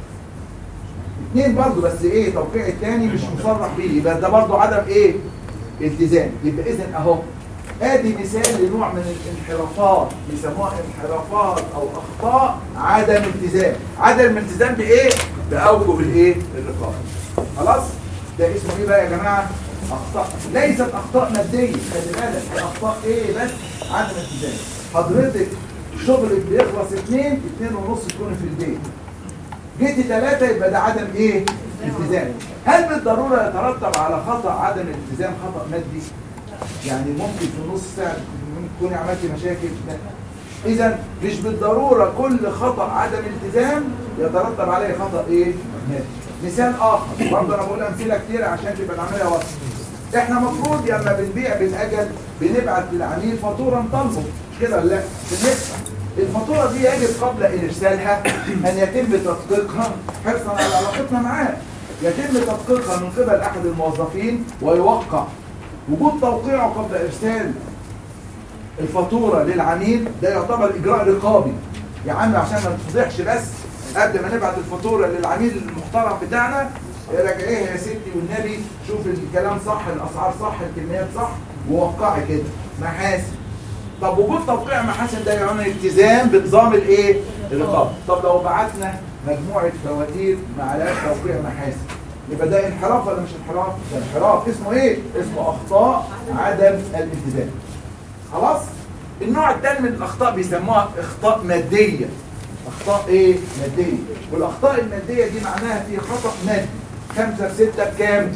Speaker 1: اثنين برضه بس ايه توقيع الثاني مش مصرح بيه يبقى ده برضه عدم ايه التزام يبقى اذا اهو ادي مثال لنوع من الانحرافات بيسموها انحرافات او اخطاء عدم التزام عدم الالتزام بايه باوجه الايه الرقابه خلاص ده اسمه ايه بقى يا جماعه اخطاء ليست اخطاء ماديه خلي بالك دي اخطاء ايه بس عدم التزام حضرتك شغلك بيخلص اثنين اثنين ونص تكون في البيت جيت ثلاثة يبقى ده عدم ايه التزام هل بالضرورة يترتب على خطأ عدم الالتزام خطأ مادي يعني ممكن في نص ساعة تكوني عملتي مشاكل لا اذا مش بالضروره كل خطا عدم التزام يترتب عليه خطا ايه مادي مثال اخر برضه انا بقول امثله كتير عشان تبقى العمليه واضحه احنا المفروض لما بنبيع بالاجل بنبعت للعميل فاتوره نطالبه مش كده ولا لا بندفع الفاتوره دي يجب قبل ارسالها ان يتم تدقيقها حرصا على علاقتنا معاه يتم تدقيقها من قبل احد الموظفين ويوقع وجود توقيعه قبل ارسال الفاتوره للعميل ده يعتبر اجراء رقابي يا عم عشان ما نفضحش بس قبل ما نبعت الفاتوره للعميل المحترم بتاعنا راجعيها يا ستي والنبي شوف الكلام صح الاسعار صح الكميات صح ووقعي كده محاسن طب وجود توقيع محاسن ده يعني التزام بنظام الايه الرقابه طب لو بعتنا مجموعه فواتير ما عليهاش توقيع محاسن يبقى ده انحراف ولا مش انحراف ده انحراف اسمه ايه اسمه اخطاء عدم الالتزام خلاص النوع الثاني من الاخطاء بيسموها اخطاء ماديه اخطاء ايه ماديه والاخطاء الماديه دي معناها في خطا مادي 5 في 6 بكام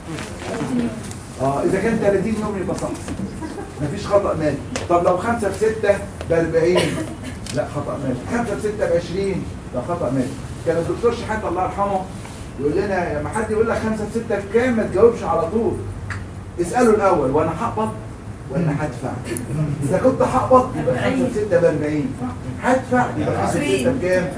Speaker 1: اه اذا كان 30 يوم يبقى صح مفيش خطا مادي طب لو 5 في 6 ب 40 لا خطا مادي 5 في 6 ب 20 ده خطا مادي كان الدكتور شحاته الله يرحمه يقول لنا لما حد يقول لك 5 في 6 بكام ما تجاوبش على طول اساله الاول وانا هقبض ولا هدفع اذا كنت هقبض يبقى 5 في 6 ب 40 هدفع يبقى 5 في 6 بكام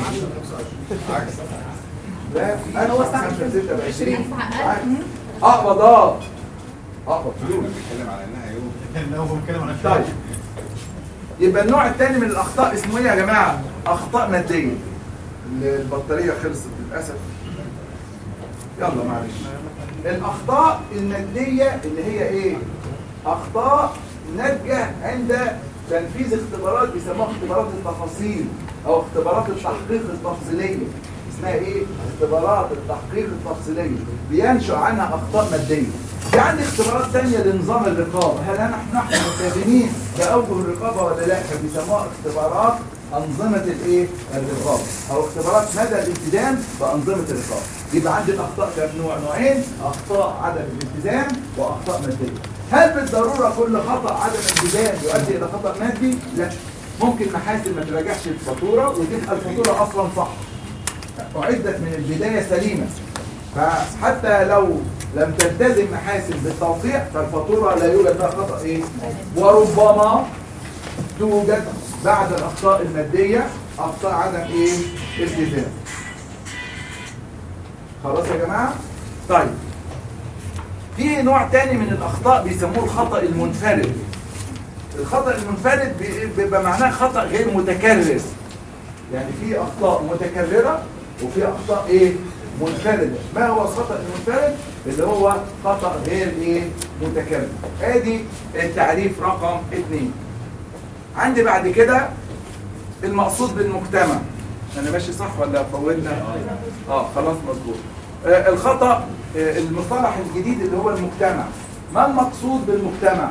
Speaker 1: لا انا
Speaker 4: هو
Speaker 1: هو
Speaker 4: صح
Speaker 1: 5 في 6 ب 20
Speaker 4: هدفع أقل.
Speaker 1: اقبض اه اقبض فلوس
Speaker 2: بيتكلم على انها يوم
Speaker 7: لو هو بيتكلم عن
Speaker 1: طيب يبقى النوع الثاني من الاخطاء اسمه ايه يا جماعه اخطاء ماديه البطاريه خلصت للاسف يلا معلش الاخطاء الماديه اللي هي ايه اخطاء ناتجه عند تنفيذ اختبارات بيسموها اختبارات التفاصيل او اختبارات التحقيق التفصيليه اسمها ايه اختبارات التحقيق التفصيليه بينشأ عنها اخطاء ماديه في عندي اختبارات ثانيه لنظام الرقابه هل انا نحن ملتزمين باوجه الرقابه ولا لا فبيسموها اختبارات انظمه الايه الرقابه او اختبارات مدى الالتزام بانظمه الرقابه يبقى عندي الاخطاء كام نوع نوعين اخطاء عدم الالتزام واخطاء ماديه هل بالضروره كل خطا عدم الالتزام يؤدي الى خطا مادي لا ممكن محاسن ما تراجعش الفاتوره وتبقى الفاتوره اصلا صح أعدت من البداية سليمة فحتى لو لم تلتزم محاسن بالتوقيع فالفاتورة لا يوجد فيها خطأ إيه؟ وربما توجد بعد الأخطاء المادية أخطاء عدم إيه؟ التزام خلاص يا جماعة؟ طيب في نوع تاني من الأخطاء بيسموه الخطأ المنفرد الخطأ المنفرد بي- بيبقى معناه خطأ غير متكرر يعني في اخطاء متكرره وفي اخطاء ايه منفرده ما هو الخطا المنفرد اللي هو خطا غير ايه متكرر ادي التعريف رقم اثنين عندي بعد كده المقصود بالمجتمع انا ماشي صح ولا فوتنا اه خلاص مظبوط آه الخطا آه المصطلح الجديد اللي هو المجتمع ما المقصود بالمجتمع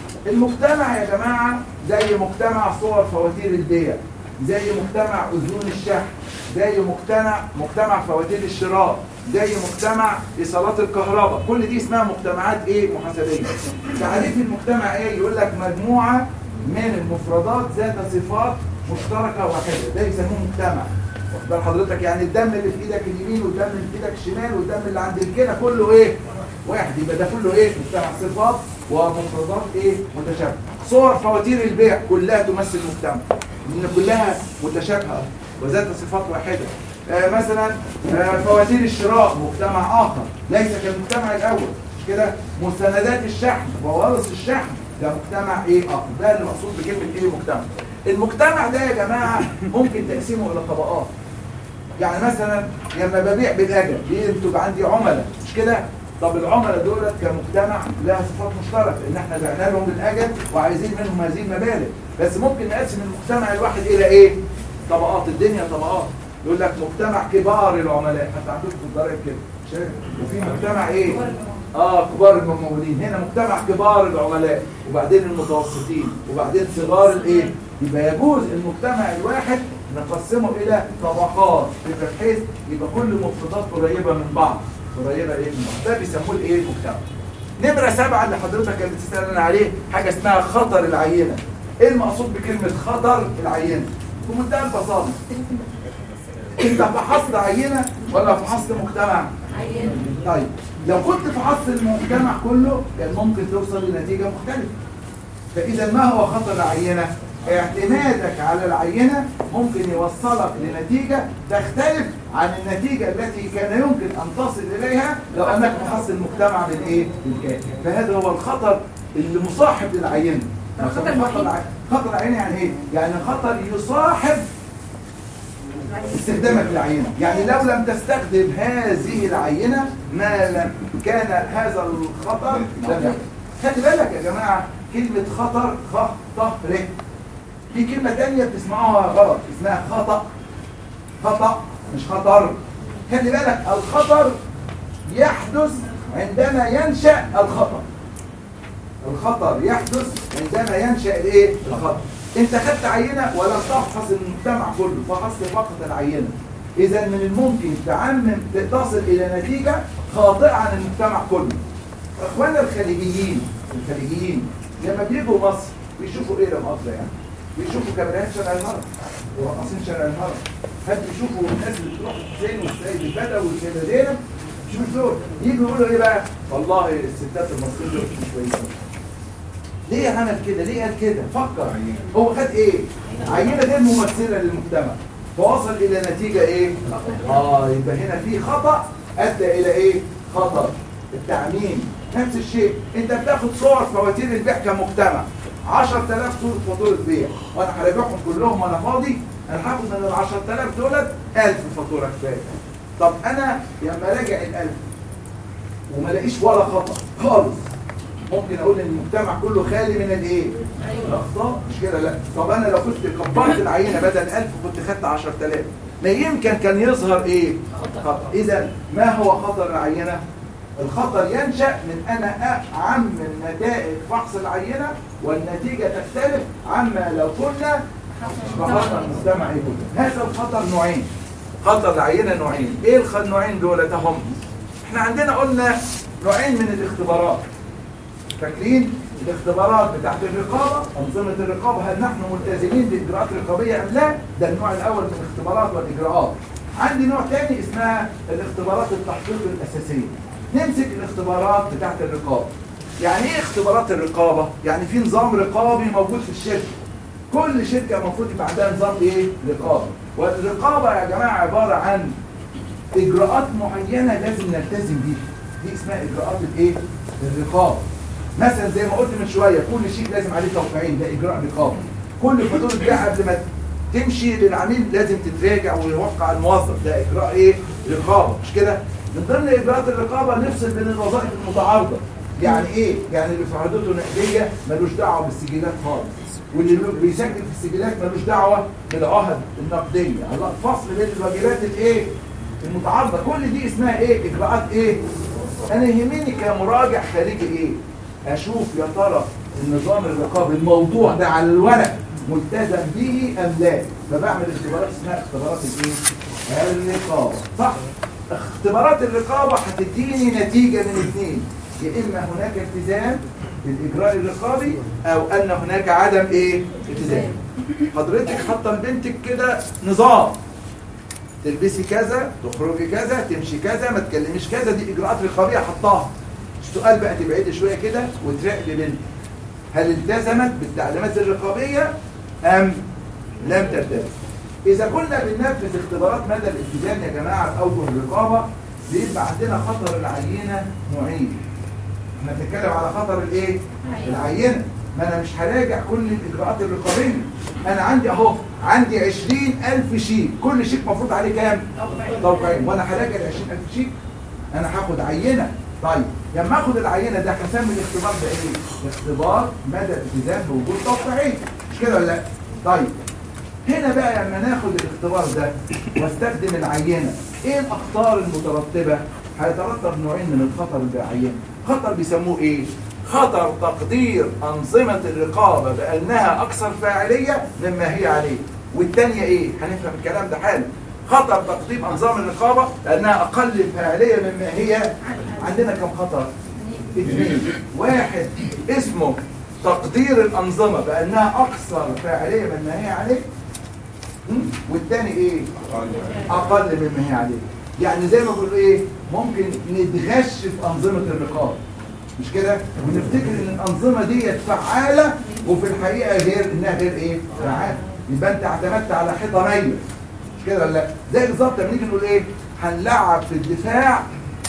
Speaker 1: المجتمع يا جماعه زي مجتمع صور فواتير البيع زي مجتمع اذون الشحن زي مجتمع مجتمع فواتير الشراء زي مجتمع ايصالات الكهرباء كل دي اسمها مجتمعات ايه محاسبيه تعريف المجتمع ايه يقول لك مجموعه من المفردات ذات صفات مشتركه واحده ده يسموه مجتمع واخد بال حضرتك يعني الدم اللي في ايدك اليمين والدم اللي في ايدك الشمال والدم اللي عند الكلى كله ايه واحد يبقى ده كله ايه مجتمع صفات ومفردات ايه متشابهه صور فواتير البيع كلها تمثل مجتمع لان كلها متشابهه وذات صفات واحده آه مثلا آه فواتير الشراء مجتمع اخر ليس كالمجتمع الاول مش كده مستندات الشحن وورث الشحن ده مجتمع ايه اخر ده اللي مقصود بكلمه ايه مجتمع المجتمع ده يا جماعه ممكن تقسيمه الى طبقات يعني مثلا لما ببيع بالاجل بينتج عندي عملاء مش كده طب العملاء دولت كمجتمع لها صفات مشتركه ان احنا بعنا لهم بالاجل وعايزين منهم هذه المبالغ بس ممكن نقسم المجتمع الواحد الى ايه طبقات الدنيا طبقات يقول لك مجتمع كبار العملاء حتى عندكم في الضرائب كده شايف وفي مجتمع ايه اه كبار الممولين هنا مجتمع كبار العملاء وبعدين المتوسطين وبعدين صغار الايه يبقى يجوز المجتمع الواحد نقسمه الى طبقات يبقى بحيث يبقى كل مفردات قريبه من بعض قريبه ايه من بعض ده بيسموه الايه المجتمع نمره سبعه اللي حضرتك كانت بتسالنا عليه حاجه اسمها خطر العينه ايه المقصود بكلمه خطر العينه بمنتهى البساطه انت فحصت عينه ولا فحصت مجتمع
Speaker 4: عينة
Speaker 1: طيب لو كنت فحصت المجتمع كله كان ممكن توصل لنتيجه مختلفه فاذا ما هو خطر العينه اعتمادك على العينه ممكن يوصلك لنتيجه تختلف عن النتيجه التي كان يمكن ان تصل اليها لو انك فحصت المجتمع بالايه بالكامل فهذا هو الخطر اللي مصاحب للعينه
Speaker 4: طب خطر الوحيد؟
Speaker 1: الع- خطر العينه يعني ايه يعني خطر يصاحب استخدامك للعينة يعني لو لم تستخدم هذه العينة ما لم كان هذا الخطر لم يحدث خلي بالك يا جماعة كلمة خطر خطر في كلمة تانية بتسمعوها غلط اسمها خطأ خطأ مش خطر خلي بالك الخطر يحدث عندما ينشأ الخطر الخطر يحدث عندما ينشأ الايه الخطر انت خدت عينة ولم تفحص المجتمع كله فحصت فقط العينة اذا من الممكن تعمم تصل الى نتيجة خاطئة عن المجتمع كله اخواننا الخليجيين الخليجيين لما بيجوا مصر بيشوفوا ايه لما مصر يعني بيشوفوا كاميرات شارع الهرم ورقاصين شارع الهرم هل بيشوفوا الناس اللي بتروح الحسين والسيد البدوي والسيدة زينب شوف دول يجوا يقولوا ايه بقى والله الستات المصريين دول مش كويسين ليه عمل كده ليه قال كده فكر هو خد ايه عينه غير ممثله للمجتمع فوصل الى نتيجه ايه اه يبقى هنا في خطا ادى الى ايه خطر التعميم نفس الشيء انت بتاخد صور فواتير البيع كمجتمع 10000 صوره فاتوره بيع وانا هراجعهم كلهم وانا فاضي انا هاخد من ال 10000 دولت 1000 فاتوره كفايه طب انا لما راجع ال 1000 وما لاقيش ولا خطا خالص ممكن اقول ان المجتمع كله خالي من الايه الاخطاء مش كده لا طب انا لو كنت كبرت العينه بدل 1000 كنت خدت 10000 ما يمكن كان يظهر ايه خطر اذا ما هو خطر العينه الخطر ينشا من انا اعمم نتائج فحص العينه والنتيجه تختلف عما لو كنا فحصنا المجتمع كله هذا الخطر نوعين خطر العينه نوعين ايه الخ- النوعين دول هم احنا عندنا قلنا نوعين من الاختبارات فاكرين الاختبارات بتاعت الرقابة أنظمة الرقابة هل نحن ملتزمين بإجراءات رقابية أم لا ده النوع الأول من الاختبارات والإجراءات عندي نوع تاني اسمها الاختبارات التحقيق الأساسية نمسك الاختبارات بتاعت الرقابة يعني ايه اختبارات الرقابة؟ يعني في نظام رقابي موجود في الشركة كل شركة المفروض يبقى عندها نظام ايه؟ رقابة والرقابة يا جماعة عبارة عن اجراءات معينه لازم نلتزم بيها دي اسمها اجراءات الايه الرقابه مثلا زي ما قلت من شويه كل شيء لازم عليه توقيعين ده اجراء رقابه كل فاتوره بيع قبل ما تمشي للعميل لازم تتراجع ويوقع الموظف ده اجراء ايه رقابه مش كده من ضمن اجراءات الرقابه نفصل بين الوظائف المتعارضه يعني ايه يعني اللي في عرضته نقديه ملوش دعوه بالسجلات خالص واللي بيسجل في السجلات ملوش دعوه بالعهد النقديه الله فصل بين الواجبات الايه المتعارضه كل دي اسمها ايه اجراءات ايه انا يهمني كمراجع خارجي ايه اشوف يا ترى النظام الرقابي الموضوع ده على الورق ملتزم به ام لا فبعمل اختبارات اسمها اختبارات الايه الرقابه صح اختبارات الرقابه هتديني نتيجه من اثنين يا اما هناك التزام بالاجراء الرقابي او ان هناك عدم ايه التزام حضرتك حاطه لبنتك كده نظام تلبسي كذا تخرجي كذا تمشي كذا ما تكلميش كذا دي اجراءات رقابيه حطاها السؤال بقى تبعدي شويه كده وتراقبي بنتك هل التزمت بالتعليمات الرقابيه ام لم تلتزم اذا كنا بننفذ اختبارات مدى الالتزام يا جماعه باوجه الرقابه بيبقى عندنا خطر العينه نوعين احنا بنتكلم على خطر الايه العينه ما انا مش هراجع كل الاجراءات الرقابيه انا عندي اهو عندي 20000 شيك كل شيك مفروض عليه كام توقيعين وانا هراجع ال 20000 شيك انا هاخد عينه طيب لما اخد العينه ده هسمي الاختبار ده ايه اختبار مدى الالتزام بوجود توقيعين مش كده ولا لا طيب هنا بقى لما ناخد الاختبار ده واستخدم العينه ايه الاخطار المترتبه هيترتب نوعين من الخطر بالعينه خطر بيسموه ايه خطر تقدير أنظمة الرقابة بأنها أكثر فاعلية مما هي عليه والتانية إيه؟ هنفهم الكلام ده حالا خطر تقديم أنظام الرقابة لأنها أقل فاعلية مما هي عندنا كم خطر؟ اثنين واحد اسمه تقدير الانظمه بانها اكثر فاعليه مما هي عليه م? والتاني ايه اقل مما هي عليه يعني زي ما بقول ايه ممكن نتغش في انظمه الرقابه مش كده ونفتكر ان الانظمه دي فعاله وفي الحقيقه غير انها غير ايه فعاله يبقى انت اعتمدت على حيطه ميه مش كده ولا لا زي بالظبط لما نيجي نقول ايه هنلعب في الدفاع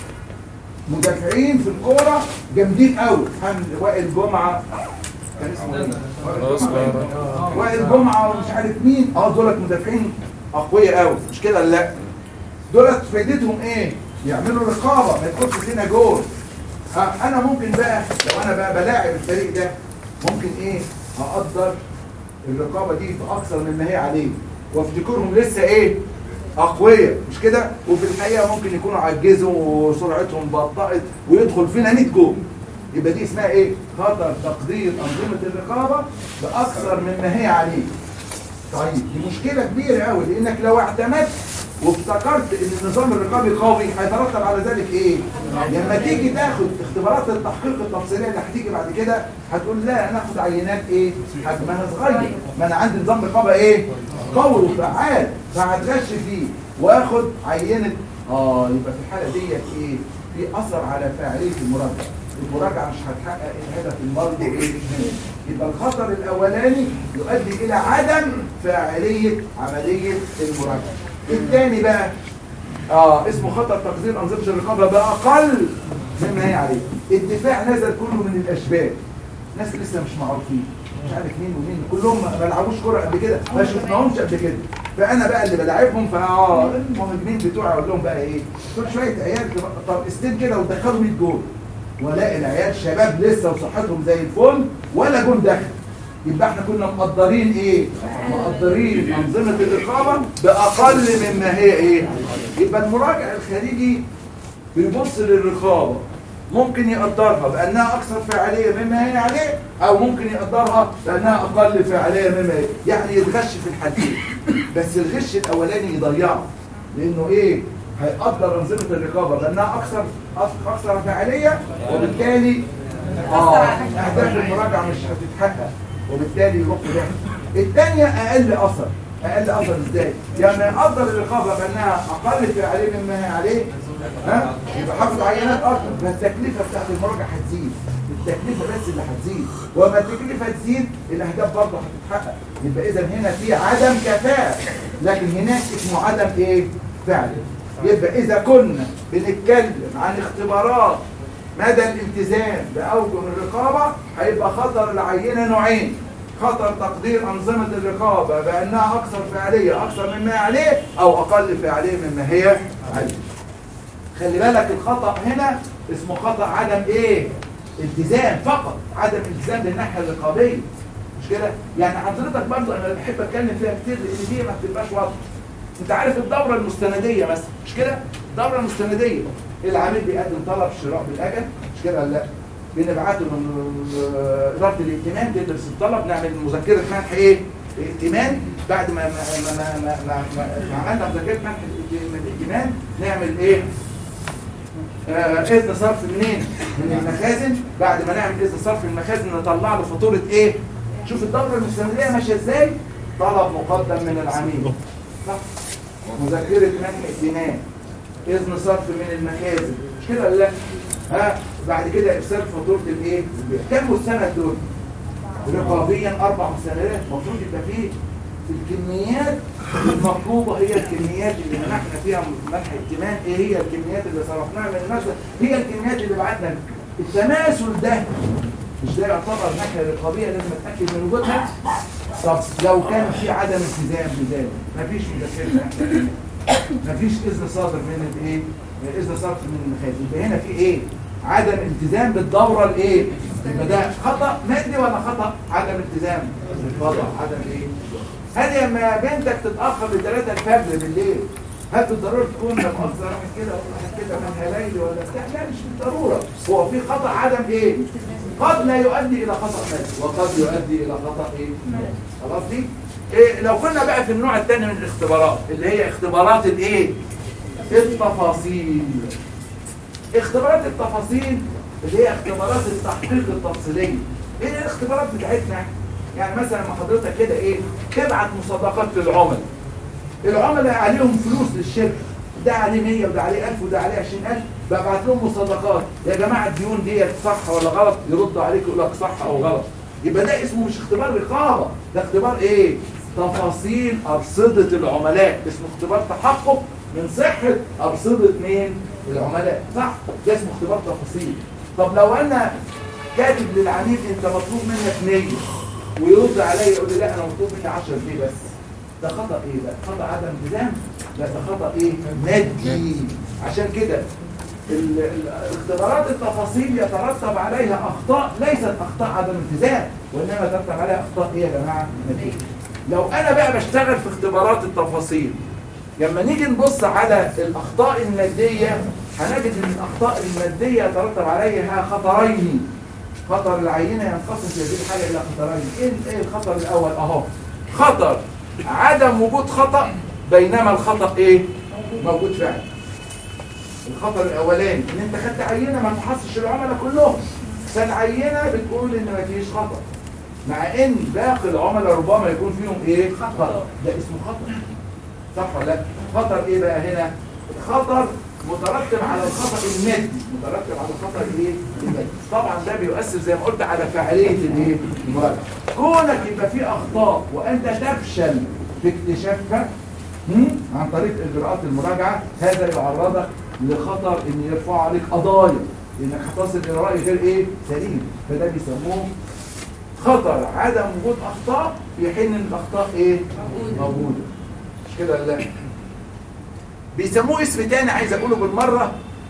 Speaker 1: مدافعين في الكوره جامدين قوي هن وائل جمعه كان اسمه ايه وائل جمعة. وائل جمعه ومش عارف مين اه دولت مدافعين اقوياء قوي مش كده ولا لا دولت فايدتهم ايه يعملوا رقابه ما يدخلش فينا جول آه انا ممكن بقى لو انا بقى بلاعب الفريق ده ممكن ايه اقدر الرقابه دي باكثر مما هي عليه وافتكرهم لسه ايه اقوياء مش كده وفي الحقيقه ممكن يكونوا عجزوا وسرعتهم بطأت ويدخل فينا 100 جول يبقى دي اسمها ايه خطر تقدير انظمه الرقابه باكثر مما هي عليه طيب دي مشكله كبيره قوي لانك لو اعتمدت وافتكرت ان النظام الرقابي قوي هيترتب على ذلك ايه لما تيجي تاخد اختبارات التحقيق التفصيليه اللي هتيجي بعد كده هتقول لا انا اخد عينات ايه حجمها صغير ما انا عندي نظام رقابه ايه قوي وفعال فهتغش فيه واخد عينه اه يبقى في الحاله ديت ايه في اثر على فاعليه المراجعه المراجعه مش هتحقق الهدف المرجو ايه يبقى الخطر الاولاني يؤدي الى عدم فاعليه عمليه المراجعه الثاني بقى اه اسمه خطر تقدير انظمه الرقابه باقل مما هي عليه الدفاع نزل كله من الاشبال ناس لسه مش معروفين مش عارف مين ومين كلهم ما لعبوش كوره قبل كده ما شفناهمش قبل كده فانا بقى اللي بلاعبهم فاه المهاجمين بتوعي اقول لهم بقى ايه كل شويه عيال طب استين كده ودخلوا 100 جول والاقي العيال شباب لسه وصحتهم زي الفل ولا جول دخل يبقى احنا كنا مقدرين ايه مقدرين انظمه الرقابه باقل مما هي ايه يبقى المراجع الخارجي بيبص للرقابه ممكن يقدرها بانها اكثر فاعليه مما هي عليه او ممكن يقدرها بانها اقل فاعليه مما هي يعني يتغش في الحالتين بس الغش الاولاني يضيعه لانه ايه هيقدر انظمه الرقابه بانها اكثر اكثر فاعليه وبالتالي اه اهداف المراجعه مش هتتحقق وبالتالي يروح في ده الثانيه اقل اثر اقل اثر ازاي يعني يقدر الرقابه بانها اقل فاعليه مما هي عليه ها يبقى حافظ عينات اكتر فالتكلفه بتاعت المراجعه هتزيد التكلفه بس اللي هتزيد وما التكلفه تزيد الاهداف برضه هتتحقق يبقى اذا هنا في عدم كفاءه لكن هناك اسمه عدم ايه فعل يبقى اذا كنا بنتكلم عن اختبارات مدى الالتزام باوجه الرقابه هيبقى خطر العينه نوعين خطر تقدير انظمه الرقابه بانها اكثر فعاليه اكثر مما هي عليه او اقل فعاليه مما هي عليه خلي بالك الخطأ هنا اسمه خطأ عدم ايه التزام فقط عدم التزام للناحية الرقابية مش كده يعني حضرتك برضه انا بحب اتكلم فيها كتير لان دي ما بتبقاش واضحه انت عارف الدورة المستندية مثلا مش كده الدورة المستندية العميل بيقدم طلب شراء بالاجل مش كده ولا لا بنبعته من اداره الائتمان تدرس الطلب نعمل مذكره منح ايه ائتمان بعد ما ما ما ما, ما, ما, ما عملنا مذكره منح الائتمان نعمل ايه آه، اذن صرف منين؟ من المخازن بعد ما نعمل اذن صرف من المخازن نطلع له فاتوره ايه؟ شوف الدوره المستنديه ماشيه ازاي؟ طلب مقدم من العميل صح؟ مذكره منح ائتمان اذن صرف من المخازن مش كده ولا لا؟ ها بعد كده ارسال فاتوره الايه؟ البيع. كم مستند دول؟ رقابيا اربع مستندات المفروض يبقى فيه الكميات المطلوبة هي الكميات اللي منحنا فيها منح ائتمان ايه هي الكميات اللي صرفناها من المخزن هي الكميات اللي بعتنا التماثل ده مش ده يعتبر ناحية رقابية لازم اتأكد من وجودها طب لو كان في عدم التزام بذلك مفيش مذكرة مفيش اذن صادر من الايه اذن صادر من المخازن يبقى هنا في ايه عدم التزام بالدورة الايه يبقى ده خطأ مادي ولا خطأ عدم التزام خطأ عدم ايه هل لما بنتك تتأخر لثلاثة الفجر بالليل هل بالضرورة تكون لما أكثر واحد كده واحد كده من هلايلي ولا بتاع لا مش بالضرورة هو في خطأ عدم ايه قد لا يؤدي إلى خطأ مادي وقد يؤدي إلى خطأ ايه خلاص دي إيه لو كنا بقى في النوع الثاني من الاختبارات اللي هي اختبارات الايه التفاصيل اختبارات التفاصيل اللي هي اختبارات التحقيق التفصيلية ايه الاختبارات بتاعتنا يعني مثلا لما حضرتك كده ايه تبعت مصادقات للعملاء العملاء عليهم فلوس للشركه ده عليه 100 وده عليه 1000 وده عليه 20000 ببعت لهم مصادقات يا جماعه الديون ديت صح ولا غلط يردوا عليك يقول لك صح او غلط يبقى ده اسمه مش اختبار رقابه ده اختبار ايه تفاصيل ارصده العملاء اسمه اختبار تحقق من صحه ارصده مين العملاء صح ده اسمه اختبار تفاصيل طب لو انا كاتب للعميل انت مطلوب منك 100 ويرد عليا يقول لي لا انا مطلوب مني 10 جنيه بس ده خطأ ايه ده خطأ عدم التزام لا ده خطأ ايه مادي عشان كده ال- ال- اختبارات التفاصيل يترتب عليها اخطاء ليست اخطاء عدم التزام وانما يترتب عليها اخطاء ايه يا جماعه ماديه لو انا بقى بشتغل في اختبارات التفاصيل لما نيجي نبص على الاخطاء الماديه هنجد ان الاخطاء الماديه يترتب عليها خطرين خطر العينه ينقسم في هذه الحاله الى خطرين ايه ايه الخطر الاول اهو خطر عدم وجود خطا بينما الخطا ايه موجود فعلا الخطر الاولاني ان انت خدت عينه ما تحصش العملاء كلهم فالعينه بتقول ان ما فيش خطا مع ان باقي العملاء ربما يكون فيهم ايه خطا ده اسمه خطا صح ولا لا خطر ايه بقى هنا خطر مترتب على الخطا المادي مترتب على الخطا الايه المادي طبعا ده بيؤثر زي ما قلت على فاعليه الايه المراجعه كونك يبقى في اخطاء وانت تفشل في اكتشافها هم؟ عن طريق اجراءات المراجعه هذا يعرضك لخطر ان يرفعوا عليك قضايا انك هتصل الى راي غير ايه سليم فده بيسموه خطر عدم وجود اخطاء في حين ان الاخطاء ايه موجوده مش كده ولا لا بيسموه اسم تاني عايز اقوله بالمره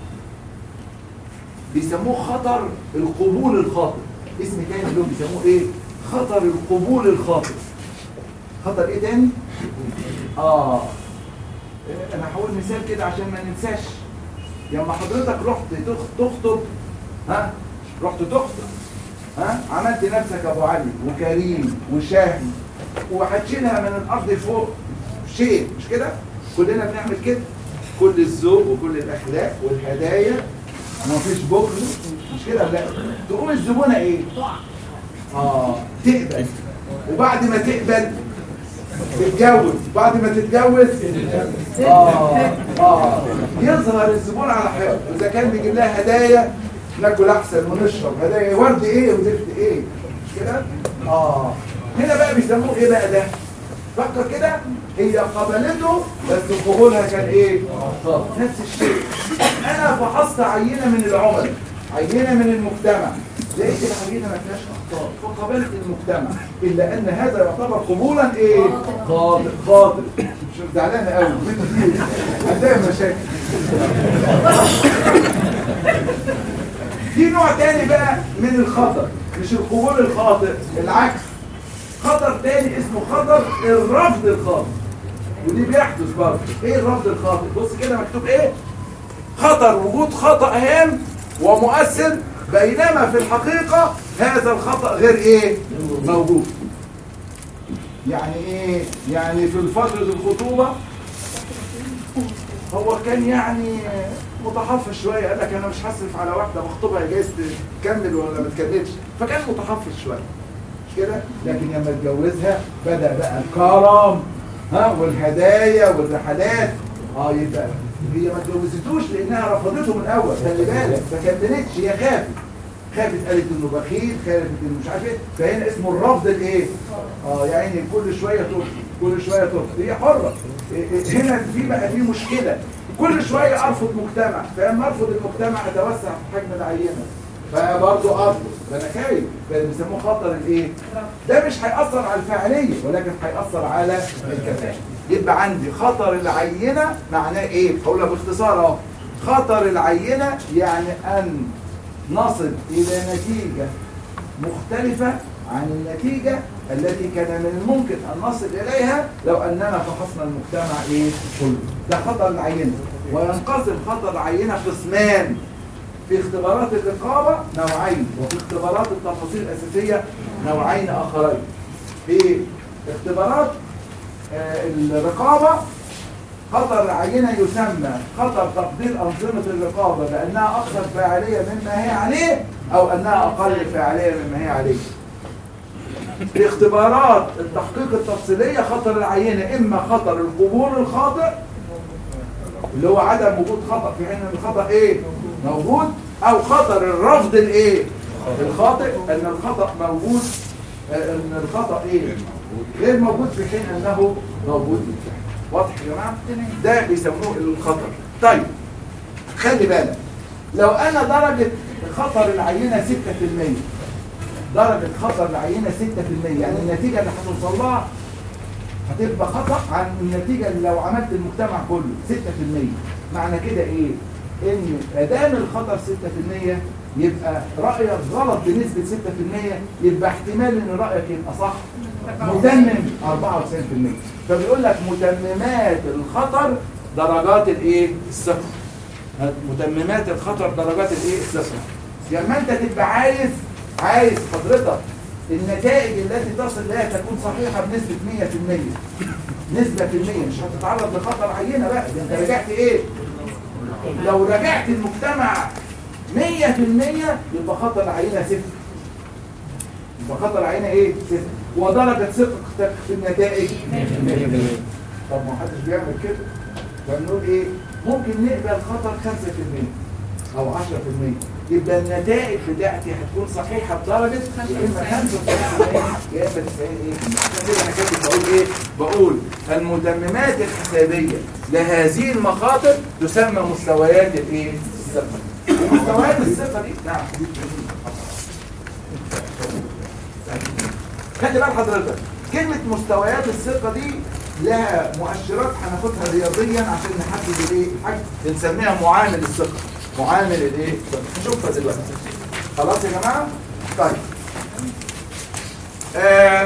Speaker 1: بيسموه خطر القبول الخاطئ اسم تاني اللي هو بيسموه ايه خطر القبول الخاطئ خطر ايه تاني اه إيه، انا هقول مثال كده عشان ما ننساش لما حضرتك رحت تخ- تخطب ها رحت تخطب ها عملت نفسك ابو علي وكريم وشاهي وهتشيلها من الارض فوق شيء مش كده كلنا بنعمل كده كل الذوق وكل الاخلاق والهدايا ما فيش بخل مش كده لا تقوم الزبونه ايه اه تقبل وبعد ما تقبل تتجوز بعد ما تتجوز اه اه يظهر الزبون على حياته اذا كان بيجيب لها هدايا ناكل احسن ونشرب هدايا ورد ايه وزفت ايه مش كده اه هنا بقى بيسموه ايه بقى ده فكر كده هي قبلته بس قبولها كان ايه خاطئ. نفس الشيء انا فحصت عينه من العملاء عينه من المجتمع لقيت العينه ما فيهاش اخطاء فقبلت المجتمع الا ان هذا يعتبر قبولا ايه خاطئ خاطئ مش زعلان قوي هتلاقي مشاكل في نوع تاني بقى من الخطر مش القبول الخاطئ العكس خطر تاني اسمه خطر الرفض الخاطئ ودي بيحدث برضه ايه الرفض الخاطئ بص كده مكتوب ايه خطر وجود خطأ هام ومؤثر بينما في الحقيقة هذا الخطأ غير ايه موجود يعني ايه يعني في فترة الخطوبة هو كان يعني متحفظ شوية قال لك انا مش هصرف على واحدة مخطوبة جايز تكمل ولا ما تكملش فكان متحفظ شوية مش كده لكن لما اتجوزها بدأ بقى الكرم ها والهدايا والرحلات اه يبقى هي ما اتجوزتوش لانها رفضته من الاول خلي بالك ما كملتش هي خافت خافت قالت انه بخيل خافت انه مش عارف ايه فهنا اسمه الرفض الايه اه يعني كل شويه ترفض كل شويه ترفض هي حره إيه إيه هنا في بقى في مشكله كل شويه ارفض مجتمع فلما ارفض المجتمع اتوسع في حجم العينه فبرضه ارفض فانا خايف بيسموه خطر الايه ده مش هيأثر على الفاعليه ولكن هيأثر على الكفاءه يبقى عندي خطر العينه معناه ايه هقولها باختصار اهو خطر العينه يعني ان نصل الى نتيجه مختلفه عن النتيجه التي كان من الممكن ان نصل اليها لو اننا فحصنا المجتمع ايه كله ده خطر العينه وينقسم خطر العينه قسمان في اختبارات الرقابة نوعين وفي اختبارات التفاصيل الأساسية نوعين آخرين في اختبارات آه، الرقابة خطر العينة يسمى خطر تقدير أنظمة الرقابة بأنها أكثر فاعلية مما هي عليه أو أنها أقل فاعلية مما هي عليه في اختبارات التحقيق التفصيليه خطر العينه اما خطر القبول الخاطئ اللي هو عدم وجود خطا في حين ان الخطا ايه موجود او خطر الرفض الايه الخاطئ ان الخطا موجود آه، ان الخطا ايه غير موجود في حين انه موجود بالفعل واضح يا جماعه ده بيسموه الخطر طيب خلي بالك لو انا درجه خطر العينه 6% درجه خطر العينه 6% يعني النتيجه اللي هتوصل لها هتبقى خطأ عن النتيجة اللي لو عملت المجتمع كله 6% معنى كده ايه؟ ان ادام الخطر 6% يبقى رأيك غلط بنسبة 6% يبقى احتمال ان رأيك يبقى صح متمم 94% فبيقول لك متممات الخطر درجات الايه؟ الثقة متممات الخطر درجات الايه؟ الثقة لما انت تبقى عايز عايز حضرتك النتائج التي تصل لها تكون صحيحة بنسبة 100% نسبة في المية مش هتتعرض لخطر عينة بقى ده انت رجعت ايه لو رجعت المجتمع 100% يبقى خطر العينة صفر يبقى خطر العينة ايه صفر ودرجة ثقتك في النتائج 100% طب ما حدش بيعمل كده فبنقول ايه ممكن نقبل خطر 5% او 10% يبقى النتائج بتاعتي هتكون صحيحه بدرجه يا اما 95% يا اما 90 ايه عشان كده انا كاتب بقول ايه بقول المتممات الحسابيه لهذه المخاطر تسمى مستويات الايه الثقه مستويات الثقه دي نعم خلي بال حضرتك كلمه مستويات الثقه دي لها مؤشرات هناخدها رياضيا عشان نحدد الايه الحاجه بنسميها معامل الثقه معامل الايه نشوفها دلوقتي خلاص يا جماعه طيب آه.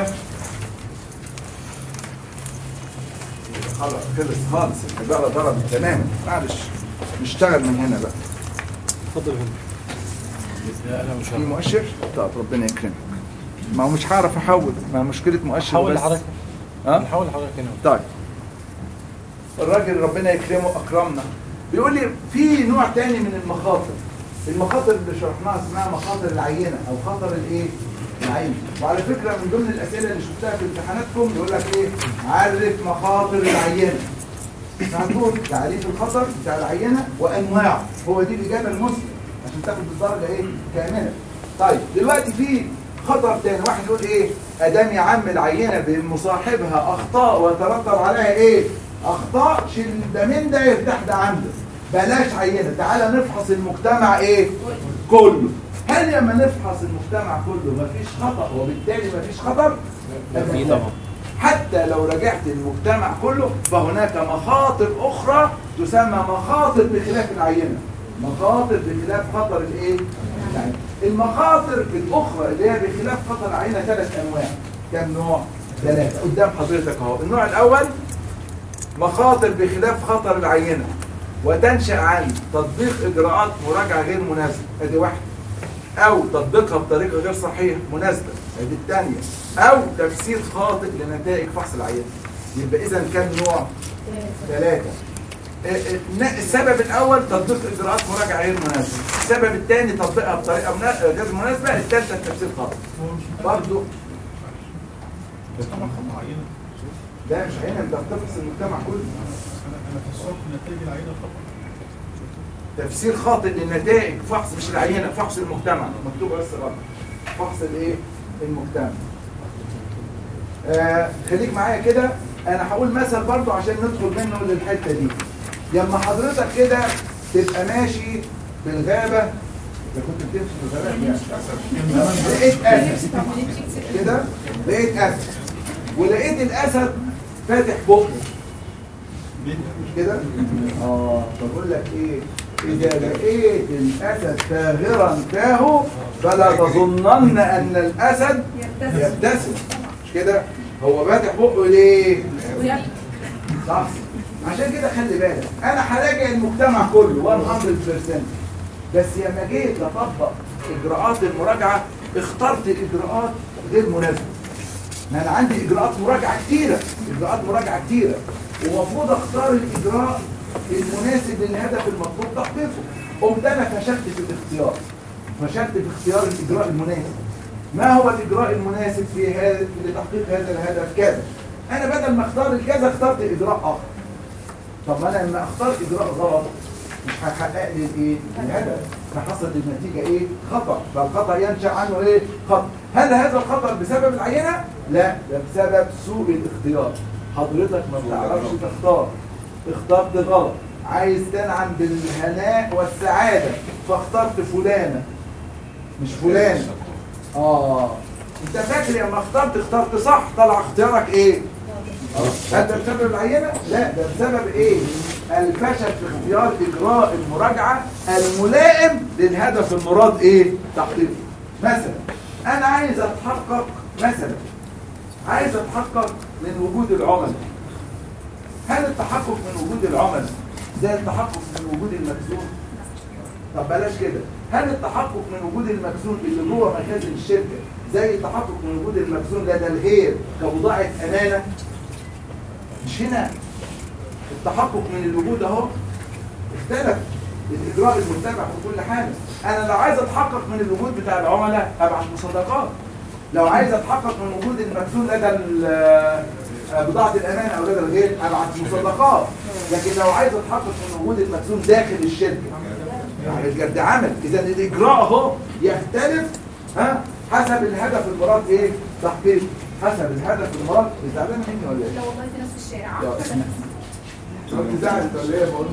Speaker 1: خلاص خلص خالص الحجاره ضربت تماما معلش نشتغل من هنا بقى
Speaker 5: اتفضل هنا انا مش
Speaker 1: في مؤشر طب ربنا يكرمك ما هو مش هعرف احول ما مشكله مؤشر
Speaker 5: حاول
Speaker 1: بس.
Speaker 5: حضرتك
Speaker 1: ها
Speaker 5: نحاول حضرتك هنا
Speaker 1: طيب الراجل ربنا يكرمه اكرمنا بيقول لي في نوع تاني من المخاطر المخاطر اللي شرحناها اسمها مخاطر العينه او خطر الايه العين وعلى فكره من ضمن الاسئله اللي شفتها في امتحاناتكم يقول لك ايه عرف مخاطر العينه هتقول تعريف الخطر بتاع العينه وانواعه هو دي الاجابه المثلى عشان تاخد الدرجه ايه كامله طيب دلوقتي في خطر تاني واحد يقول ايه ادام يا عم العينه بمصاحبها اخطاء ويترتب عليها ايه اخطاء شيل ده من ده يرتاح ده عندك بلاش عينه تعالى نفحص المجتمع ايه كله هل لما نفحص المجتمع كله مفيش خطا وبالتالي مفيش خطر
Speaker 5: في طبعا
Speaker 1: حتى لو رجعت المجتمع كله فهناك مخاطر اخرى تسمى مخاطر بخلاف العينه مخاطر بخلاف خطر الايه العينة. المخاطر الاخرى اللي هي بخلاف خطر العينه ثلاث انواع كم نوع ثلاثه قدام حضرتك اهو النوع الاول مخاطر بخلاف خطر العينه وتنشا عن تطبيق اجراءات مراجعه غير مناسبه ادي واحده او تطبيقها بطريقه غير صحيحه مناسبه ادي الثانيه او تفسير خاطئ لنتائج فحص العينه يبقى اذا كم نوع ثلاثه السبب الاول تطبيق اجراءات مراجعه غير مناسبه السبب الثاني تطبيقها بطريقه منا- غير مناسبه الثالثه التفسير خاطئ برضه
Speaker 2: طبعا خطأ عينة
Speaker 1: ده مش عينه انت بتفحص المجتمع كله
Speaker 2: انا انا فسرت نتائج العينة خطأ
Speaker 1: تفسير خاطئ للنتائج فحص مش العينه فحص المجتمع مكتوب بس غلط فحص الايه المجتمع آه خليك معايا كده انا هقول مثل برضو عشان ندخل منه للحته دي لما حضرتك كده تبقى ماشي في الغابه انت كنت بتمشي في الغابه يعني لقيت اسد كده لقيت اسد ولقيت الاسد فاتح بقه مش كده؟ اه بقول لك ايه اذا لقيت الاسد فاغرا فاه فلا تظنن ان الاسد يبتسم مش كده؟ هو فاتح بقه ليه؟ صح عشان كده خلي بالك انا هراجع المجتمع كله 100% بس لما جيت اطبق اجراءات المراجعه اخترت اجراءات غير مناسبه ما انا عندي اجراءات مراجعه كتيره اجراءات مراجعه كتيره ومفروض اختار الاجراء المناسب للهدف المطلوب تحقيقه قمت انا فشلت في الاختيار فشلت في اختيار الاجراء المناسب ما هو الاجراء المناسب في هذا لتحقيق هذا الهدف كذا انا بدل ما اختار الكذا اخترت اجراء اخر طب ما انا لما اختار اجراء غلط مش هيحقق لي الايه الهدف فحصل النتيجه ايه خطا فالخطا ينشا عنه ايه خطا هل هذا الخطا بسبب العينه لا ده بسبب سوء الاختيار حضرتك ما بتعرفش تختار اخترت غلط عايز تنعم بالهناء والسعاده فاخترت فلانه مش فلان اه انت فاكر لما اخترت اخترت صح طلع اختيارك ايه هل ده بسبب العينة؟ لا ده بسبب ايه؟ الفشل في اختيار اجراء المراجعة الملائم للهدف المراد ايه؟ تحقيقه. مثلا انا عايز اتحقق مثلا عايز اتحقق من وجود العملاء. هل التحقق من وجود العملاء زي التحقق من وجود المخزون؟ طب بلاش كده هل التحقق من وجود المخزون اللي جوه مخازن الشركة زي التحقق من وجود المخزون لدى الغير كبضاعة أمانة؟ مش هنا التحقق من الوجود اهو اختلف الاجراء المتبع في كل حاجه انا لو عايز اتحقق من الوجود بتاع العملاء ابعت مصادقات لو عايز اتحقق من وجود المخزون لدى ال- بضاعه الامانه او لدى الغير ابعت مصادقات لكن لو عايز اتحقق من وجود المخزون داخل الشركه يعني الجد عمل اذا الاجراء اهو يختلف ها حسب الهدف المراد ايه تحقيقه حسب الهدف المراد زعلان مني ولا ايه
Speaker 4: لا والله في ناس في الشارع
Speaker 1: لا. كنت زعلت ولا ايه بقول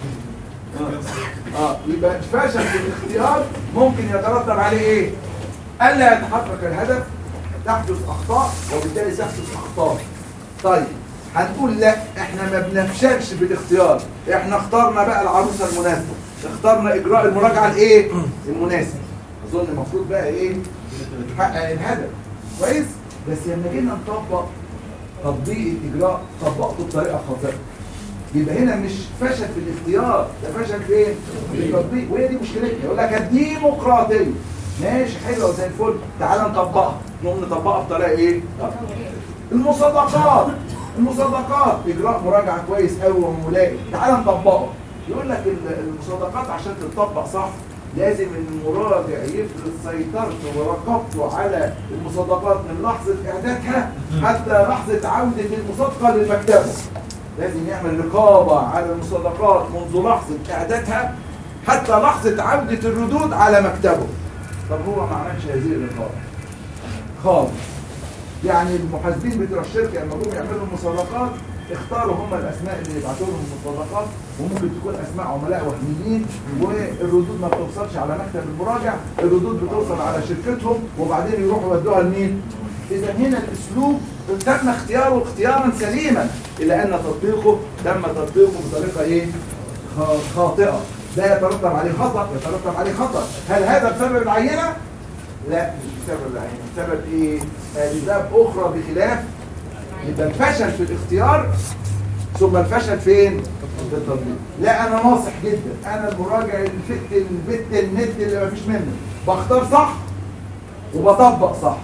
Speaker 1: اه يبقى فشل في الاختيار ممكن يترتب عليه ايه الا يتحقق الهدف تحدث اخطاء وبالتالي تحدث اخطاء طيب هنقول لا احنا ما بنفشلش بالاختيار احنا اخترنا بقى العروسه المناسبه اخترنا اجراء المراجعه الايه المناسب اظن المفروض بقى ايه تحقق الهدف كويس بس لما جينا نطبق تطبيق الاجراء طبقته بطريقه خاطئه يبقى هنا مش فشل في الاختيار ده فشل فين في التطبيق وهي دي مشكلتنا يقول لك الديمقراطيه ماشي حلوه زي الفل تعال نطبقها نقوم نطبقها بطريقه ايه طب. المصادقات المصادقات اجراء مراجعه كويس قوي وملائم تعال نطبقه يقول لك ال- المصادقات عشان تتطبق صح لازم المراجع يفرض سيطرته ورقابته على المصادقات من لحظه اعدادها حتى لحظه عوده المصادقه للمكتبه لازم يعمل رقابه على المصادقات منذ لحظه اعدادها حتى لحظه عوده الردود على مكتبه طب هو ما عملش هذه الرقابه خالص يعني المحاسبين بتوع الشركه لما جم يعملوا المصادقات اختاروا هم الاسماء اللي يبعتوا لهم المصادقات وممكن تكون اسماء عملاء وهميين والردود ما بتوصلش على مكتب المراجع الردود بتوصل على شركتهم وبعدين يروحوا يودوها لمين اذا هنا الاسلوب تم اختياره اختيارا سليما الا ان تطبيقه تم تطبيقه بطريقه ايه خ- خاطئه ده يترتب عليه خطا يترتب عليه خطا هل هذا بسبب العينه لا مش بسبب العين بسبب ايه اسباب اخرى بخلاف يبقى الفشل في الاختيار ثم الفشل فين في التطبيق لا انا ناصح جدا انا المراجع الفت البت النت اللي مفيش منه بختار صح وبطبق صح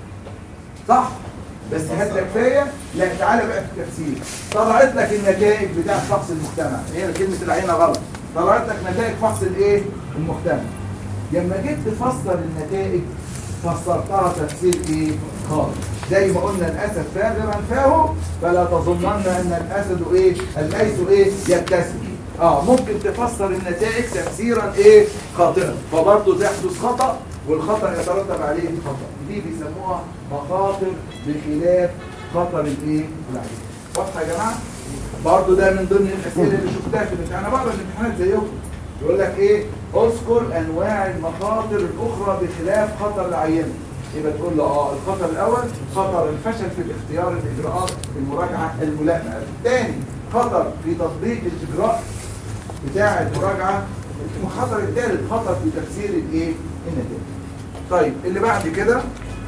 Speaker 1: صح بس هل ده كفايه لا تعالى بقى في التفسير طلعت لك النتائج بتاع فحص المجتمع هي كلمه العينه غلط طلعت لك نتائج فحص الايه المجتمع لما جيت تفسر النتائج فسرتها تفسير ايه خاطئ زي ما قلنا الاسد فاغر انفاه فلا تظنن ان الاسد ايه الليث ايه يبتسم اه ممكن تفسر النتائج تفسيرا ايه خاطئا فبرضه تحدث خطا والخطا يترتب عليه خطا دي بيسموها مخاطر بخلاف خطر الايه العين واضحه يا جماعه برضه ده من ضمن الاسئله اللي شفتها في الامتحان انا بقرا الامتحانات زيكم يقول لك ايه اذكر انواع المخاطر الاخرى بخلاف خطر العينه يبقى تقول له اه الخطر الاول خطر الفشل في الاختيار الاجراءات المراجعه الملائمه الثاني خطر في تطبيق الاجراء بتاع المراجعه الخطر الثالث خطر في تفسير الايه النتائج طيب اللي بعد كده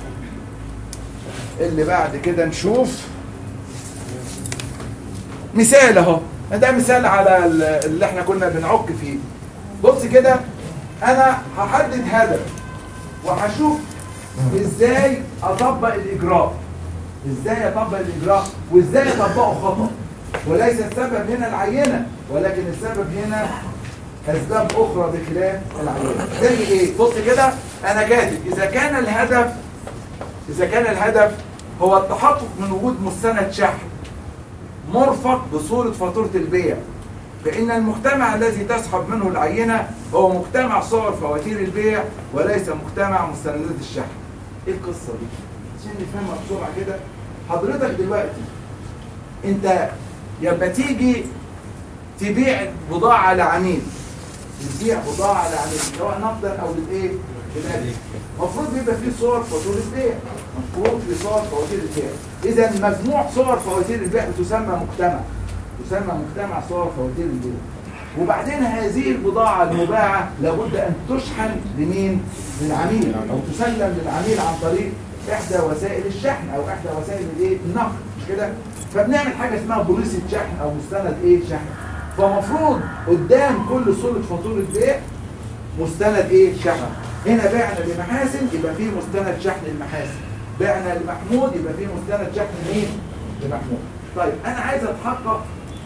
Speaker 1: اللي بعد كده نشوف مثال اهو ده مثال على ال- اللي احنا كنا بنعك فيه بص كده انا هحدد هدف وهشوف ازاي اطبق الاجراء ازاي اطبق الاجراء وازاي اطبقه خطا وليس السبب هنا العينه ولكن السبب هنا اسباب اخرى بخلاف العينه زي ايه بص كده انا كاتب اذا كان الهدف اذا كان الهدف هو التحقق من وجود مستند شحن مرفق بصورة فاتورة البيع فإن المجتمع الذي تسحب منه العينة هو مجتمع صور فواتير البيع وليس مجتمع مستندات الشحن ايه القصة دي؟ عشان نفهمها بسرعة كده حضرتك دلوقتي انت لما تيجي تبيع بضاعة لعميل بتبيع بضاعة لعميل سواء نقدا أو بالإيه؟ بالأجل المفروض بيبقى فيه صور فواتير البيع المفروض في صور فواتير البيع إذا مجموع صور فواتير البيع بتسمى مجتمع تسمى مجتمع صور فواتير البيع وبعدين هذه البضاعة المباعة لابد أن تشحن لمين؟ للعميل أو تسلم للعميل عن طريق إحدى وسائل الشحن أو إحدى وسائل الإيه؟ النقل مش كده؟ فبنعمل حاجة اسمها بوليسة شحن أو مستند إيه؟ شحن فمفروض قدام كل صورة فاتورة بيع مستند إيه؟ شحن هنا بعنا لمحاسن يبقى فيه مستند شحن المحاسن بعنا لمحمود يبقى فيه مستند شحن مين؟ لمحمود طيب أنا عايز أتحقق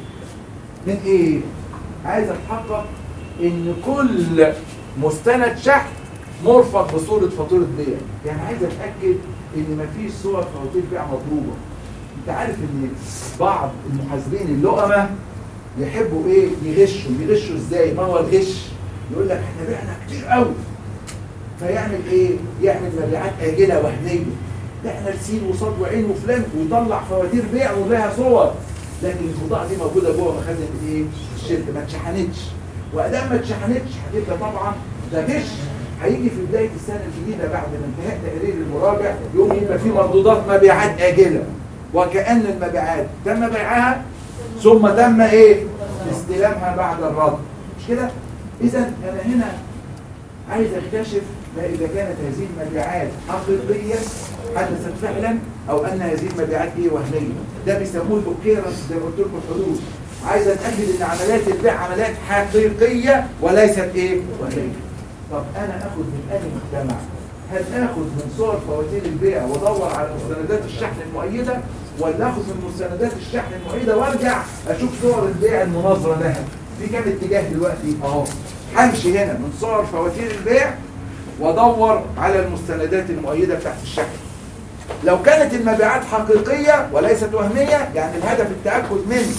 Speaker 1: من ايه عايز اتحقق ان كل مستند شحن مرفق بصورة فاتورة بيع يعني عايز اتأكد ان مفيش صور فواتير بيع مضروبة انت عارف ان بعض المحاسبين اللقمة يحبوا ايه يغشوا يغشوا ازاي ما هو الغش يقول لك احنا بعنا كتير قوي فيعمل ايه يعمل مبيعات آجلة وهمية ده احنا لسين وصاد وعين وفلان ويطلع فواتير بيع ولها صور لكن البضاعه دي موجوده جوه مخازن الايه الشركه ما اتشحنتش وادام ما اتشحنتش هتبقى طبعا ده غش هيجي في بدايه السنه الجديده بعد ما انتهاء تقرير المراجع يوم يبقى في مردودات مبيعات اجله وكأن المبيعات تم بيعها ثم تم ايه استلامها بعد الرد مش كده اذا انا هنا عايز اكتشف ما اذا كانت هذه المبيعات حقيقيه حدثت فعلا او ان هذه المبيعات ايه وهميه ده بيسموه الاوكيرنس زي ما قلت لكم الحدوث عايز اتاكد ان عمليات البيع عمليات حقيقيه وليست ايه وهميه طب انا اخد من اي مجتمع هل اخد من صور فواتير البيع وادور على مستندات الشحن المؤيده ولا اخد من مستندات الشحن المؤيده وارجع اشوف صور البيع المناظره لها في كام اتجاه دلوقتي اهو همشي هنا من صور فواتير البيع وادور على المستندات المؤيده بتاعت الشحن لو كانت المبيعات حقيقية وليست وهمية يعني الهدف التأكد من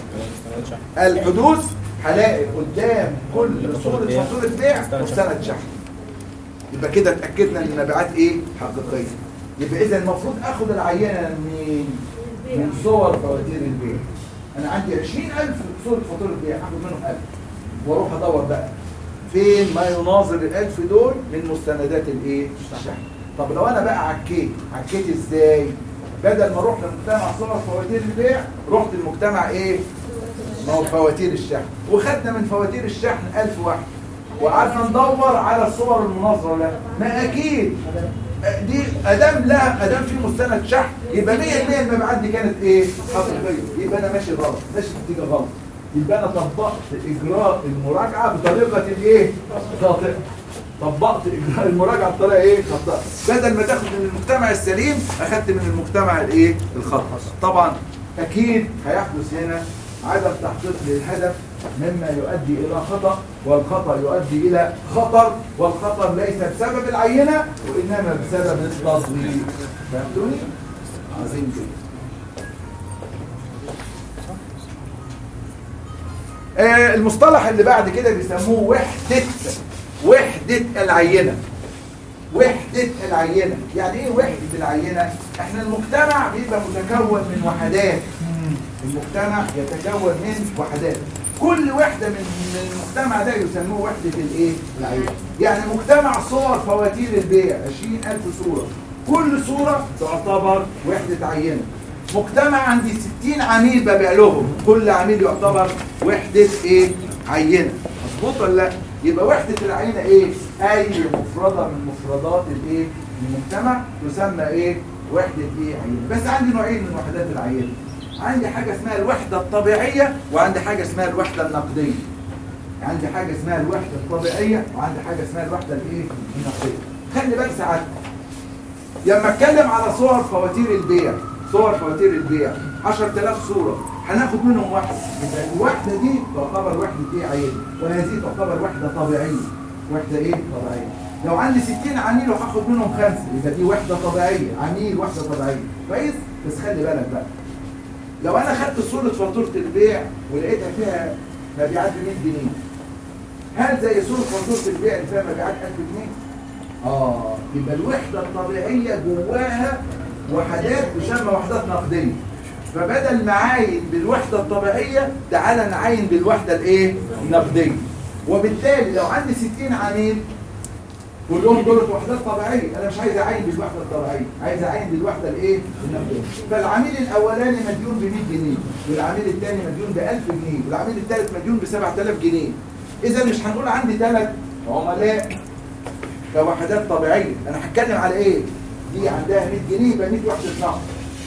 Speaker 1: الحدوث هلاقي قدام كل صورة فاتورة بيع مستند شحن يبقى كده اتأكدنا ان المبيعات ايه حقيقية يبقى اذا المفروض اخد العينة من من صور فواتير البيع انا عندي 20000 صورة فاتورة بيع هاخد منهم 1000 واروح ادور بقى فين ما يناظر الألف دول من مستندات الايه الشحن طب لو انا بقى عكيت عكيت ازاي بدل ما اروح لمجتمع صور فواتير البيع رحت المجتمع ايه ما هو فواتير الشحن وخدنا من فواتير الشحن 1000 واحد وقعدنا ندور على الصور المناظره لها ما اكيد دي ادام لا ادام في مستند شحن يبقى 100% المبيعات دي كانت ايه حقيقيه يبقى انا ماشي غلط ماشي نتيجه غلط يبقى انا طبقت اجراء المراجعه بطريقه الايه خاطئه طبقت اجراء المراجعه بطريقه ايه خاطئه بدل ما تاخد من المجتمع السليم اخدت من المجتمع الايه الخطا طبعا اكيد هيحدث هنا عدم تحقيق للهدف مما يؤدي الى خطا والخطا يؤدي الى خطر والخطر ليس بسبب العينه وانما بسبب التصوير فهمتوني عظيم جدا آه، المصطلح اللي بعد كده بيسموه وحدة وحدة العينة وحدة العينة يعني ايه وحدة العينة احنا المجتمع بيبقى متكون من وحدات المجتمع يتكون من وحدات كل وحدة من من المجتمع ده يسموه وحدة الايه العينة يعني مجتمع صور فواتير البيع 20000 صورة كل صورة تعتبر وحدة عينة مجتمع عندي 60 عميل ببيع لهم كل عميل يعتبر وحدة ايه عينة مظبوط ولا لا يبقى وحدة العينة ايه اي مفردة من مفردات الايه المجتمع تسمى ايه وحدة ايه عينة بس عندي نوعين من وحدات العينة عندي حاجة اسمها الوحدة الطبيعية وعندي حاجة اسمها الوحدة النقدية عندي حاجة اسمها الوحدة الطبيعية وعندي حاجة اسمها الوحدة الايه النقدية خلي بالك ساعات لما اتكلم على صور فواتير البيع صور فواتير البيع 10000 صورة هناخد منهم واحدة يبقى الوحدة دي تعتبر وحدة ايه عين وهذه تعتبر وحدة طبيعية وحدة ايه طبيعية لو عندي 60 عميل وهاخد منهم خمسه يبقى دي وحده طبيعيه عميل وحده طبيعيه كويس بس خلي بالك بقى لو انا خدت صوره فاتوره البيع ولقيتها فيها مبيعات ب 100 جنيه هل زي صوره فاتوره البيع اللي فيها مبيعات 1000 جنيه؟ اه يبقى الوحده الطبيعيه جواها وحدات تسمى وحدات نقديه فبدل ما اعاين بالوحده الطبيعيه تعالى نعاين بالوحده الايه؟ النقديه وبالتالي لو عندي 60 عميل كلهم دول وحدات طبيعيه انا مش عايز اعين بالوحده الطبيعيه عايز اعين بالوحده الايه النقديه فالعميل الاولاني مديون ب 100 جنيه والعميل الثاني مديون ب 1000 جنيه والعميل الثالث مديون ب 7000 جنيه اذا مش هنقول عندي ثلاث عملاء كوحدات طبيعيه انا هتكلم على ايه دي عندها 100 جنيه يبقى 100 وحده نقد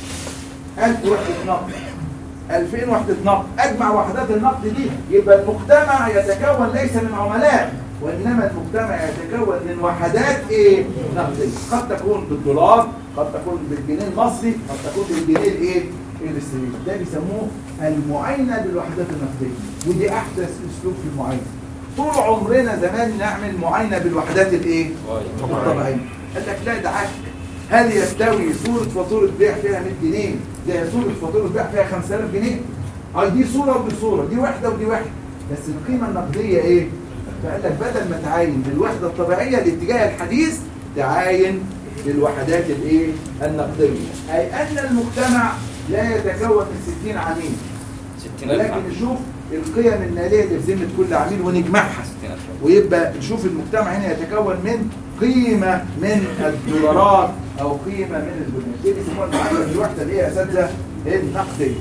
Speaker 1: 1000 وحده نقد 2000 وحده نقد اجمع وحدات النقد دي يبقى المجتمع يتكون ليس من عملاء وانما المجتمع يتكون من وحدات ايه نقديه قد تكون بالدولار قد تكون بالجنيه المصري قد تكون بالجنيه الايه الاسترليني ده بيسموه المعاينه بالوحدات النقديه ودي احدث اسلوب في المعاينه طول عمرنا زمان نعمل معاينه بالوحدات الايه الطبيعيه قال لك لا ده عك هل يستوي صورة فاتورة بيع فيها 100 جنيه زي صورة فاتورة بيع فيها 5000 جنيه؟ اه دي صورة ودي صورة دي واحدة ودي واحدة بس القيمة النقدية ايه؟ فقال لك بدل ما تعاين بالوحدة الطبيعية الاتجاه الحديث تعاين بالوحدات الايه؟ النقدية أي أن المجتمع لا يتكون من 60 عميل
Speaker 3: 60000
Speaker 1: ولكن نشوف القيم المالية اللي في ذمة كل عميل ونجمعها
Speaker 3: 60000
Speaker 1: ويبقى نشوف المجتمع هنا يتكون من قيمة من الدولارات أو قيمة من البنيات دي بيسموها المعادلة الوحدة اللي هي يا أساتذة النقدية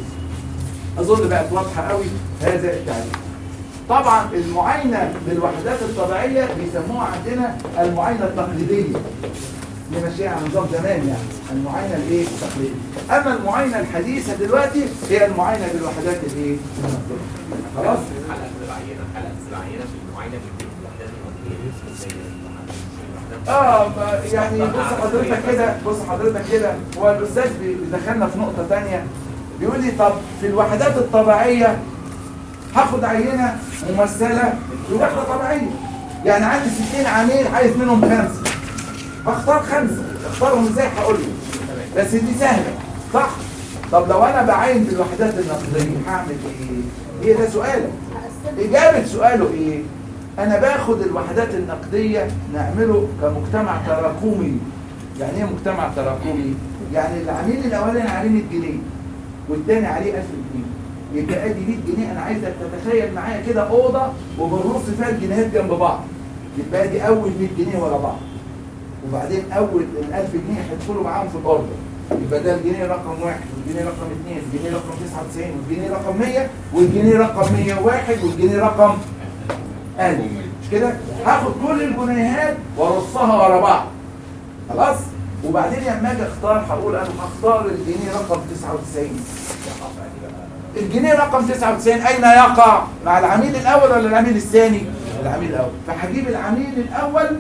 Speaker 1: أظن بقت واضحة قوي هذا التعريف طبعا المعاينة بالوحدات الطبيعية بيسموها عندنا المعاينة التقليدية نمشيها على نظام زمان يعني المعاينة الايه التقليدية اما المعاينة الحديثة دلوقتي هي المعاينة بالوحدات الايه النقدية خلاص
Speaker 7: حلقة العينة حلقة العينة في المعاينة بالوحدات النقدية زي الوحدات
Speaker 1: اه ما- يعني بص حضرتك كده بص حضرتك كده هو الاستاذ بي- بيدخلنا في نقطه ثانيه بيقول لي طب في الوحدات الطبيعيه هاخد عينه ممثله بوحده طبيعيه يعني عندي 60 عميل عايز منهم خمسه هختار خمسه اختارهم ازاي هقول لك بس دي سهله صح طب لو انا بعين بالوحدات النقديه هعمل ايه؟ هي ده سؤالك إجابة سؤاله إيه؟ أنا باخد الوحدات النقدية نعمله كمجتمع تراكمي يعني إيه مجتمع تراكمي؟ يعني العميل الأولاني عليه 100 جنيه والتاني عليه 1000 جنيه يبقى ادي 100 جنيه انا عايزك تتخيل معايا كده اوضه وبنرص فيها الجنيهات جنب بعض يبقى ادي اول 100 جنيه ورا بعض وبعدين اول ال 1000 جنيه هيدخلوا معاهم في الاوردر يبقى ده الجنيه رقم واحد والجنيه رقم اثنين والجنيه رقم 99 والجنيه رقم 100 والجنيه رقم 101 والجنيه رقم 1000 مش كده؟ هاخد كل الجنيهات وارصها ورا بعض خلاص؟ وبعدين لما اجي اختار هقول انا هختار الجنيه رقم 99 الجنيه رقم 99 اين يقع؟ مع العميل الاول ولا العميل الثاني؟ العميل الاول فهجيب العميل الاول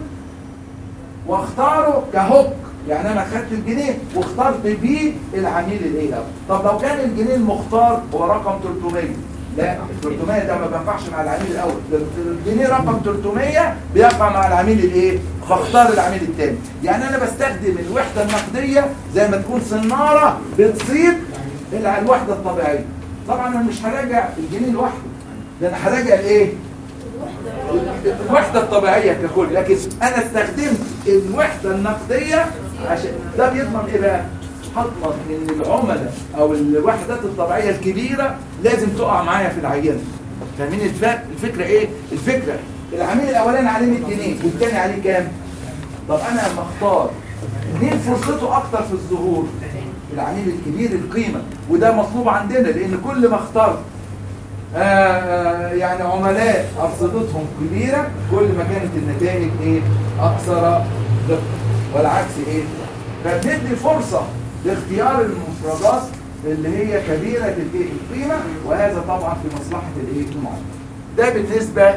Speaker 1: واختاره كهوك يعني انا خدت الجنيه واخترت بيه العميل الايه الاول طب لو كان الجنيه المختار هو رقم 300 لا ال 300 ده ما بينفعش مع العميل الاول ده الجنيه رقم 300 بيقع مع العميل الايه فاختار العميل الثاني يعني انا بستخدم الوحده النقديه زي ما تكون صناره بتصيب الع- الوحده الطبيعيه طبعا انا مش هراجع الجنيه لوحده ده انا هراجع الايه الوحدة الطبيعية ككل لكن أنا استخدمت الوحدة النقدية عشان ده بيضمن إيه بقى؟ هضمن إن العملاء أو الوحدات الطبيعية الكبيرة لازم تقع معايا في العينة فاهمين الف- الفكرة إيه؟ الفكرة العميل الأولاني عليه 100 جنيه والتاني عليه كام؟ طب أنا لما أختار مين فرصته أكتر في الظهور؟ العميل الكبير القيمة وده مطلوب عندنا لأن كل ما اخترت آه، آه، يعني عملاء أرصدتهم كبيرة كل ما كانت النتائج إيه؟ أكثر دقة والعكس إيه؟ فبندي فرصة لاختيار المفردات اللي هي كبيرة الإيه؟ القيمة وهذا طبعا في مصلحة الإيه؟ المعلم. ده بالنسبة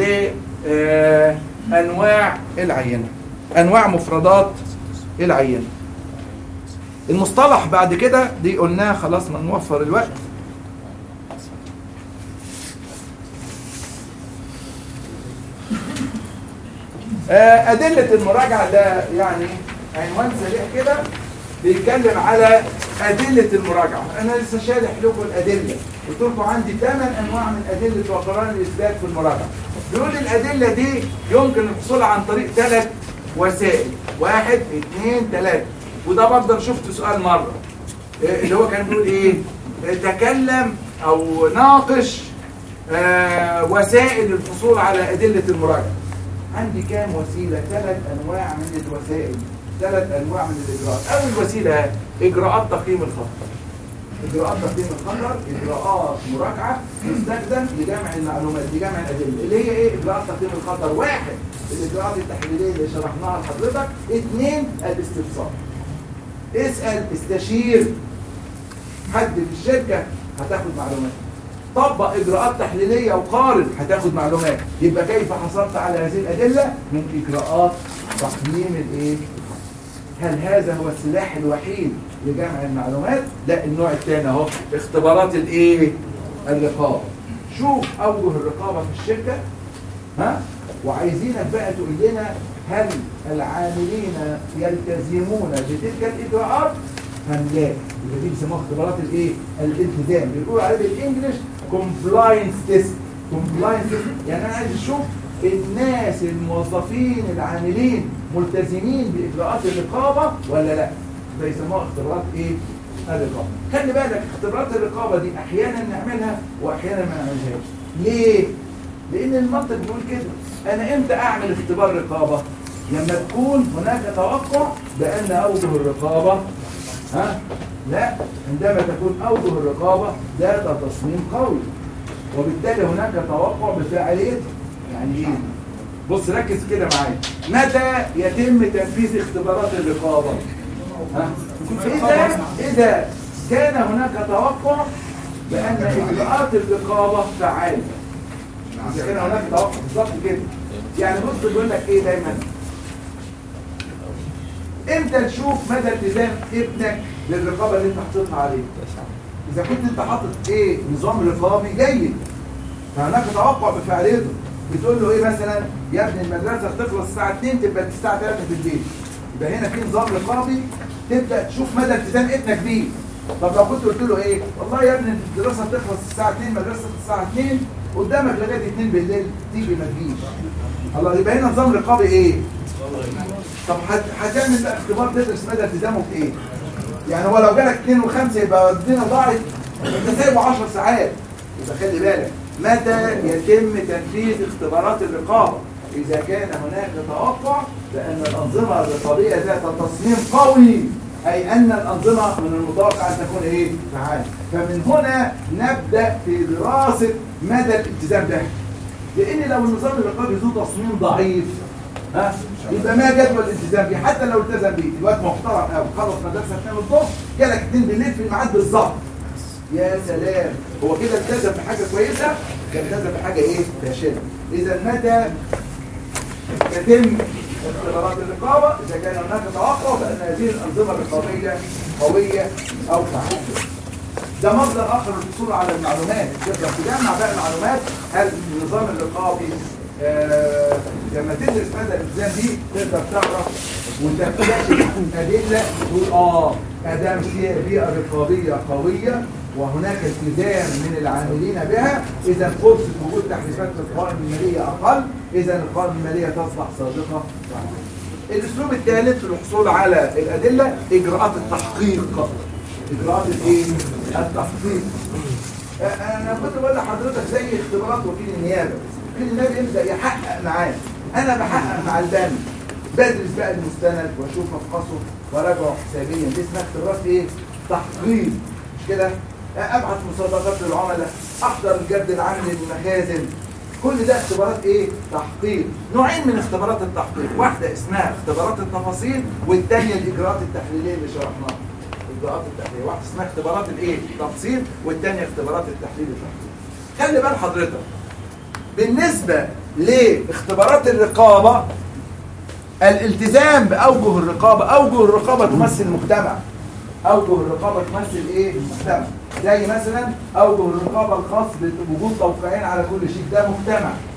Speaker 1: لأنواع العينة أنواع مفردات العينة المصطلح بعد كده دي قلناه خلاص ما نوفر الوقت آه، أدلة المراجعة ده يعني عنوان سريع كده بيتكلم على أدلة المراجعة أنا لسه شارح لكم الأدلة قلت لكم عندي ثمان أنواع من أدلة وقران الإثبات في المراجعة بيقول الأدلة دي يمكن الحصول عن طريق ثلاث وسائل واحد اثنين ثلاثة وده برضه شفت سؤال مرة آه، اللي هو كان بيقول إيه آه، تكلم أو ناقش آه، وسائل الحصول على أدلة المراجعة عندي كام وسيلة ثلاث أنواع من الوسائل ثلاث أنواع من الإجراءات أول وسيلة إجراءات تقييم الخطر إجراءات تقييم الخطر إجراءات مراجعة تستخدم لجمع المعلومات لجمع الأدلة اللي هي إيه إجراءات تقييم الخطر واحد الإجراءات التحليلية اللي شرحناها لحضرتك اثنين الاستفسار اسأل استشير حد في الشركة هتاخد معلومات طبق اجراءات تحليليه وقارن هتاخد معلومات يبقى كيف حصلت على هذه الادله من اجراءات تقييم الايه هل هذا هو السلاح الوحيد لجمع المعلومات لا النوع الثاني اهو اختبارات الايه الرقابه شوف اوجه الرقابه في الشركه ها وعايزينك بقى تقول لنا هل العاملين يلتزمون بتلك الاجراءات ام لا يبقى دي بيسموها اختبارات الايه الالتزام بيقولوا عليها بالانجلش كومبلاينس تيست كومبلاينس يعني انا عايز اشوف الناس الموظفين العاملين ملتزمين باجراءات الرقابه ولا لا بيسموها اختبارات ايه الرقابه خلي بالك اختبارات الرقابه دي احيانا نعملها واحيانا ما نعملهاش ليه لان المنطق بيقول كده انا امتى اعمل اختبار رقابه لما تكون هناك توقع بان اوجه الرقابه ها لا عندما تكون اوجه الرقابه ذات تصميم قوي وبالتالي هناك توقع بفاعليته يعني ايه بص ركز كده معايا متى يتم تنفيذ اختبارات الرقابه ها اذا اذا كان هناك توقع بان اجراءات الرقابه فعاله اذا كان هناك توقع بالظبط كده يعني بص بيقول لك ايه دايما امتى تشوف مدى التزام ابنك للرقابه اللي انت حاططها عليه اذا كنت انت حاطط ايه نظام رقابي جيد فهناك توقع بفعاليته بتقول له ايه مثلا يا ابني المدرسه تخلص الساعه 2 تبقى الساعه 3 في البيت يبقى هنا في نظام رقابي تبدا تشوف مدى التزام ابنك بيه طب لو كنت قلت له ايه والله يا ابني الدراسه تخلص الساعه 2 مدرسه الساعه 2 قدامك لغايه 2 بالليل تيجي ما تجيش الله يبقى هنا نظام رقابي ايه طب هت- هتعمل بقى اختبار تدرس مدى التزامه في ايه يعني هو لو جالك 2 و5 يبقى الدنيا ضاعت انت سايبه 10 ساعات يبقى خلي بالك متى يتم تنفيذ اختبارات الرقابه اذا كان هناك توقع بان الانظمه الرقابيه ذات تصميم قوي اي ان الانظمه من المتوقع ان تكون ايه فعاله فمن هنا نبدا في دراسه مدى الالتزام ده لان لو النظام الرقابي ذو تصميم ضعيف ها يبقى ما جدول الالتزام بيه حتى لو التزم بيه الوقت محترم قوي خلص مدرسه 2 الظهر جالك 2 بالليل في الميعاد بالظبط يا سلام هو كده التزم بحاجه كويسه كان التزم بحاجه ايه فاشله اذا متى يتم اختبارات الرقابه اذا كان هناك توقع بان هذه الانظمه الرقابيه قويه او فعاله ده مصدر اخر للحصول على المعلومات تقدر تجمع بقى المعلومات هل النظام الرقابي آه لما تدرس مدى الالتزام دي تقدر تعرف وتكتشف ادله تقول اه ادام في بيئه رقابيه قويه وهناك التزام من العاملين بها اذا فرصه وجود تحريفات في القوائم الماليه اقل اذا القوائم الماليه تصبح صادقه الاسلوب الثالث للحصول على الادله اجراءات التحقيق اجراءات الايه التحقيق انا كنت بقول لحضرتك زي اختبارات وكيل النيابه وكيل النيابه يبدا يحقق معاه انا بحقق مع البنك بدرس بقى المستند واشوف افحصه وراجعه حسابيا دي اسمها اختبارات ايه تحقيق مش كده ابعت مصادقات للعملاء احضر الجرد العام للمخازن كل ده اختبارات ايه تحقيق نوعين من اختبارات التحقيق واحده اسمها اختبارات التفاصيل والثانيه الاجراءات التحليليه اللي شرحناها اجراءات التحليل واحده اسمها اختبارات الايه التفصيل والثانيه اختبارات التحليل والتحقيق خلي بال حضرتك بالنسبه لاختبارات الرقابه الالتزام باوجه الرقابه اوجه الرقابه تمثل المجتمع اوجه الرقابه تمثل ايه المجتمع زي مثلا اوجه الرقابه الخاص بوجود توقيعين على كل شيء ده مجتمع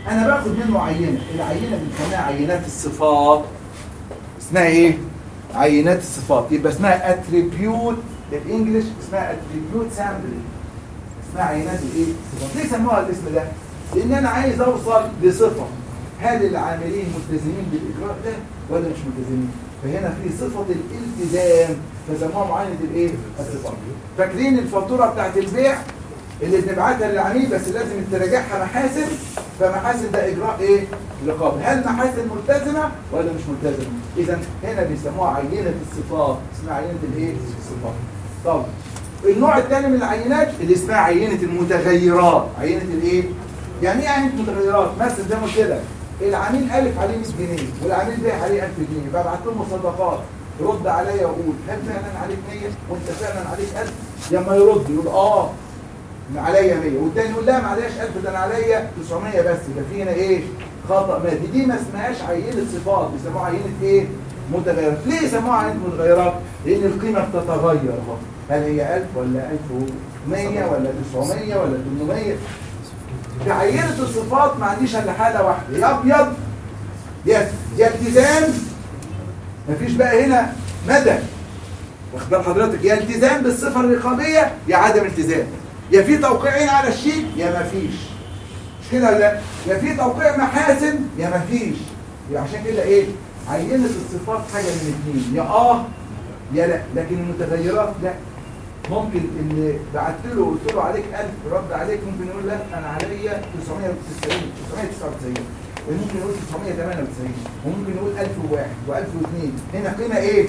Speaker 1: انا باخد منه عينه العينه بنسميها عينات الصفات اسمها ايه عينات الصفات يبقى اسمها اتريبيوت بالانجلش اسمها اتريبيوت سامبلنج اسمها عينات الايه ليه سموها الاسم ده لان انا عايز اوصل لصفه هل العاملين ملتزمين بالاجراء ده ولا مش ملتزمين فهنا في صفه الالتزام فسموها معاينه الايه الصفات فاكرين الفاتوره بتاعت البيع اللي بنبعتها للعميل بس لازم تراجعها محاسن فمحاسن ده اجراء ايه رقابه هل محاسن ملتزمه ولا مش ملتزمه اذا هنا بيسموها عينه الصفات اسمها عينه الايه الصفات طب النوع الثاني من العينات اللي اسمها عينه المتغيرات عينه الايه يعني ايه عينه المتغيرات مثلا زي ما قلت لك العميل الف عليه 100 جنيه والعميل باع عليه 1000 جنيه ببعت له مصادقات رد عليا وقول هل فعلا عليك 100 وانت فعلا عليك 1000 لما يرد يقول اه عليا 100 والتاني يقول لا معلش 1000 ده انا عليا 900 بس ده في هنا ايه خطا مادي دي ما اسمهاش عينه صفات بيسموها عينه ايه متغيرات ليه سموها عينه متغيرات لان القيمه بتتغير اهو هل هي 1000 ولا 1100 ولا 900 ولا 800 في عينه الصفات ما عنديش الا حاله واحده يا ابيض يا يا التزام مفيش بقى هنا مدى واخد بال حضرتك يا التزام بالصفه الرقابيه يا عدم التزام يا في توقيعين على الشيك يا ما فيش مش كده ولا لا يا في توقيع محاسن يا ما فيش يبقى عشان كده ايه عينه الصفات حاجه من الاثنين يا اه يا لا لكن المتغيرات لا ممكن اللي بعت له قلت له عليك 1000 رد عليك ممكن يقول لا انا عليا 990 999 وممكن يقول 998 وممكن يقول 1001 و1002 هنا قيمه ايه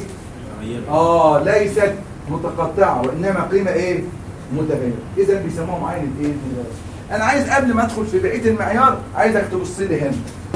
Speaker 1: اه ليست متقطعه وانما قيمه ايه متغيره اذا بيسموها معاينه ايه متغيرة. انا عايز قبل ما ادخل في بقيه المعيار عايزك تبص لي هنا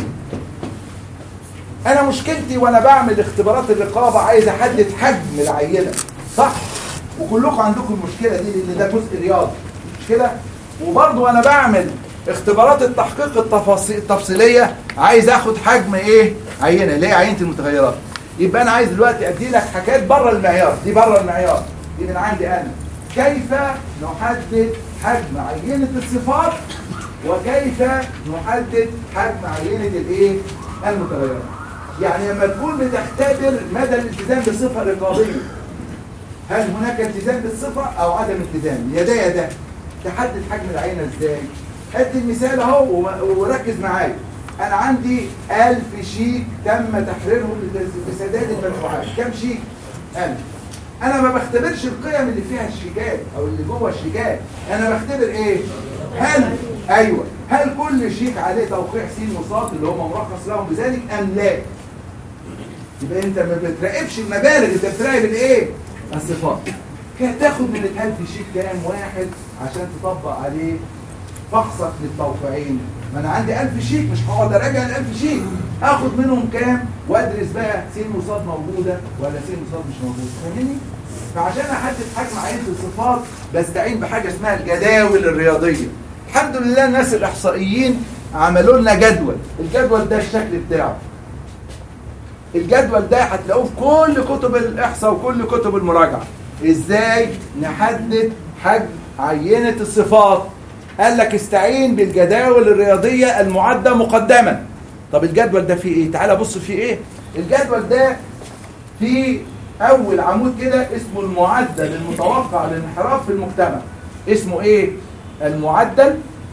Speaker 1: انا مشكلتي وانا بعمل اختبارات الرقابه عايز احدد حجم العينه صح وكلكم عندكم المشكله دي لان ده جزء رياضي مش كده وبرضه وانا بعمل اختبارات التحقيق التفاصيل التفصيليه عايز اخد حجم ايه عينه اللي هي عينه المتغيرات يبقى انا عايز دلوقتي ادي لك حاجات بره المعيار دي بره المعيار دي من عندي انا كيف نحدد حجم عينه الصفات وكيف نحدد حجم عينه الايه المتغيرات يعني لما تكون بتختبر مدى الالتزام بصفه رقابيه هل هناك التزام بالصفه او عدم التزام يا ده يا ده تحدد حجم العينه ازاي ادي المثال اهو و- وركز معايا انا عندي 1000 شيك تم تحريرهم لتس- لسداد المدفوعات كم شيك 1000 انا ما بختبرش القيم اللي فيها الشيكات او اللي جوه الشيكات انا بختبر ايه هل ايوه هل كل شيك عليه توقيع سين وصاد اللي هم مرخص لهم بذلك ام لا يبقى انت ما بتراقبش المبالغ انت بتراقب الايه الصفات كده تاخد من ال1000 شيك كام واحد عشان تطبق عليه فحصك للتوقيعين ما انا عندي 1000 شيك مش هقعد اراجع ال1000 شيك اخد منهم كام وادرس بقى سين وصاد موجوده ولا سين وصاد مش موجوده فاهمني فعشان احدد حجم عينه الصفات بستعين بحاجه اسمها الجداول الرياضيه الحمد لله الناس الاحصائيين عملوا لنا جدول الجدول ده الشكل بتاعه الجدول ده هتلاقوه في كل كتب الاحصاء وكل كتب المراجعه ازاي نحدد حجم عينه الصفات قال لك استعين بالجداول الرياضيه المعده مقدما طب الجدول ده فيه ايه تعال بص فيه ايه الجدول ده فيه اول عمود كده اسمه المعدل المتوقع للانحراف في المجتمع اسمه ايه المعدل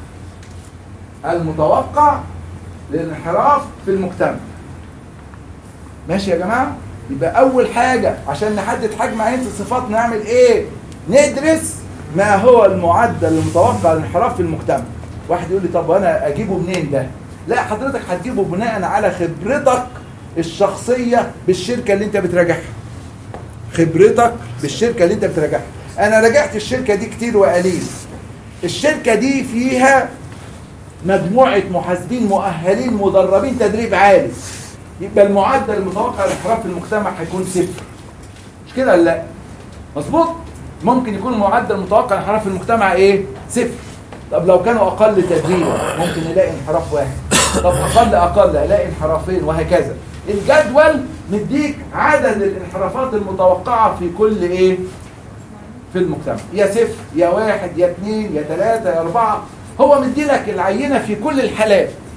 Speaker 1: المتوقع للانحراف في المجتمع ماشي يا جماعه يبقى اول حاجه عشان نحدد حجم عينه الصفات نعمل ايه ندرس ما هو المعدل المتوقع للانحراف في المجتمع واحد يقول لي طب وانا اجيبه منين ده لا حضرتك هتجيبه بناء على خبرتك الشخصيه بالشركه اللي انت بتراجعها خبرتك بالشركه اللي انت بتراجعها انا راجعت الشركه دي كتير وقليل الشركه دي فيها مجموعه محاسبين مؤهلين مدربين تدريب عالي يبقى المعدل المتوقع للانحراف في المجتمع هيكون صفر مش كده ولا لا مظبوط ممكن يكون المعدل المتوقع للانحراف في المجتمع ايه صفر طب لو كانوا اقل تدريبا ممكن نلاقي انحراف واحد طب اقل اقل الاقي انحرافين وهكذا الجدول مديك عدد الانحرافات المتوقعه في كل ايه في المجتمع يا صفر يا واحد يا اثنين يا ثلاثة يا أربعة هو مدي لك العينة في كل الحالات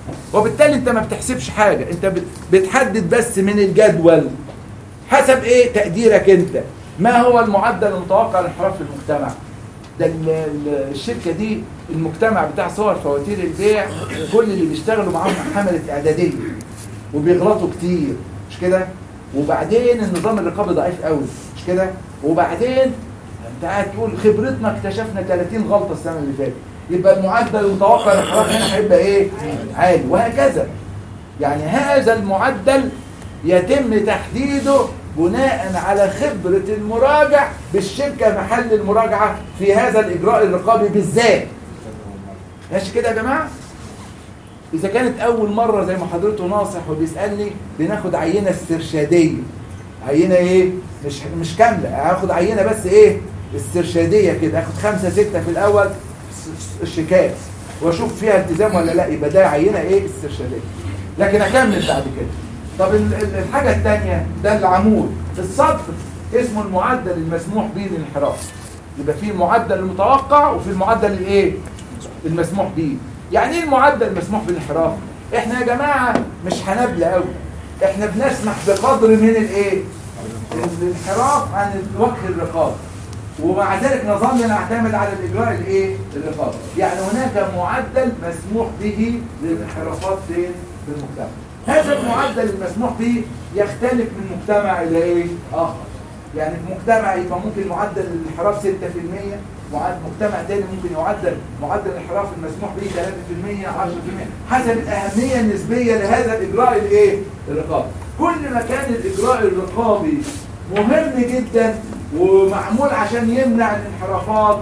Speaker 1: وبالتالي انت ما بتحسبش حاجه انت بت- بتحدد بس من الجدول حسب ايه تقديرك انت ما هو المعدل المتوقع للانحراف في المجتمع ده ال- ال- الشركه دي المجتمع بتاع صور فواتير البيع كل اللي بيشتغلوا معاهم حمله اعداديه وبيغلطوا كتير مش كده وبعدين النظام الرقابي ضعيف قوي مش كده وبعدين انت قاعد تقول خبرتنا اكتشفنا 30 غلطه السنه اللي فاتت يبقى المعدل المتوقع للانحراف هنا هيبقى ايه عالي وهكذا يعني هذا المعدل يتم تحديده بناء على خبرة المراجع بالشركة محل المراجعة في هذا الإجراء الرقابي بالذات ماشي كده يا جماعة إذا كانت أول مرة زي ما حضرته ناصح وبيسألني بناخد عينة استرشادية عينة إيه؟ مش مش كاملة هاخد عينة بس إيه؟ استرشادية كده هاخد خمسة ستة في الأول الشيكات واشوف فيها التزام ولا لا يبقى ده عينه ايه استرشاديه لكن اكمل بعد كده طب ال- ال- الحاجه الثانيه ده العمود السطر اسمه المعدل المسموح به للانحراف يبقى في المعدل المتوقع وفي المعدل الايه المسموح به يعني ايه المعدل المسموح بالانحراف احنا يا جماعه مش هنبلى قوي احنا بنسمح بقدر من الايه الانحراف عن الوجه الرقابي ومع ذلك نظامنا نعتمد على الاجراء الايه الرقابي يعني هناك معدل مسموح به للانحرافات فين في المجتمع هذا المعدل المسموح به يختلف من مجتمع الى ايه اخر يعني في مجتمع يبقى ممكن معدل الانحراف 6% معد- مجتمع تاني ممكن يعدل معدل الانحراف المسموح به 3% 10% حسب الاهميه النسبيه لهذا الاجراء الايه الرقابي كل ما كان الاجراء الرقابي مهم جدا ومعمول عشان يمنع الانحرافات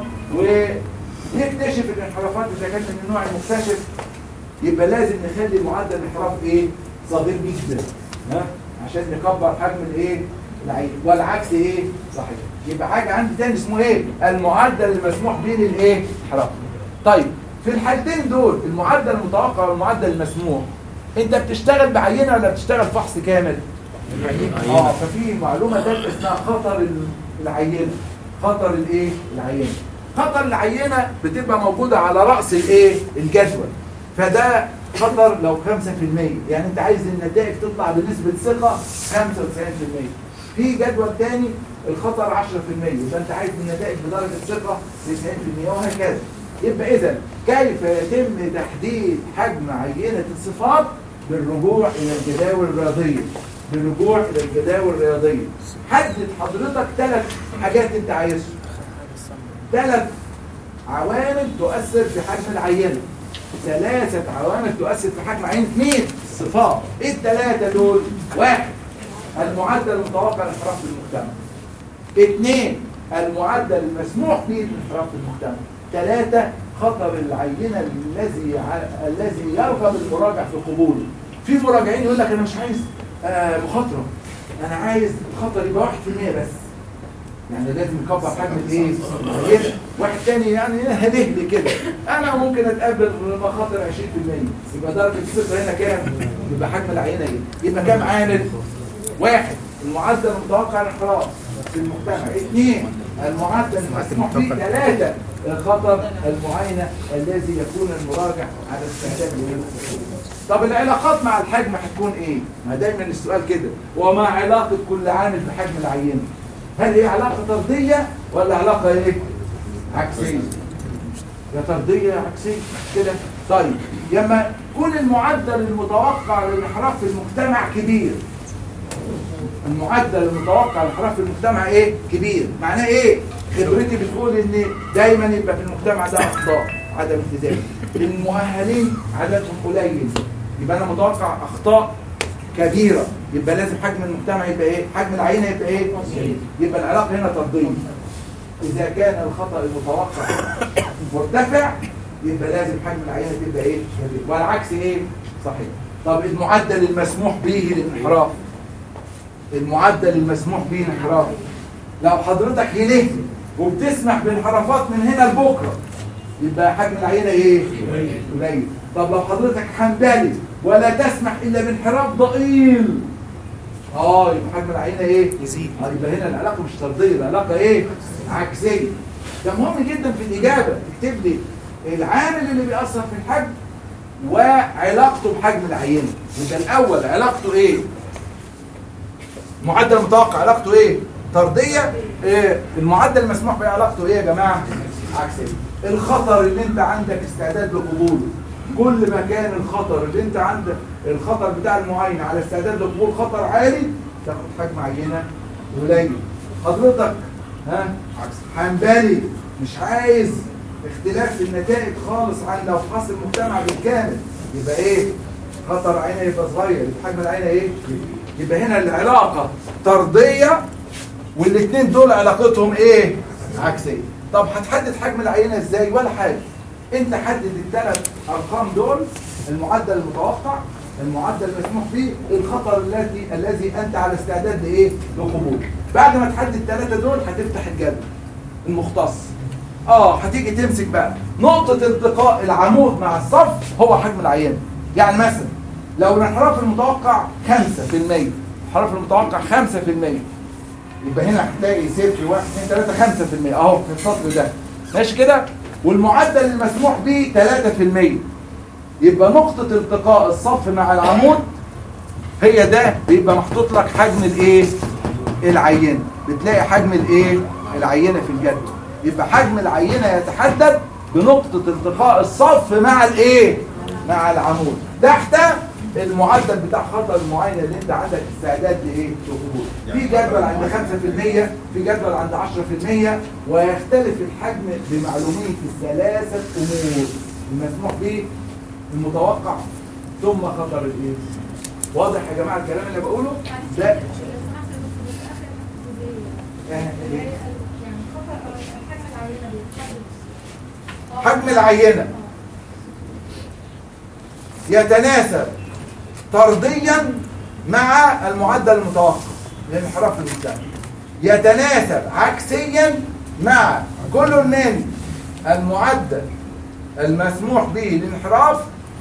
Speaker 1: ويكتشف الانحرافات اذا كانت من النوع المكتشف يبقى لازم نخلي معدل الانحراف ايه صغير جدا ها عشان نكبر حجم الايه العين والعكس ايه صحيح يبقى حاجه عندي تاني اسمه ايه المعدل المسموح به للايه انحراف طيب في الحالتين دول المعدل المتوقع والمعدل المسموح انت بتشتغل بعينه ولا بتشتغل فحص كامل اه ففي معلومه تانية اسمها خطر ال- العينه خطر الايه العينه خطر العينه بتبقى موجوده على راس الايه الجدول فده خطر لو 5% يعني انت عايز النتائج تطلع بنسبه ثقه 95% في جدول تاني الخطر 10% يبقى انت عايز النتائج بدرجه ثقه 90% وهكذا يبقى اذا كيف يتم تحديد حجم عينه الصفات بالرجوع الى الجداول الرياضيه بالرجوع الى الجداول الرياضيه حدد حضرتك ثلاث حاجات انت عايزهم ثلاث عوامل تؤثر في حجم العينه ثلاثة عوامل تؤثر في حجم عينة مين؟ الصفات ايه الثلاثة دول؟ واحد المعدل المتوقع للانحراف في المجتمع اثنين المعدل المسموح به للانحراف في المجتمع ثلاثة خطر العينة الذي ع- الذي يرغب المراجع في قبوله في مراجعين يقول لك انا مش عايز آه مخاطرة انا عايز الخطر يبقى 1% بس يعني لازم يكبر حجم الايه العينة. واحد تاني يعني هدهلي كده انا ممكن اتقبل مخاطر 20% يبقى درجه الثقه هنا كام يبقى حجم العينه ايه يبقى كام عامل واحد المعدل المتوقع للانحراف في المجتمع اثنين المعدل المسموح به ثلاثه الخطر المعاينه الذي يكون المراجع على استعداد له طب العلاقات مع الحجم هتكون ايه ما دايما السؤال كده وما علاقه كل عامل بحجم العينه هل هي علاقه طرديه ولا علاقه ايه عكسيه يا طرديه يا عكسيه كده طيب لما يكون المعدل المتوقع للانحراف في المجتمع كبير المعدل المتوقع للانحراف في المجتمع ايه كبير معناه ايه خبرتي بتقول ان دايما يبقى في المجتمع ده اخطاء عدم التزام المؤهلين عددهم قليل يبقى انا متوقع اخطاء كبيره يبقى لازم حجم المجتمع يبقى ايه حجم العينه يبقى ايه يبقى العلاقه هنا طرديه إذا كان الخطأ المتوقع مرتفع يبقى لازم حجم العينة تبقى إيه؟ كبير والعكس إيه؟ صحيح طب المعدل المسموح به للانحراف المعدل المسموح به للانحراف لو حضرتك هلهت وبتسمح بانحرافات من هنا لبكره يبقى حجم العينة إيه؟ قليل طب لو حضرتك حنبلي ولا تسمح إلا بانحراف ضئيل اه يبقى حجم العينه ايه يزيد اه يبقى هنا العلاقه مش طرديه العلاقه ايه عكسيه ده مهم جدا في الاجابه تكتب لي العامل اللي بيأثر في الحجم وعلاقته بحجم العينه يبقى الاول علاقته ايه المعدل المتوقع علاقته ايه طرديه إيه المعدل المسموح به علاقته ايه يا جماعه عكسيه الخطر اللي انت عندك استعداد لقبوله كل ما كان الخطر اللي انت عندك الخطر بتاع المعاينه على استعداد لقبول خطر عالي تاخد حجم عينه قليل حضرتك ها حنبلي مش عايز اختلاف في النتائج خالص عن لو فحص المجتمع بالكامل يبقى ايه خطر عينه يبقى صغير يبقى حجم العينه ايه يبقى هنا العلاقه طرديه والاثنين دول علاقتهم ايه عكسيه طب هتحدد حجم العينه ازاي ولا حاجه انت حدد الثلاث ارقام دول المعدل المتوقع المعدل المسموح به الخطر الذي الذي انت على استعداد لايه لقبوله بعد ما تحدد الثلاثه دول هتفتح الجدول المختص اه هتيجي تمسك بقى نقطه التقاء العمود مع الصف هو حجم العينه يعني مثلا لو الانحراف المتوقع 5% الانحراف المتوقع 5% يبقى هنا هتلاقي صفر 1 2 3 5% اهو في السطر ده ماشي كده والمعدل المسموح به 3% يبقى نقطة التقاء الصف مع العمود هي ده بيبقى محطوط لك حجم الايه العينة بتلاقي حجم الايه العينة في الجدول يبقى حجم العينة يتحدد بنقطة التقاء الصف مع الايه مع العمود تحت المعدل بتاع خطر المعاينه اللي انت عندك استعداد لايه لقبول في جدول عند 5% في جدول عند 10% ويختلف الحجم بمعلوميه الثلاثه امور المسموح به المتوقع ثم خطر الايه واضح يا جماعه الكلام اللي بقوله ده آه، إيه؟ حجم العينه يتناسب طرديا مع المعدل المتوقع للانحراف المجتمعي يتناسب عكسيا مع كل من المعدل المسموح به للانحراف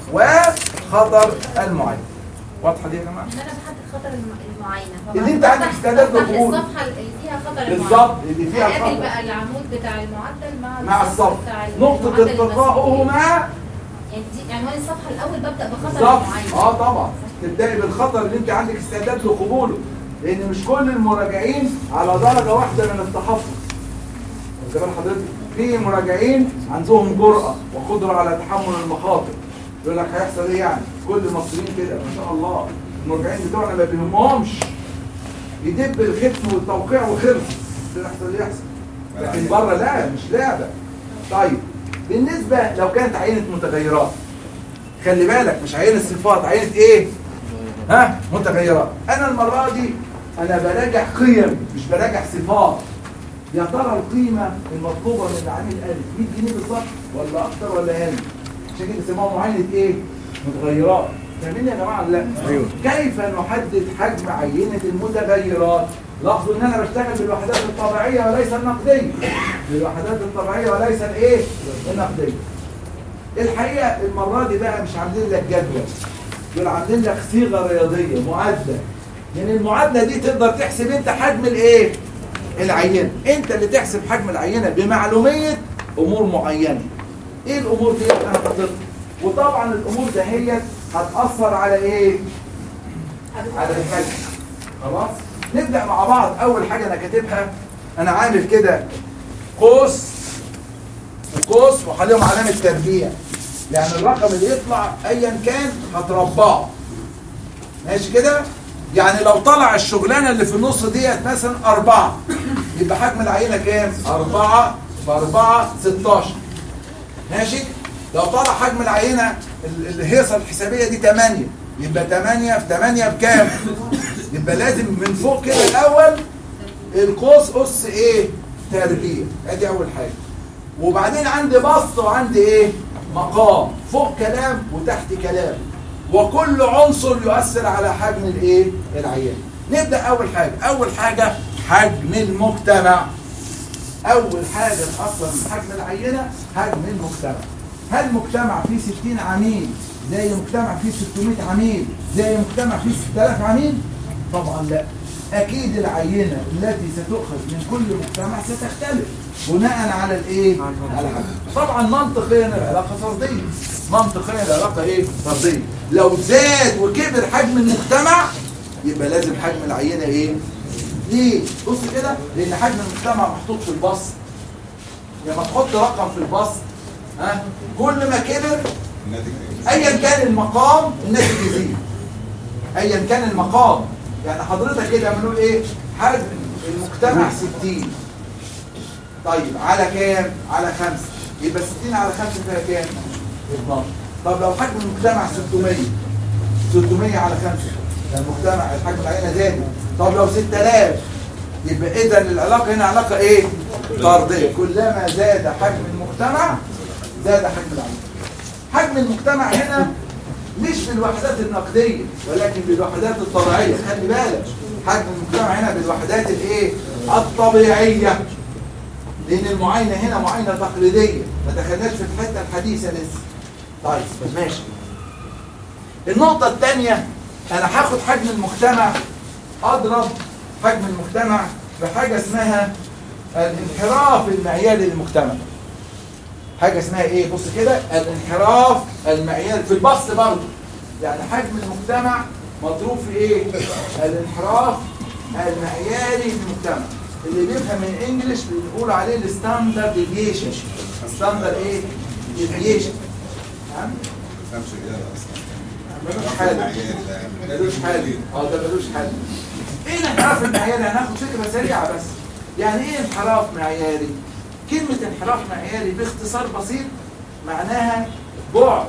Speaker 1: وخطر المعين واضحه دي يا جماعه
Speaker 4: ان انا بحدد خطر الم- المعاينه
Speaker 1: اللي انت عندك استعداد
Speaker 4: بفتح
Speaker 1: للقبول.
Speaker 4: الصفحه اللي فيها خطر المعاينه
Speaker 1: بالظبط اللي فيها
Speaker 4: هقابل
Speaker 1: الخطر
Speaker 4: بقى العمود بتاع المعدل مع
Speaker 1: مع الصف
Speaker 4: بتاع
Speaker 1: نقطه
Speaker 4: المعدل
Speaker 1: التقائه
Speaker 4: المسموح.
Speaker 1: مع
Speaker 4: يعني دي عنوان الصفحه الاول ببدا بخطر
Speaker 1: بالظبط
Speaker 4: المعاينه
Speaker 1: اه طبعا تبداي بالخطر اللي انت عندك استعداد لقبوله لان مش كل المراجعين على درجه واحده من التحفظ واخد بال حضرتك في مراجعين عندهم جرأة وقدرة على تحمل المخاطر يقول لك هيحصل ايه يعني كل المصريين كده ما شاء الله المراجعين بتوعنا ما بيهمهمش يدب الختم والتوقيع وخلص اللي يحصل اللي يحصل لكن بره لا مش لعبه طيب بالنسبه لو كانت عينه متغيرات خلي بالك مش عينه صفات عينه ايه ها متغيرات انا المره دي انا براجع قيم مش براجع صفات يا ترى القيمه المطلوبه من العميل الف 100 جنيه بالظبط ولا اكتر ولا اقل عشان كده بيسموها معاينه ايه متغيرات فاهمين يا جماعه ولا لا
Speaker 5: أيوه.
Speaker 1: كيف نحدد حجم عينه المتغيرات لاحظوا ان انا بشتغل بالوحدات الطبيعيه وليس النقديه بالوحدات الطبيعيه وليس الايه النقديه الحقيقه المره دي بقى مش عاملين لك جدول دول عاملين لك صيغه رياضيه معادله من المعادله دي تقدر تحسب انت حجم الايه العينه انت اللي تحسب حجم العينه بمعلوميه امور معينه ايه الامور دي انا حاططها وطبعا الامور دهيت هتاثر على ايه على الحجم خلاص نبدا مع بعض اول حاجه انا كاتبها انا عامل كده قوس وقوس وخليهم علامه تربيع لان الرقم اللي يطلع ايا كان هتربعه ماشي كده يعني لو طلع الشغلانه اللي في النص ديت مثلا أربعة يبقى حجم العينه كام؟ أربعة بأربعة 16 ماشي؟ لو طلع حجم العينه ال- الهيصه الحسابيه دي 8 يبقى 8 في 8 بكام؟ يبقى لازم من فوق كده الاول القوس اس ايه؟ تربيع ادي اول حاجه وبعدين عندي بسط وعندي ايه؟ مقام فوق كلام وتحت كلام وكل عنصر يؤثر على حجم الايه؟ العيان نبدا اول حاجه اول حاجه حجم المجتمع اول حاجه اصلا من حجم العينه حجم المجتمع هل مجتمع فيه 60 عميل زي مجتمع فيه 600 عميل زي مجتمع فيه 6000 عميل طبعا لا اكيد العينه التي ستؤخذ من كل مجتمع ستختلف بناء على الايه على حاجة. طبعا منطقيا العلاقه فرديه منطقيا العلاقه ايه فرديه لو زاد وكبر حجم المجتمع يبقى لازم حجم العينه ايه ليه بص كده لان حجم المجتمع محطوط في البسط لما تحط رقم في البسط ها كل ما كبر ايا كان المقام الناتج يزيد ايا كان المقام يعني حضرتك كده بنقول ايه حجم المجتمع 60 طيب على كام على 5 يبقى 60 على 5 فيها كام 12 طب لو حجم المجتمع 600 600 على 5 ده المجتمع الحجم العينه زاد طب لو 6000 يبقى اذا العلاقه هنا علاقه ايه طرديه كلما زاد حجم المجتمع زاد حجم العينه حجم المجتمع هنا مش بالوحدات النقدية ولكن بالوحدات الطبيعية خلي بالك حجم المجتمع هنا بالوحدات الايه الطبيعية لان المعاينة هنا معاينة تقليدية ما دخلناش في الحتة الحديثة لسه طيب ماشي النقطة الثانية انا هاخد حجم المجتمع اضرب حجم المجتمع بحاجة اسمها الانحراف المعياري للمجتمع حاجة اسمها ايه بص كده الانحراف المعياري في البسط برضه يعني حجم المجتمع مضروب في ايه الانحراف المعياري للمجتمع اللي بيفهم من انجلش بنقول عليه الستاندرد ديفيشن ستاندرد ايه ديفيشن تمام ملوش حل ملوش حل اه ده ملوش حل ايه الانحراف المعياري هناخد فكره سريعه بس يعني ايه انحراف معياري كلمه انحراف معياري باختصار بسيط معناها بعد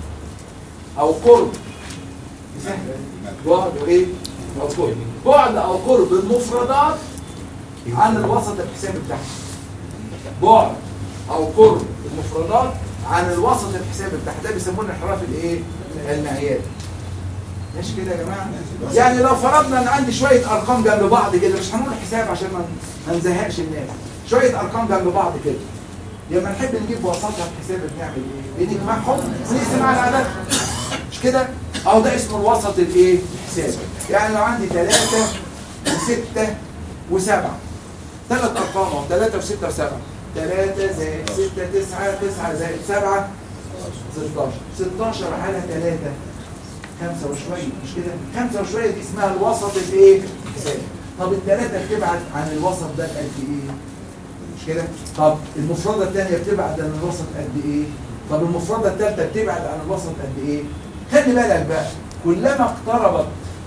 Speaker 1: او قرب سهله بعد وايه او قرب بعد او قرب المفردات عن الوسط الحسابي بتاعها بعد او قرب المفردات عن الوسط الحسابي بتاعها ده بيسموه الانحراف الايه المعياري ماشي كده يا جماعه يعني لو فرضنا ان عندي شويه ارقام جنب بعض كده مش هنقول حساب عشان ما ما نزهقش الناس شويه ارقام جنب بعض كده لما نحب نجيب وسطها الحساب بنعمل ايه بنجمعهم ونقسم على عدد مش كده اهو ده اسمه الوسط الايه الحسابي يعني لو عندي ثلاثة وستة وسبعة ثلاث ارقام اهو ثلاثة وستة وسبعة ثلاثة زائد ستة تسعة تسعة زائد سبعة 16 16 على 3 خمسة وشوية مش كده خمسة وشوية دي اسمها الوسط الايه الحسابي طب الثلاثة بتبعد عن الوسط ده قد ايه مش كده طب المفردة الثانية بتبعد عن الوسط قد ايه طب المفردة الثالثة بتبعد عن الوسط قد ايه خلي بالك بقى كلما اقتربت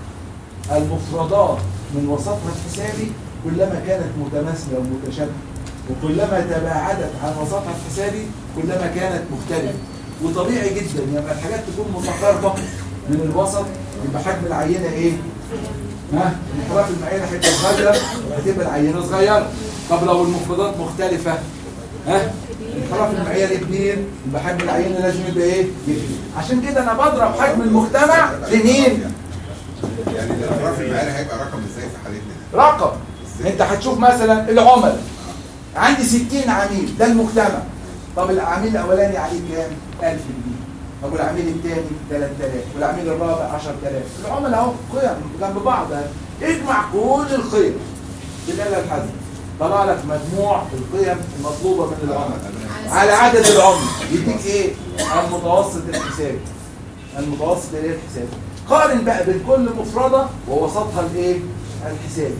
Speaker 1: المفردات من وسطها الحسابي كلما كانت متماثلة ومتشابهة وكلما تباعدت عن وسطها الحسابي كلما كانت مختلفة وطبيعي جدا لما الحاجات تكون متقاربة من الوسط يبقى حجم العينة ايه؟ ها؟ انحراف المعينة هتبقى صغيرة هتبقى العينة صغيرة طب لو المفردات مختلفة ها؟ انحراف المعينة كبير يبقى حجم العينة لازم يبقى ايه؟ كبير عشان كده انا بضرب حجم المجتمع لمين؟
Speaker 8: يعني الانحراف المعياري هيبقى رقم ازاي في حالتنا؟
Speaker 1: رقم انت هتشوف مثلا العملاء عندي 60 عميل ده المجتمع طب العميل الاولاني عليه كام 1000 جنيه طب والعميل الثاني 3000 والعميل الرابع 10000 العملاء اهو قيم جنب بعض اجمع كل القيم بالاله الحاسبه طلع لك مجموع القيم المطلوبه من العملاء على عدد العملاء يديك ايه المتوسط الحسابي المتوسط الايه الحسابي قارن بقى بين كل مفردة ووسطها الايه الحسابي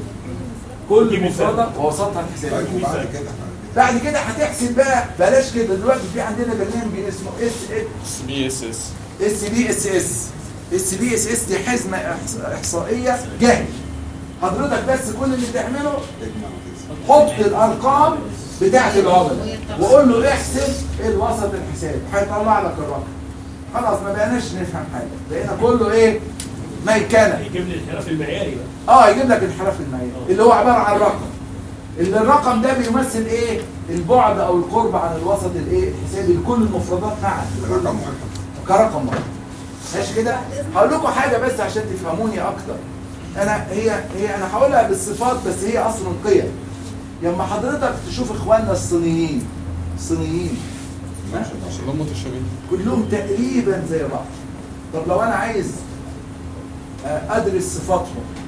Speaker 1: كل مفردة ووسطها الحسابي
Speaker 8: طيب وبعد كده
Speaker 1: بعد كده هتحسب بقى بلاش كده دلوقتي في عندنا برنامج اسمه اس
Speaker 5: بي اس اس
Speaker 1: اس بي اس اس اس بي اس اس دي حزمة إحص- احصائية جاهز حضرتك بس كل اللي تعمله
Speaker 8: تجمع وتقسم
Speaker 1: حط الارقام بتاعت العملاء وقول له احسب الوسط الحسابي هيطلع لك الرقم خلاص ما بقيناش نفهم حاجه بقينا كله ايه ميكنه
Speaker 6: يجيب لي الانحراف المعياري بقى
Speaker 1: اه يجيب لك الانحراف المعياري اللي هو عباره عن رقم اللي الرقم ده بيمثل ايه البعد او القرب عن الوسط الايه الحسابي لكل المفردات معا
Speaker 8: رقم واحد
Speaker 1: كرقم واحد ماشي كده هقول لكم حاجه بس عشان تفهموني اكتر انا هي هي انا هقولها بالصفات بس هي اصلا قيم لما حضرتك تشوف اخواننا الصينيين الصينيين ها؟
Speaker 5: كلهم متشابهين
Speaker 1: كلهم تقريبا زي بعض طب لو انا عايز آه، ادرس صفاتهم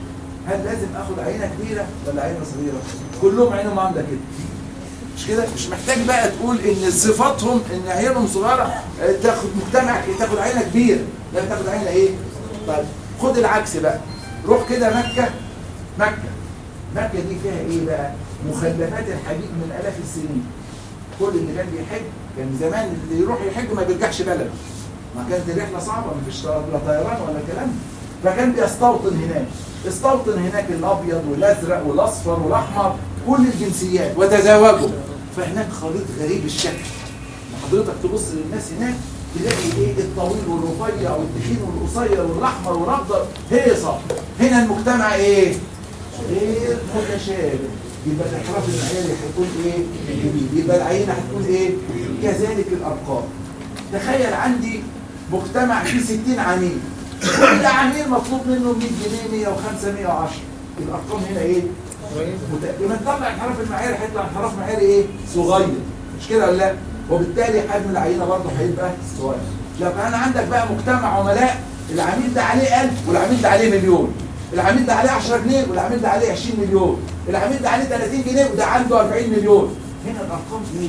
Speaker 1: هل لازم اخد عينه كبيره ولا عينه صغيره كلهم عينهم عامله كده مش كده مش محتاج بقى تقول ان صفاتهم ان عينهم صغيره آه، تاخد مجتمع تاخد عينه كبيره لا تاخد عينه ايه طيب خد العكس بقى روح كده مكه مكه مكه دي فيها ايه بقى مخلفات الحديد من الاف السنين كل اللي كان بيحج كان زمان اللي يروح يحج ما بيرجعش بلده ما كانت الرحله صعبه ما فيش لا طيران ولا كلام فكان بيستوطن هناك استوطن هناك الابيض والازرق والاصفر والاحمر كل الجنسيات وتزاوجوا فهناك خليط غريب الشكل حضرتك تبص للناس هناك تلاقي ايه الطويل والرفيع والتخين والقصير والاحمر والاخضر هيصه هنا المجتمع ايه غير متشابه يبقى الانحراف المعياري هيكون ايه كبير يبقى العينه هتكون ايه كذلك الارقام تخيل عندي مجتمع فيه 60 عميل كل عميل مطلوب منه 100 جنيه 105 110 الارقام هنا ايه مت- لما نطلع انحراف المعياري هيطلع انحراف معياري ايه صغير مش كده ولا لا وبالتالي حجم العينه برضه هيبقى صغير لو كان عندك بقى مجتمع عملاء العميل ده عليه 1000 والعميل ده عليه مليون العميل ده عليه 10 جنيه والعميل ده عليه 20 مليون العميل ده عليه 30 جنيه وده عنده 40 مليون هنا الارقام ايه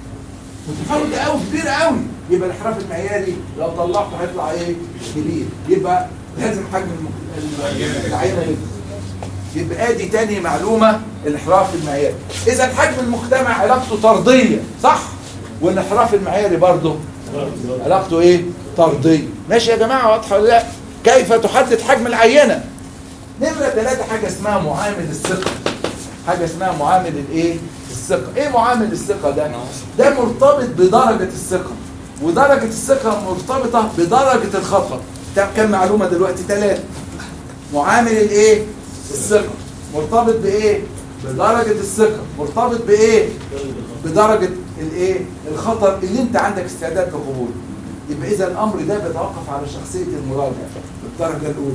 Speaker 1: متفاوتة قوي كبيرة قوي يبقى الانحراف المعياري لو طلعته هيطلع ايه كبير يبقى لازم حجم الم- ال- العينة يكبر يبقى ادي تاني معلومة الانحراف المعياري اذا حجم المجتمع علاقته طردية صح والانحراف المعياري برضه علاقته ايه طردية ماشي يا جماعة واضحة ولا لا كيف تحدد حجم العينة نمرة ثلاثة حاجة اسمها معامل الثقة حاجة اسمها معامل الايه الثقة ايه معامل الثقة ده ده مرتبط بدرجة الثقة ودرجة الثقة مرتبطة بدرجة الخطر ده كم معلومة دلوقتي ثلاثة معامل الايه الثقة مرتبط بايه بدرجة الثقة مرتبط بايه بدرجة الايه الخطر اللي انت عندك استعداد لقبوله يبقى اذا الامر ده بيتوقف على شخصية المراجع بالدرجة الاولى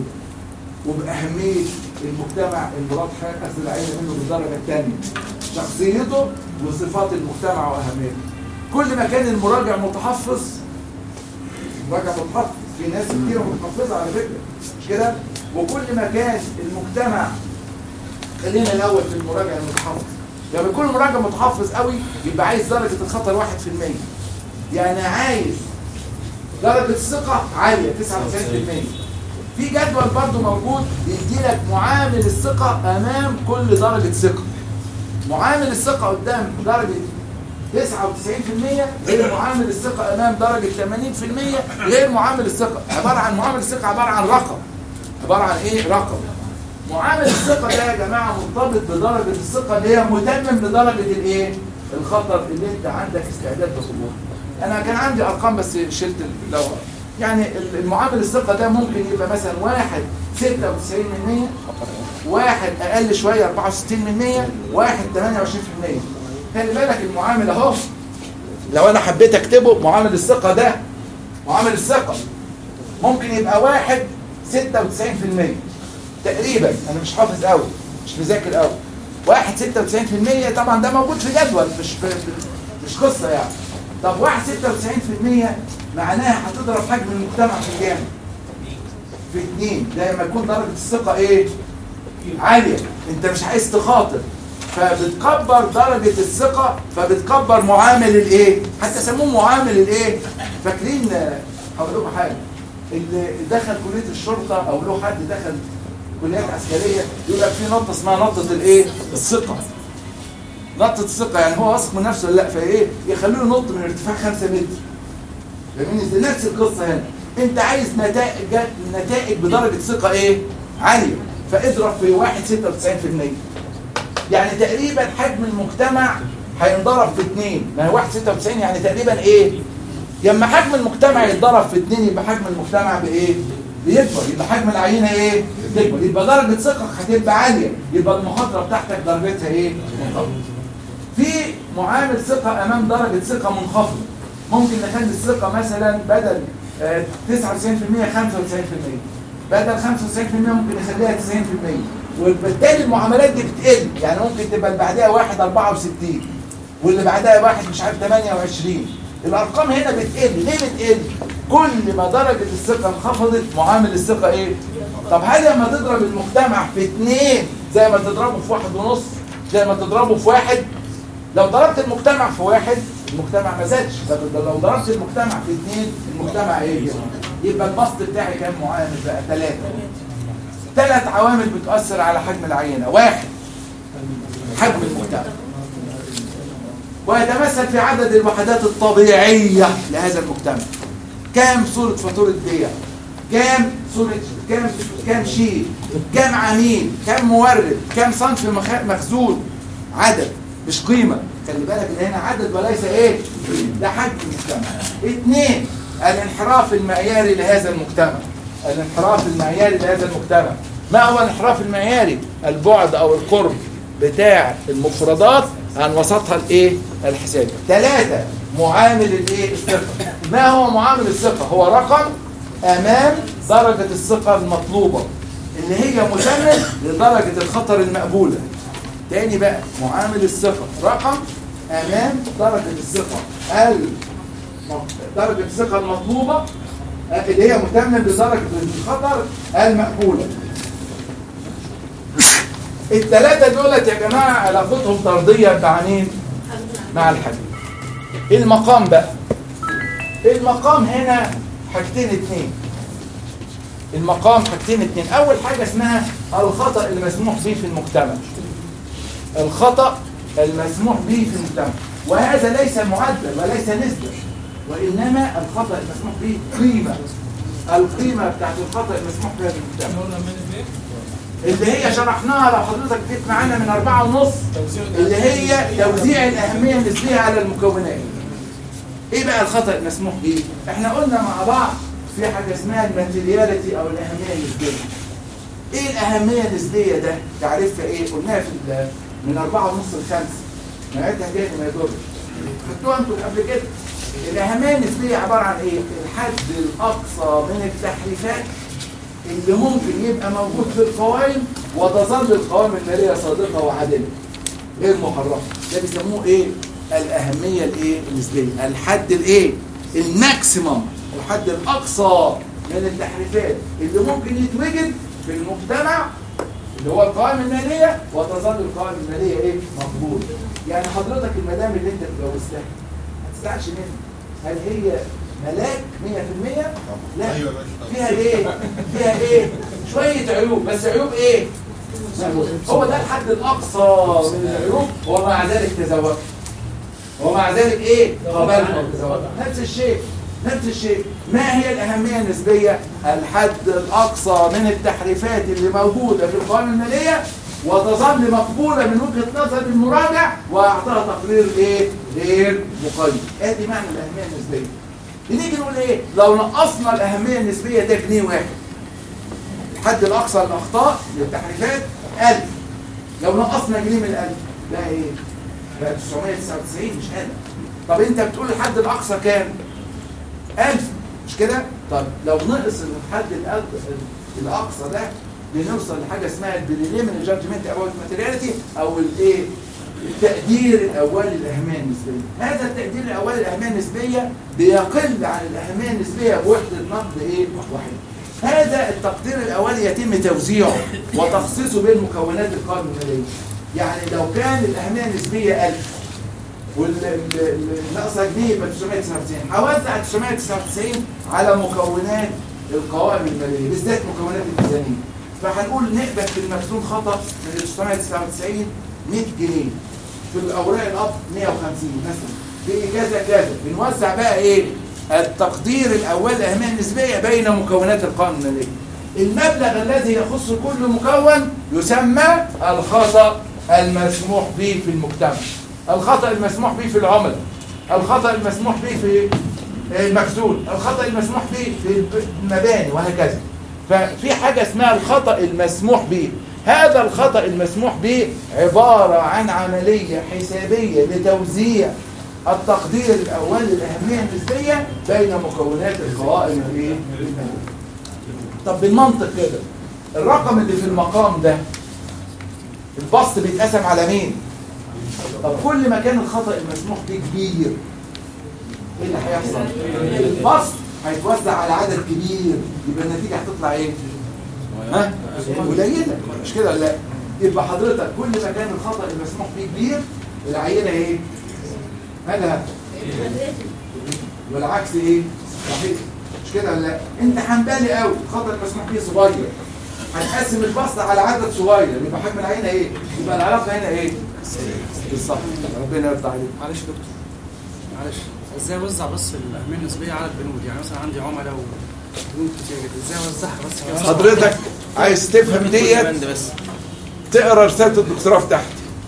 Speaker 1: وبأهمية المجتمع المراد هيأخذ العين منه بالدرجة الثانية شخصيته وصفات المجتمع وأهميته كل ما كان المراجع متحفظ مراجع متحفظ في ناس كتير متحفظة على فكرة مش كده وكل ما كان المجتمع خلينا الأول في المراجع المتحفظ لما يكون المراجع متحفظ قوي يبقى عايز درجة الخطر 1% يعني عايز درجة الثقة عالية 99% في جدول برضو موجود يدي لك معامل الثقة أمام كل درجة ثقة معامل الثقة قدام درجة 99% غير معامل الثقة أمام درجة 80% غير معامل الثقة عبارة عن معامل الثقة عبارة عن رقم عبارة عن إيه؟ رقم معامل الثقة ده يا جماعة مرتبط بدرجة الثقة اللي هي متمم لدرجة الإيه؟ الخطر اللي أنت عندك استعداد لقبوله أنا كان عندي أرقام بس شلت ال- لو يعني ال- المعامل الثقة ده ممكن يبقى مثلا واحد 96 من 100 واحد أقل شوية 64 من 100 واحد 28 في المية خلي بالك المعامل أهو لو أنا حبيت أكتبه معامل الثقة ده معامل الثقة ممكن يبقى واحد 96 في المية تقريبا أنا مش حافظ قوي مش مذاكر قوي واحد 96 في المية طبعا ده موجود في جدول مش في مش قصة يعني طب واحد 96 في المية معناها هتضرب حجم المجتمع في كام؟ في اتنين ده لما يكون درجة الثقة ايه؟ عالية انت مش عايز تخاطر فبتكبر درجة الثقة فبتكبر معامل الايه؟ حتى سموه معامل الايه؟ فاكرين آه، هقول لكم حاجة اللي دخل كلية الشرطة او له حد دخل كليات عسكرية يقول لك في نقطة اسمها نقطة الايه؟ الثقة نقطة الثقة يعني هو واثق من نفسه ولا لا فايه؟ يخلوه ينط من ارتفاع 5 متر فاهمين ازاي؟ نفس القصة هنا انت عايز نتائج نتائج بدرجة ثقة ايه؟ عالية فاضرب في 1 96% يعني تقريبا حجم المجتمع هينضرب في 2 ما هو 1 96 يعني تقريبا ايه؟ لما حجم المجتمع يتضرب في 2 يبقى حجم المجتمع بايه؟ بيكبر يبقى حجم العينة ايه؟ تكبر يبقى درجة ثقتك هتبقى عالية يبقى المخاطرة بتاعتك درجتها ايه؟ منخفضة في معامل ثقة أمام درجة ثقة منخفضة ممكن نخلي الثقة مثلا بدل آه، 99% 95% بدل 95% ممكن نخليها 90% وبالتالي المعاملات دي بتقل يعني ممكن تبقى اللي بعدها واحد 64 واللي بعدها واحد مش عارف 28 الأرقام هنا بتقل ليه بتقل؟ كل ما درجة الثقة انخفضت معامل الثقة ايه؟ طب هل لما تضرب المجتمع في اتنين زي ما تضربه في واحد ونص زي ما تضربه في واحد لو ضربت المجتمع في واحد المجتمع ما زادش لو- لو ضربت المجتمع في اتنين المجتمع ايه يبقى البسط بتاعي كام معامل بقى ثلاثة ثلاث عوامل بتؤثر على حجم العينة واحد حجم المجتمع ويتمثل في عدد الوحدات الطبيعية لهذا المجتمع كام صورة فاتورة بيع كام صورة كام كام شيء كام عميل كام مورد كام صنف مخ- مخزون عدد مش قيمة خلي بالك ان هنا عدد وليس ايه ده حجم المجتمع اثنين الانحراف المعياري لهذا المجتمع الانحراف المعياري لهذا المجتمع ما هو الانحراف المعياري البعد او القرب بتاع المفردات عن وسطها الايه الحسابي ثلاثة معامل الايه الثقة ما هو معامل الثقة هو رقم امام درجة الثقة المطلوبة اللي هي مسمى لدرجة الخطر المقبولة تاني بقى معامل الثقة رقم امام درجة الثقة ال درجة الثقة المطلوبة آه، اللي هي متمم بدرجة الخطر المقبولة الثلاثة دولت يا جماعة علاقتهم طردية مع مين؟ مع الحديد المقام بقى المقام هنا حاجتين اتنين المقام حاجتين اتنين اول حاجة اسمها الخطأ المسموح به في المجتمع الخطأ المسموح به في المجتمع وهذا ليس معدل وليس نسبة وإنما الخطأ المسموح به قيمة القيمة بتاعت الخطأ المسموح بها في المجتمع اللي هي شرحناها لو حضرتك جيت معانا من أربعة ونص اللي هي توزيع الأهمية النسبية على المكونات ايه بقى الخطأ المسموح به احنا قلنا مع بعض في حاجة اسمها الماتيرياليتي او الأهمية النسبية ايه الأهمية النسبية ده تعرفها ايه قلناها في ال- من أربعة ونص لخمسة نعيدها تاني ما يضرش خدتوها انتوا قبل كده الأهمية النسبية عبارة عن ايه الحد الأقصى من التحريفات اللي ممكن يبقى موجود في القوائم وتظل القوائم المالية صادقة وعادلة غير محرفة ده بيسموه ايه الأهمية الايه النسبية الحد الايه الماكسيمم الحد الأقصى من التحريفات اللي ممكن يتوجد في المجتمع اللي هو القوائم المالية وتظل القوائم المالية ايه مقبول يعني حضرتك المدام اللي انت اتجوزتها ما تزعلش منها هل هي ملاك 100% لا
Speaker 8: ايوه يا باشا
Speaker 1: فيها ايه فيها ايه شوية عيوب بس عيوب ايه هو ده الحد الاقصى من العيوب ومع ذلك تزوجت ومع ذلك ايه قبلها وتزوجت نفس الشيء نفس الشيء ما هي الأهمية النسبية الحد الأقصى من التحريفات اللي موجودة في القوائم المالية وتظل مقبولة من وجهة نظر المراجع وأعطاها تقرير إيه غير مقيم ادي معنى الأهمية النسبية بنيجي نقول إيه لو نقصنا الأهمية النسبية ده جنيه واحد الحد الأقصى للأخطاء للتحريفات 1000 لو نقصنا جنيه من الألف ده إيه بقى 999 مش 1000 طب أنت بتقول الحد الأقصى كام 1000 مش كده طب لو نقص الحد الأق- الأقصى ده بنوصل لحاجة اسمها البريليمينري جادجمنت اباوت ماتيرياليتي أو الإيه التقدير الأولي للأهمية النسبية هذا التقدير الأولي للأهمية النسبية بيقل عن الأهمية النسبية بوحدة نقد إيه واحدة هذا التقدير الأولي يتم توزيعه وتخصيصه بين مكونات القائمة المالية يعني لو كان الأهمية النسبية 1000 والناقصة جنيه يبقى 999 هوزع 999 على مكونات القوائم المالية بالذات مكونات الميزانية فهنقول نقبل في المخزون خطأ من 999 100 جنيه في الأوراق الأب 150 مثلا في كذا كذا بنوزع بقى إيه التقدير الأول الأهمية النسبية بين مكونات القائمة المالية المبلغ الذي يخص كل مكون يسمى الخطأ المسموح به في المجتمع الخطأ المسموح به في العملاء الخطأ المسموح به في المخزون الخطأ المسموح به في المباني وهكذا ففي حاجة اسمها الخطأ المسموح به هذا الخطأ المسموح به عبارة عن عملية حسابية لتوزيع التقدير الأول للأهمية النسبية بين مكونات القوائم الإيه؟ المالية. طب بالمنطق كده الرقم اللي في المقام ده البسط بيتقسم على مين؟ طب كل ما كان الخطأ المسموح به كبير ايه اللي هيحصل؟ البسط هيتوزع على عدد كبير يبقى النتيجة هتطلع ايه؟ ها قليله مش كده ولا لا يبقى حضرتك كل ما كان الخطا المسموح به كبير العينه ايه مالها والعكس ايه صحيح مش كده ولا لا انت حنبالي قوي الخطا المسموح به صغير هنقسم البسط على عدد صغير يبقى حجم العينه ايه يبقى العلاقه هنا ايه بالظبط ربنا يرضى عليك
Speaker 9: معلش يا دكتور معلش ازاي اوزع بس الاهميه النسبيه على البنود يعني مثلا عندي عملاء وبنود كتير جدا ازاي اوزعها بس كده
Speaker 1: حضرتك عايز تفهم ديت
Speaker 9: بند بس
Speaker 1: تقرا رساله الدكتوراه في تحت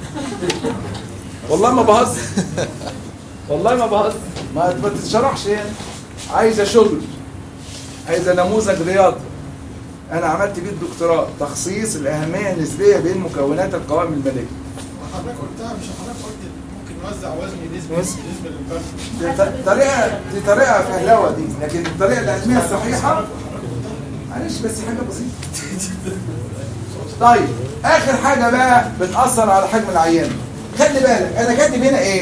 Speaker 1: والله ما بهزر والله ما بهزر ما ما تتشرحش هنا عايزه شغل عايزه نموذج رياضي انا عملت بيه الدكتوراه تخصيص الاهميه النسبيه بين مكونات القوائم الماليه
Speaker 2: حضرتك قلتها مش حضرتك قلت ممكن نوزع وزن نسبي
Speaker 1: بس.
Speaker 2: بالنسبه للبنك
Speaker 1: دي ط- طريقه دي طريقه فهلوه دي لكن الطريقه العلميه الصحيحه معلش بس حاجه بسيطه طيب اخر حاجه بقى بتاثر على حجم العيان خلي بالك انا كاتب هنا ايه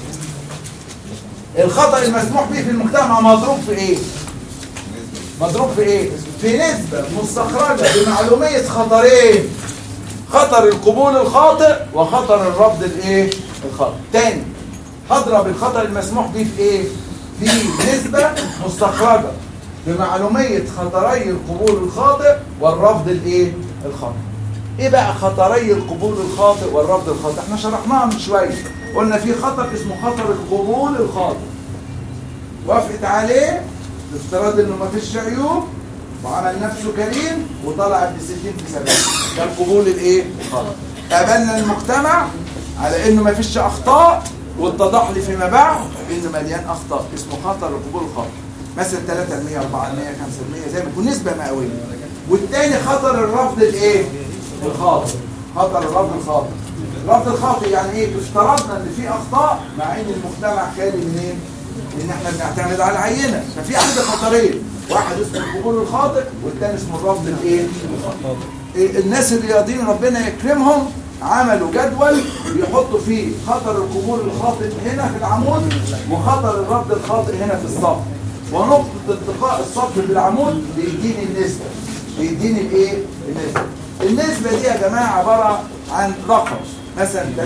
Speaker 1: الخطا المسموح به في المجتمع مضروب في ايه مضروب في ايه في نسبه مستخرجه بمعلوميه خطرين خطر القبول الخاطئ وخطر الرفض الايه الخاطئ تاني هضرب الخطر المسموح به في ايه في نسبه مستخرجه بمعلوميه خطري القبول الخاطئ والرفض الايه الخاطئ ايه بقى خطري القبول الخاطئ والرفض الخاطئ احنا شرحناها من شويه قلنا في خطر اسمه خطر القبول الخاطئ وافقت عليه بافتراض انه ما فيش عيوب وعمل نفسه كريم وطلع ب 60 في 70 ده القبول الايه الخاطئ قابلنا المجتمع على انه ما فيش اخطاء واتضح لي فيما بعد انه مليان اخطاء اسمه خطر القبول الخاطئ مثلا 3% 4% 5% زي ما يكون نسبه مئويه والتاني خطر الرفض الايه الخاطئ خطر الرفض الخاطئ الرفض الخاطئ يعني ايه افترضنا ان في اخطاء مع ان المجتمع خالي من ايه لان احنا بنعتمد على العينه ففي عندي خطرين واحد اسمه القبول الخاطئ والتاني اسمه الرفض الايه إيه، الناس الرياضيين ربنا يكرمهم عملوا جدول بيحطوا فيه خطر القبول الخاطئ هنا في العمود وخطر الرفض الخاطئ هنا في الصف ونقطة التقاء السطح بالعمود بيديني النسبة بيديني الايه؟ النسبة النسبة دي يا جماعة عبارة عن رقم مثلا 3% 4% 5%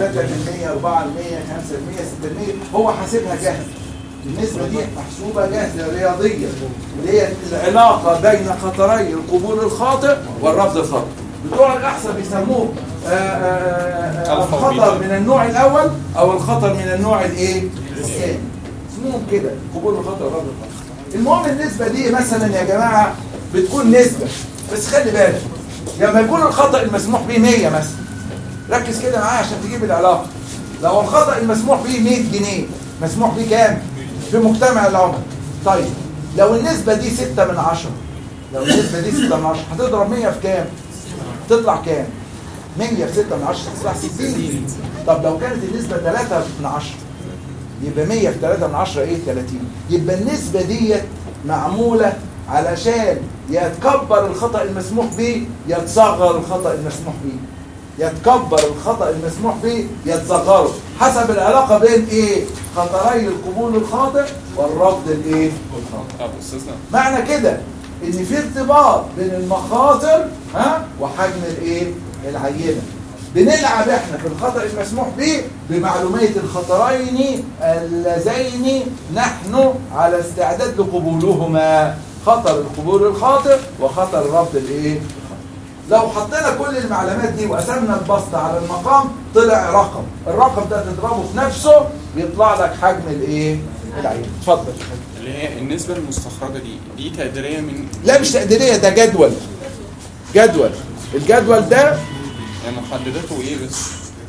Speaker 1: 6% هو حاسبها جاهز النسبة دي محسوبة جاهزة رياضية اللي هي العلاقة بين خطري القبول الخاطئ والرفض الخاطئ بتوع الأحصاء بيسموه آه، آه، آه،
Speaker 5: ألفا
Speaker 1: الخطر
Speaker 5: وبيتا.
Speaker 1: من النوع الأول أو الخطر من النوع الإيه؟ الثاني اسمهم كده قبول الخطر والرفض الخاطئ المهم النسبة دي مثلا يا جماعة بتكون نسبة بس خلي بالك لما يكون الخطأ المسموح به 100 مثلا ركز كده معايا عشان تجيب العلاقة لو الخطأ المسموح به 100 جنيه مسموح به كام؟ في مجتمع العمر طيب لو النسبة دي 6 من 10 لو النسبة دي 6 من 10 هتضرب 100 في كام؟ تطلع كام؟ 100 في 6 من 10 تطلع 60 طب لو كانت النسبة 3 من 10 يبقى 100 في 3 من 10 ايه 30 يبقى النسبة ديت معمولة علشان يتكبر الخطأ المسموح به يتصغر الخطأ المسموح به يتكبر الخطأ المسموح به يتصغره حسب العلاقة بين ايه خطري القبول الخاطئ والرفض الايه الخاطئ
Speaker 5: طب استاذنا
Speaker 1: معنى كده ان في ارتباط بين المخاطر ها وحجم الايه العينه بنلعب احنا في الخطر المسموح به بمعلوميه الخطرين اللذين نحن على استعداد لقبولهما خطر القبول الخاطئ وخطر الرفض الايه لو حطينا كل المعلومات دي وقسمنا البسط على المقام طلع رقم الرقم ده تضربه في نفسه بيطلع لك حجم الايه العين اتفضل
Speaker 5: اللي هي النسبة المستخرجة دي دي تقديرية من
Speaker 1: لا مش تقديريه ده جدول جدول الجدول ده
Speaker 5: يعني محدداته ايه بس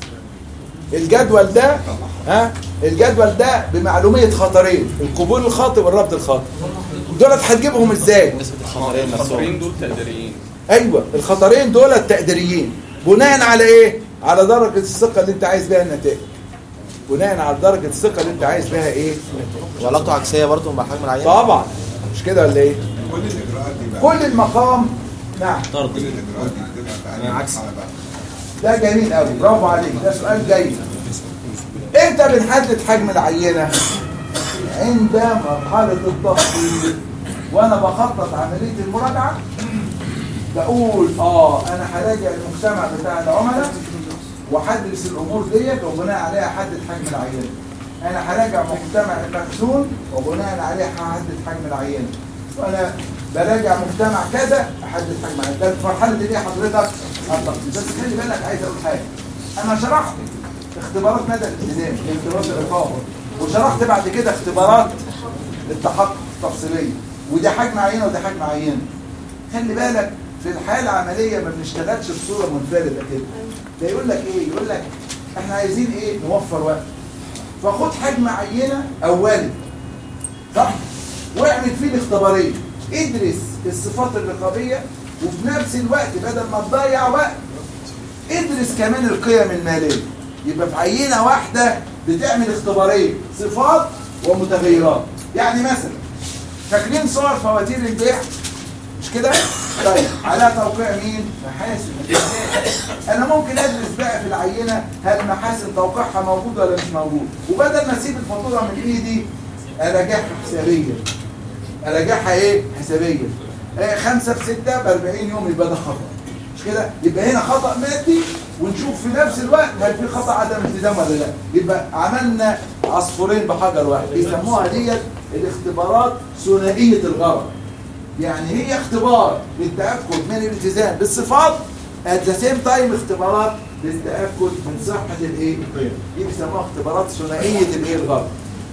Speaker 1: الجدول ده ها الجدول ده بمعلوميه خطرين القبول الخاطئ والرفض الخاطئ دولت هتجيبهم ازاي
Speaker 5: الخطرين دول تقديريين
Speaker 1: ايوه الخطرين دولت تقديريين بناء على ايه على درجه الثقه اللي انت عايز بيها النتائج بناء على درجه الثقه اللي انت عايز بيها ايه
Speaker 10: وعلاقته عكسيه برضه مع حجم العينه
Speaker 1: طبعا مش كده ولا ايه
Speaker 8: كل الاجراءات دي بقى
Speaker 1: كل المقام نعم
Speaker 8: كل الاجراءات دي بتبقى في أنهي
Speaker 10: عكس.
Speaker 8: مرحلة بقى
Speaker 1: ده جميل قوي برافو عليك ده سؤال جيد امتى بنحدد حجم العينه عند مرحله التخطيط وانا بخطط عمليه المراجعه بقول اه انا هراجع المجتمع بتاع العملاء وحدث الامور ديت وبناء عليها احدد حجم العينه انا هراجع مجتمع المخزون وبناء عليه هحدد حجم العينه وانا براجع مجتمع كذا احدد حجم العينه ده المرحله دي حضرتك التخطيط بس خلي بالك عايز اقول حاجه انا شرحت اختبارات مدى الالتزام اختبارات الاقامه وشرحت بعد كده اختبارات التحقق التفصيليه وده حجم عينه وده حجم عينه خلي بالك في الحياه العمليه ما بنشتغلش بصوره منفرده كده ده يقول لك ايه يقول لك احنا عايزين ايه نوفر وقت فخد حجم عينه اولي صح واعمل فيه الاختباريه ادرس الصفات الرقابيه وفي نفس الوقت بدل ما تضيع وقت ادرس كمان القيم الماليه يبقى في عينه واحده بتعمل اختباريه صفات ومتغيرات يعني مثلا فاكرين صور فواتير البيع مش كده طيب على توقيع مين محاسن انا ممكن ادرس بقى في العينه هل محاسن توقيعها موجود ولا مش موجود وبدل ما اسيب الفاتوره من ايدي اراجعها حسابيا اراجعها ايه حسابيا آه خمسة في ستة ب 40 يوم يبقى ده خطأ مش كده يبقى هنا خطأ مادي ونشوف في نفس الوقت هل في خطأ عدم التزام ولا لا يبقى عملنا عصفورين بحجر واحد بيسموها ديت الاختبارات ثنائية الغرض يعني هي اختبار للتأكد من الالتزام بالصفات at the same time اختبارات للتأكد من صحة الايه القيم دي بيسموها اختبارات ثنائية الايه الغرض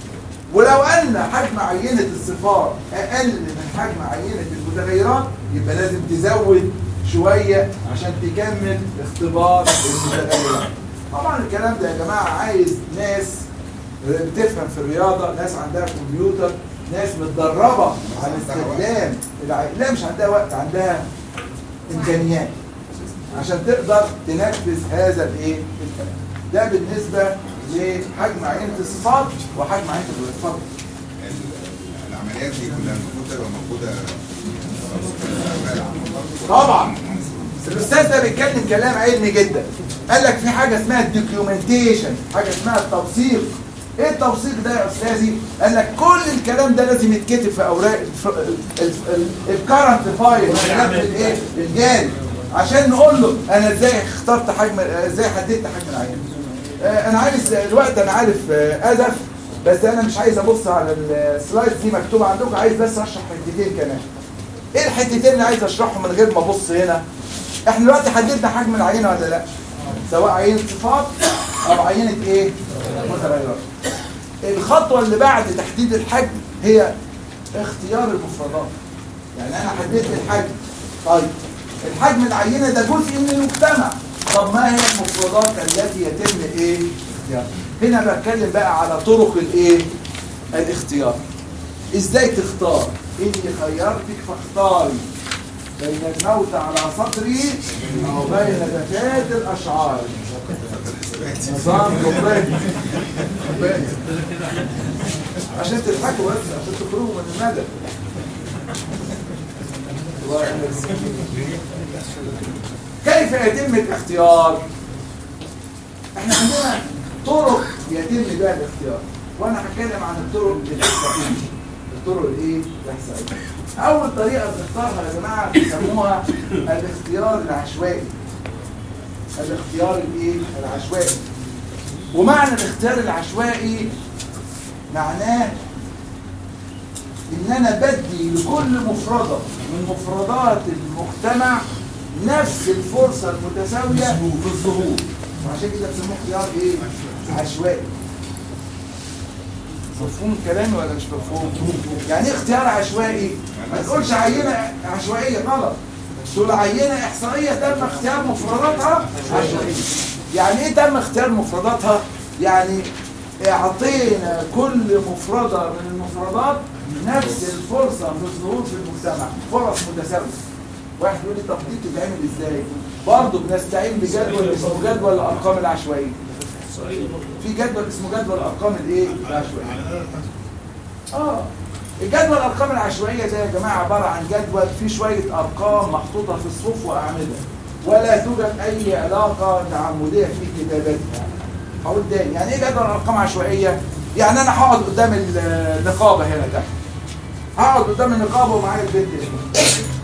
Speaker 1: ولو أن حجم عينة الصفات أقل من حجم عينة المتغيرات يبقى لازم تزود شوية عشان تكمل اختبار المتغيرات طبعا الكلام ده يا جماعة عايز ناس بتفهم في الرياضة ناس عندها كمبيوتر ناس متدربة على استخدام الع... لا مش عندها وقت عندها إمكانيات عشان تقدر تنفذ هذا الايه الكلام ده بالنسبة لحجم عينة الصفات وحجم عينة الصفات
Speaker 8: العمليات دي كلها المفروض تبقى موجوده
Speaker 1: طبعا الاستاذ ده بيتكلم كلام علمي جدا قال لك في حاجه اسمها الدوكيومنتيشن حاجه اسمها التوثيق ايه التوثيق ده يا استاذي قال لك كل الكلام ده لازم يتكتب في اوراق الكرنت فايل الملف الايه الجاري عشان نقول له انا ازاي اخترت حجم ازاي حددت حجم العينه آه، انا عايز الوقت انا عارف آه، ادف بس انا مش عايز ابص على السلايد دي مكتوبه عندكم عايز بس اشرح حتتين كمان ايه الحتتين اللي عايز اشرحهم من غير ما ابص هنا احنا دلوقتي حددنا حجم العينه ولا لا سواء عينه صفات او عينه ايه متغيرات الخطوه اللي بعد تحديد الحجم هي اختيار المفردات يعني انا حددت الحجم طيب الحجم العينه ده جزء من المجتمع طب ما هي المفردات التي يتم ايه اختيارها هنا بتكلم بقى على طرق الايه الاختيار ازاي تختار اني خيرتك فاختاري بين الموت على صدري او بين دفات الاشعار نظام كوبريتي عشان تضحكوا بس عشان تخرجوا من المدى الله يحفظك. كيف يتم الاختيار احنا عندنا طرق يتم بها الاختيار وانا هتكلم عن الطرق الاحصائيه الطرق الايه الاحصائيه اول طريقه بنختارها يا جماعه بيسموها الاختيار العشوائي الاختيار الايه العشوائي ومعنى الاختيار العشوائي معناه ان انا بدي لكل مفردة من مفردات المجتمع نفس الفرصة المتساوية في الظهور وعشان كده بسموه اختيار ايه عشوائي مفهوم كلامي ولا مش مفهوم يعني ايه اختيار عشوائي ما تقولش عينة عشوائية غلط تقول عينة احصائية تم اختيار مفرداتها عشوائية يعني ايه تم اختيار مفرداتها يعني اعطينا كل مفردة من المفردات نفس الفرصة في الظهور في المجتمع فرص متساوية واحد يقول لي طب دي بتتعمل ازاي برضه بنستعين بجدول اسمه جدول الارقام العشوائيه في جدول اسمه جدول الارقام الايه العشوائيه اه الجدول الارقام العشوائيه ده يا جماعه عباره عن جدول فيه شويه ارقام محطوطه في الصفوف واعمده ولا توجد اي علاقه تعمديه في كتابتها هقول تاني يعني ايه جدول ارقام عشوائيه يعني انا هقعد قدام النقابه هنا تحت هقعد قدام النقابه ومعايا البنت هنا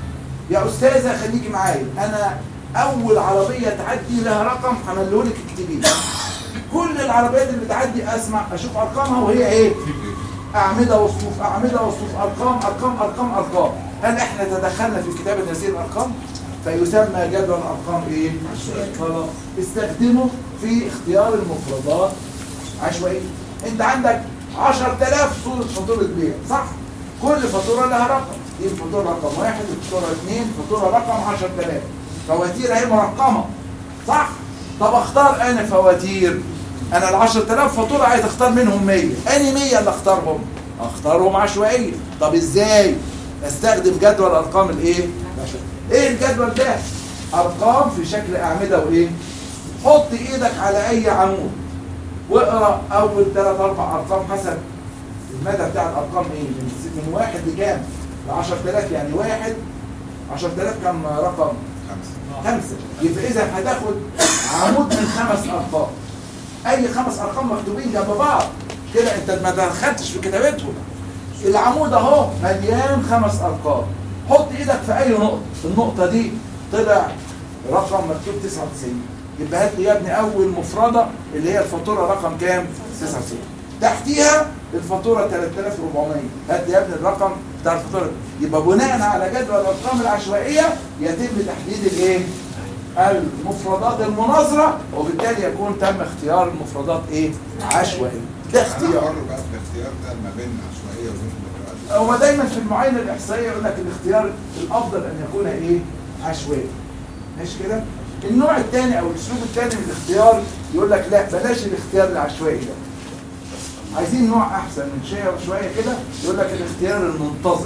Speaker 1: يا استاذه خليكي معايا انا اول عربيه تعدي لها رقم هعمله لك اكتبيه كل العربيات اللي بتعدي اسمع اشوف ارقامها وهي ايه اعمده وصفوف اعمده وصفوف ارقام ارقام ارقام ارقام هل احنا تدخلنا في كتابه هذه الارقام فيسمى جدول ارقام ايه خلاص استخدمه في اختيار المفردات عشوائيه انت عندك 10000 صوره فاتوره بيع صح كل فاتوره لها رقم دي الفاتوره رقم واحد الفاتوره اثنين الفاتوره رقم 10000 فواتير اهي مرقمه صح طب اختار انا فواتير انا ال 10000 فاتوره عايز اختار منهم 100 اني 100 اللي اختارهم اختارهم عشوائيه طب ازاي استخدم جدول ارقام الايه ايه الجدول ده ارقام في شكل اعمده وايه حط ايدك على اي عمود واقرا اول ثلاث اربع ارقام حسب المدى بتاع الارقام ايه من من واحد لكام ل 10000 يعني واحد 10000 كم رقم
Speaker 8: خمسة
Speaker 1: خمسة يبقى إذا هتاخد عمود من خمس أرقام أي خمس أرقام مكتوبين جنب بعض كده أنت ما دخلتش في كتابتهم العمود أهو مليان خمس أرقام حط إيدك في أي نقطة النقطة دي طلع رقم مكتوب 99 يبقى هات لي يا ابني أول مفردة اللي هي الفاتورة رقم كام؟ 99 تحتيها الفاتورة 3400 هات لي يا ابني الرقم بتاع الفاتورة يبقى بناء على جدول الأرقام العشوائية يتم تحديد الايه؟ المفردات المناظرة وبالتالي يكون تم اختيار المفردات ايه؟ عشوائية ده
Speaker 8: انا
Speaker 1: اختيار
Speaker 8: حر بقى في الاختيار ده ما بين عشوائيه وبين ديمقراطيه
Speaker 1: هو دايما في المعاينة الإحصائية يقول لك الاختيار الأفضل أن يكون ايه؟ عشوائي ماشي كده؟ النوع الثاني أو الأسلوب الثاني من الاختيار يقول لك لا بلاش الاختيار العشوائي ده عايزين نوع أحسن من شوية وشوية كده يقول لك الاختيار المنتظم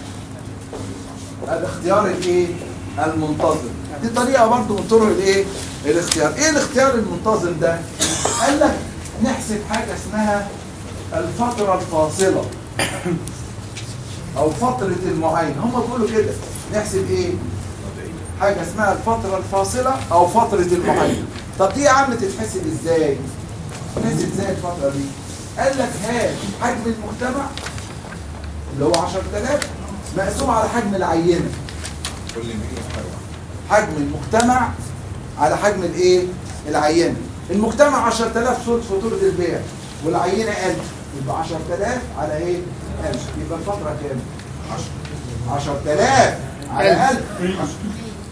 Speaker 1: الاختيار الايه المنتظم دي طريقه برضو من طرق الايه الاختيار ايه الاختيار المنتظم ده قال لك نحسب حاجه اسمها الفتره الفاصله او فتره المعاينه هم بيقولوا كده نحسب ايه حاجه اسمها الفتره الفاصله او فتره المعاينه طب دي يا عم تتحسب ازاي تتحسب ازاي الفتره دي قال لك هات حجم المجتمع اللي هو 10000 مقسوم على حجم العينه
Speaker 8: كل 100 حاجه
Speaker 1: حجم المجتمع على حجم الايه العينه المجتمع 10000 صوره فاتوره البيع والعينه 1000 يبقى 10000 على ايه 1000 يبقى الفتره كام 10000 على 1000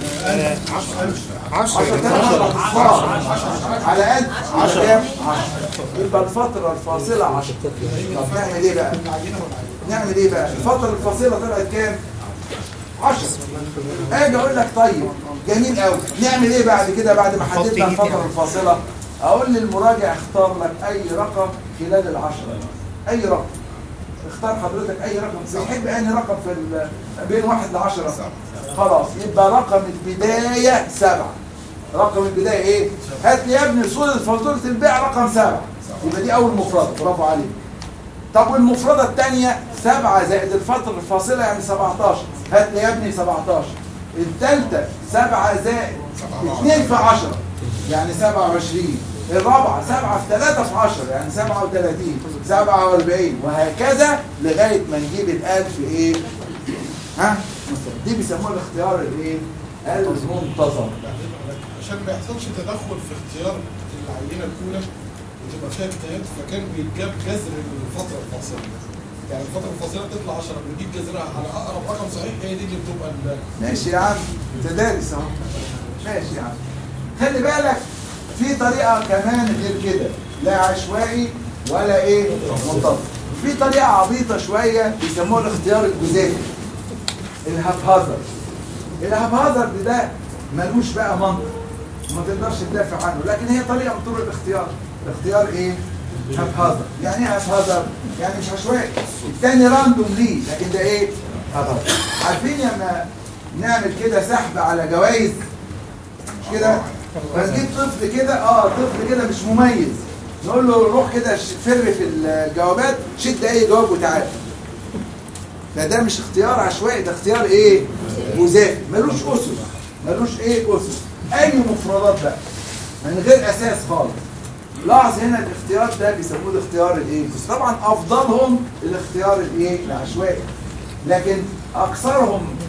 Speaker 1: 10000 على 1000 على كام 10 يبقى الفتره الفاصله 10 طب نعمل ايه بقى نعمل ايه بقى الفتره الفاصله طلعت كام 10 اجي اقول لك طيب جميل قوي نعمل ايه بعد كده بعد ما حددنا الفتره الفاصله اقول للمراجع اختار لك اي رقم خلال العشرة اي رقم اختار حضرتك اي رقم بتحب انهي رقم في ال- بين واحد لعشرة خلاص يبقى رقم البداية سبعة رقم البداية ايه هات لي يا ابني صورة فاتورة البيع رقم سبعة يبقى دي اول مفردة برافو عليك طب والمفردة الثانية سبعة زائد الفترة الفاصلة يعني 17 هات لي يا ابني 17 الثالثة سبعة زائد 2 في 10 يعني 27 الرابعة سبعة في 3 في 10 يعني 37 47 وهكذا لغاية ما نجيب الألف ايه ها دي بيسموها الاختيار الايه المنتظم
Speaker 2: عشان ما يحصلش تدخل في اختيار العينه الاولى وتبقى فيها اجتهاد فكان بيتجاب جذر الفتره الفاصله يعني الفتره الفاصله تطلع 10 بنجيب جذرها على اقرب رقم صحيح هي دي اللي بتبقى ال-
Speaker 1: ماشي يا عم تدارس اهو ماشي يا عم خلي بالك في طريقة كمان غير كده لا عشوائي ولا ايه منتظم في طريقة عبيطة شوية بيسموها الاختيار الجزافي الهابهازر الهابهازر ده ملوش بقى منطق ما تقدرش تدافع عنه لكن هي طريقة من طرق الاختيار الاختيار ايه هابهازر يعني ايه هابهازر يعني مش عشوائي التاني راندوم ليه لكن ده ايه هابهازر عارفين لما نعمل كده سحب على جوائز مش كده فنجيب طفل كده اه طفل كده مش مميز نقول له روح كده ش- فر في الجوابات شد اي جواب وتعالى فده مش اختيار عشوائي ده اختيار ايه جزافي ملوش اسس ملوش ايه اسس اي مفردات بقى من غير اساس خالص لاحظ هنا الاختيار ده بيسموه الاختيار الايه بس طبعا افضلهم الاختيار الايه العشوائي لكن اكثرهم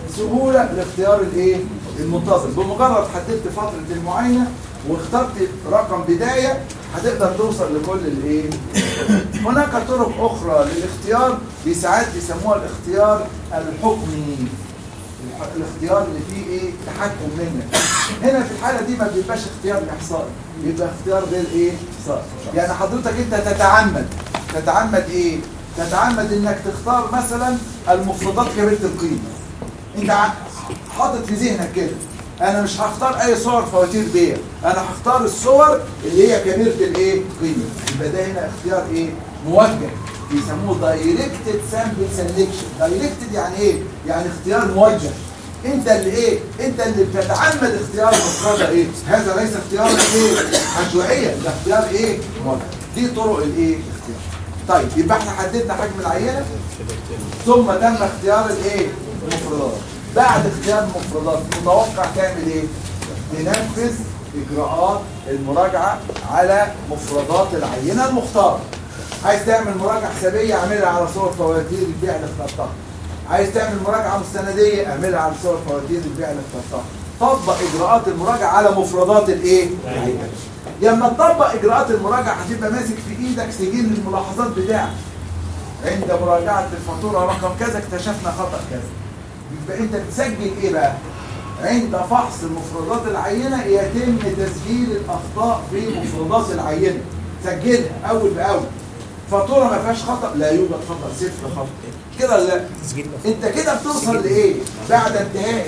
Speaker 1: سهوله لاختيار الايه المنتظم بمجرد حددت فتره المعاينه واخترت رقم بدايه هتقدر توصل لكل الايه هناك طرق اخرى للاختيار دي ساعات بيسموها الاختيار الحكمي الح- الاختيار اللي فيه ايه تحكم منك هنا في الحاله دي ما بيبقاش اختيار احصائي بيبقى اختيار غير ايه احصائي يعني حضرتك انت تتعمد تتعمد ايه تتعمد انك تختار مثلا المفردات كبيره القيمه انت ع- حاطط في ذهنك كده انا مش هختار اي صور فواتير بيع انا هختار الصور اللي هي كبيره الايه قيمه يبقى ده هنا اختيار ايه موجه بيسموه دايركتد سامبل سelection دايركتد يعني ايه يعني اختيار موجه انت اللي ايه انت اللي بتتعمد اختيار مفردة ايه هذا ليس اختيار ايه عشوائيا ده اختيار ايه موجه دي طرق الايه اختيار طيب يبقى احنا حددنا حجم العينه ثم تم اختيار الايه المفردات بعد اختيار المفردات متوقع تعمل ايه تنفذ اجراءات المراجعه على مفردات العينه المختاره عايز تعمل مراجعه حسابيه اعملها على صور فواتير البيع اللي اخترتها عايز تعمل مراجعه مستنديه اعملها على صور فواتير البيع اللي اخترتها طبق اجراءات المراجعه على مفردات الايه العينه لما تطبق اجراءات المراجعه هتبقى ماسك في ايدك سجل الملاحظات بتاعك عند مراجعة الفاتورة رقم كذا اكتشفنا خطأ كذا يبقى انت بتسجل ايه بقى عند فحص مفردات العينة يتم تسجيل الأخطاء في مفردات العينة سجلها أول بأول فاتورة ما فيهاش خطأ لا يوجد خطأ صفر خطأ كده لا انت كده بتوصل لايه بعد انتهاء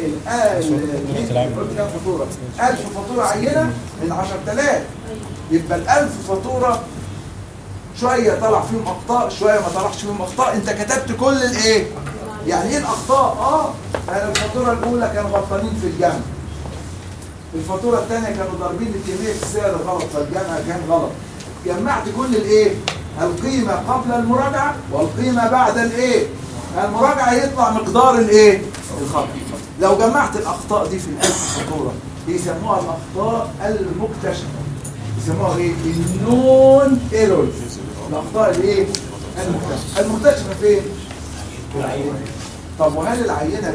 Speaker 1: ال قلت كام فاتورة 1000 فاتورة عينة من 10000 يبقى ال 1000 فاتورة شوية طلع فيهم أخطاء شوية ما طلعش فيهم أخطاء أنت كتبت كل الإيه؟ يعني إيه الأخطاء؟ آه أنا الفاتورة الأولى كانوا غلطانين في الجمع الفاتورة الثانية كانوا ضاربين الكمية في السعر غلط فالجمع كان غلط جمعت كل الإيه؟ القيمة قبل المراجعة والقيمة بعد الإيه؟ المراجعة يطلع مقدار الإيه؟ الخطأ لو جمعت الأخطاء دي في الألف فاتورة بيسموها الأخطاء المكتشفة يسموها ايه النون ايرورز الاخطاء الايه المكتشفه المكتشفه فين في العينه طب وهل العينه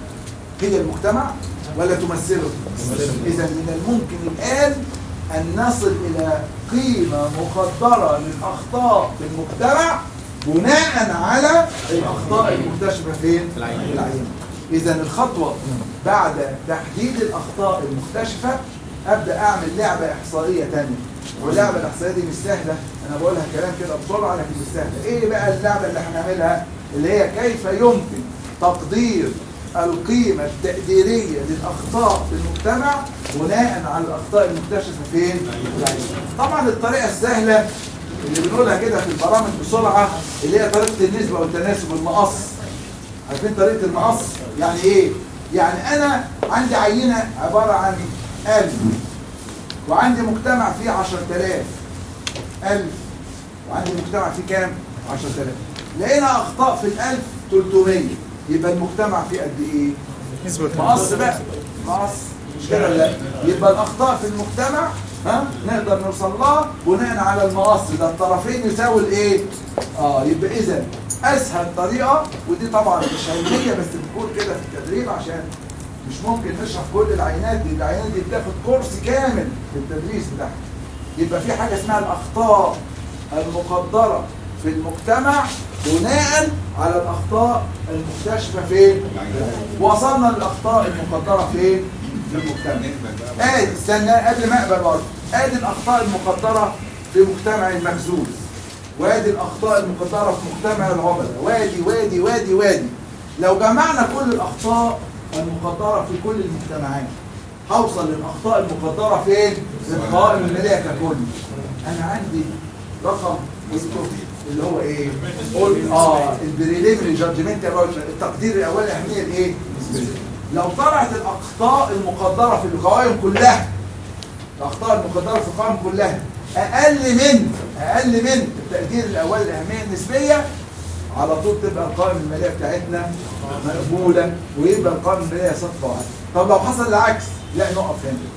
Speaker 1: هي المجتمع ولا تمثله اذا من الممكن الان ان نصل الى قيمه مقدره للاخطاء في المجتمع بناء على الاخطاء المكتشفه فين في العينه اذا الخطوه بعد تحديد الاخطاء المكتشفه ابدا اعمل لعبه احصائيه ثانيه واللعبه الاحصائيه دي مش سهله انا بقولها كلام كده بسرعه لكن مش سهله ايه بقى اللعبه اللي هنعملها اللي هي كيف يمكن تقدير القيمه التقديريه للاخطاء في المجتمع بناء على الاخطاء المكتشفه فين طبعا الطريقه السهله اللي بنقولها كده في البرامج بسرعه اللي هي طريقه النسبه والتناسب المقص عارفين طريقه المقص يعني ايه يعني انا عندي عينه عباره عن 1000 وعندي مجتمع فيه 10000 1000 وعندي مجتمع فيه كام 10000 لقينا اخطاء في ال1000 300 يبقى المجتمع فيه قد ايه
Speaker 5: نسبة
Speaker 1: مقص بقى مقص مش كده ولا لا يبقى الاخطاء في المجتمع ها نقدر نوصل لها بناء على المقص ده الطرفين يساوي الايه اه يبقى اذا اسهل طريقه ودي طبعا مش علميه بس بنقول كده في التدريب عشان مش ممكن نشرح كل العينات دي العينات دي بتاخد كورس كامل في التدريس بتاعها يبقى في حاجه اسمها الاخطاء المقدره في المجتمع بناء على الاخطاء المكتشفه فين وصلنا للاخطاء المقدره فين في المجتمع ادي استنى قبل ما اقبل برضه ادي الاخطاء المقدره في مجتمع المخزون وادي الاخطاء المقدره في مجتمع العملاء وادي وادي وادي وادي لو جمعنا كل الاخطاء المقدره في كل المجتمعات هوصل للاخطاء المقدره فين في القوائم الماليه ككل انا عندي رقم اسمه اللي هو ايه قلت اه البريليمري جادجمنت التقدير الاولي اهميه الايه لو طلعت الاخطاء المقدره في القوائم كلها الاخطاء المقدره في القوائم كلها اقل من اقل من التقدير الاولي الاهميه النسبيه على طول تبقى القائمه الماليه بتاعتنا مقبوله ويبقى القائمه الماليه صفقه واحده طب لو حصل العكس لا نقف هنا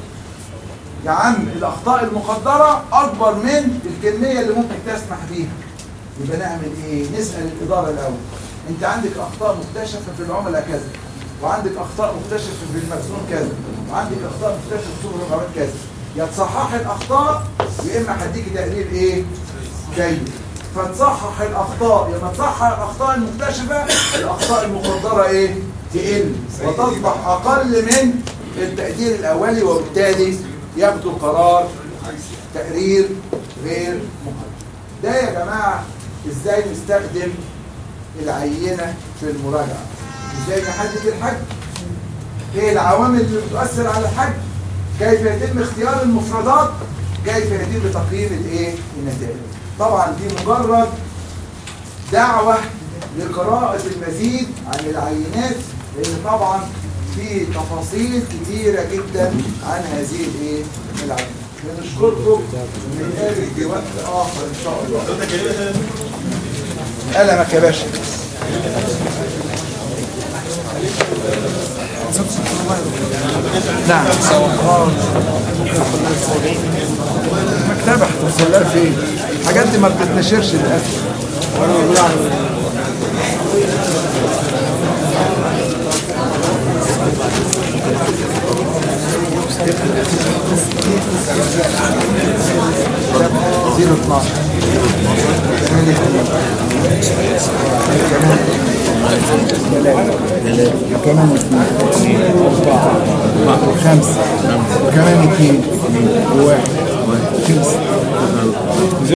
Speaker 1: يا عم الاخطاء المقدره اكبر من الكميه اللي ممكن تسمح بيها يبقى نعمل ايه نسال الاداره الاول انت عندك اخطاء مكتشفه في العملاء كذا وعندك اخطاء مكتشفه في المخزون كذا وعندك اخطاء مكتشفه في صوره الرقابات كذا يا تصححي الاخطاء يا اما هديكي تقرير ايه جيد فتصحح الاخطاء لما تصحح الاخطاء المكتشفه الاخطاء المقدره ايه تقل وتصبح اقل من التقدير الاولي وبالتالي ياخدوا قرار تقرير غير مقدر ده يا جماعه ازاي نستخدم العينه في المراجعه ازاي نحدد الحجم ايه العوامل اللي بتؤثر على الحجم كيف يتم اختيار المفردات كيف يتم تقييم الايه النتائج طبعا دي مجرد دعوة لقراءة المزيد عن العينات لأن طبعا في تفاصيل كتيرة جدا عن هذه الايه العينات بنشكركم ونتقابل في وقت آخر إن شاء الله قلمك يا باشا نعم مكتبة هتوصلها فين؟ الحاجات دي ما بتتنشرش للأسف زيرو 12 ثمانية ثلاثة كمان اثنين أربعة خمسة كمان اثنين وواحد خمسة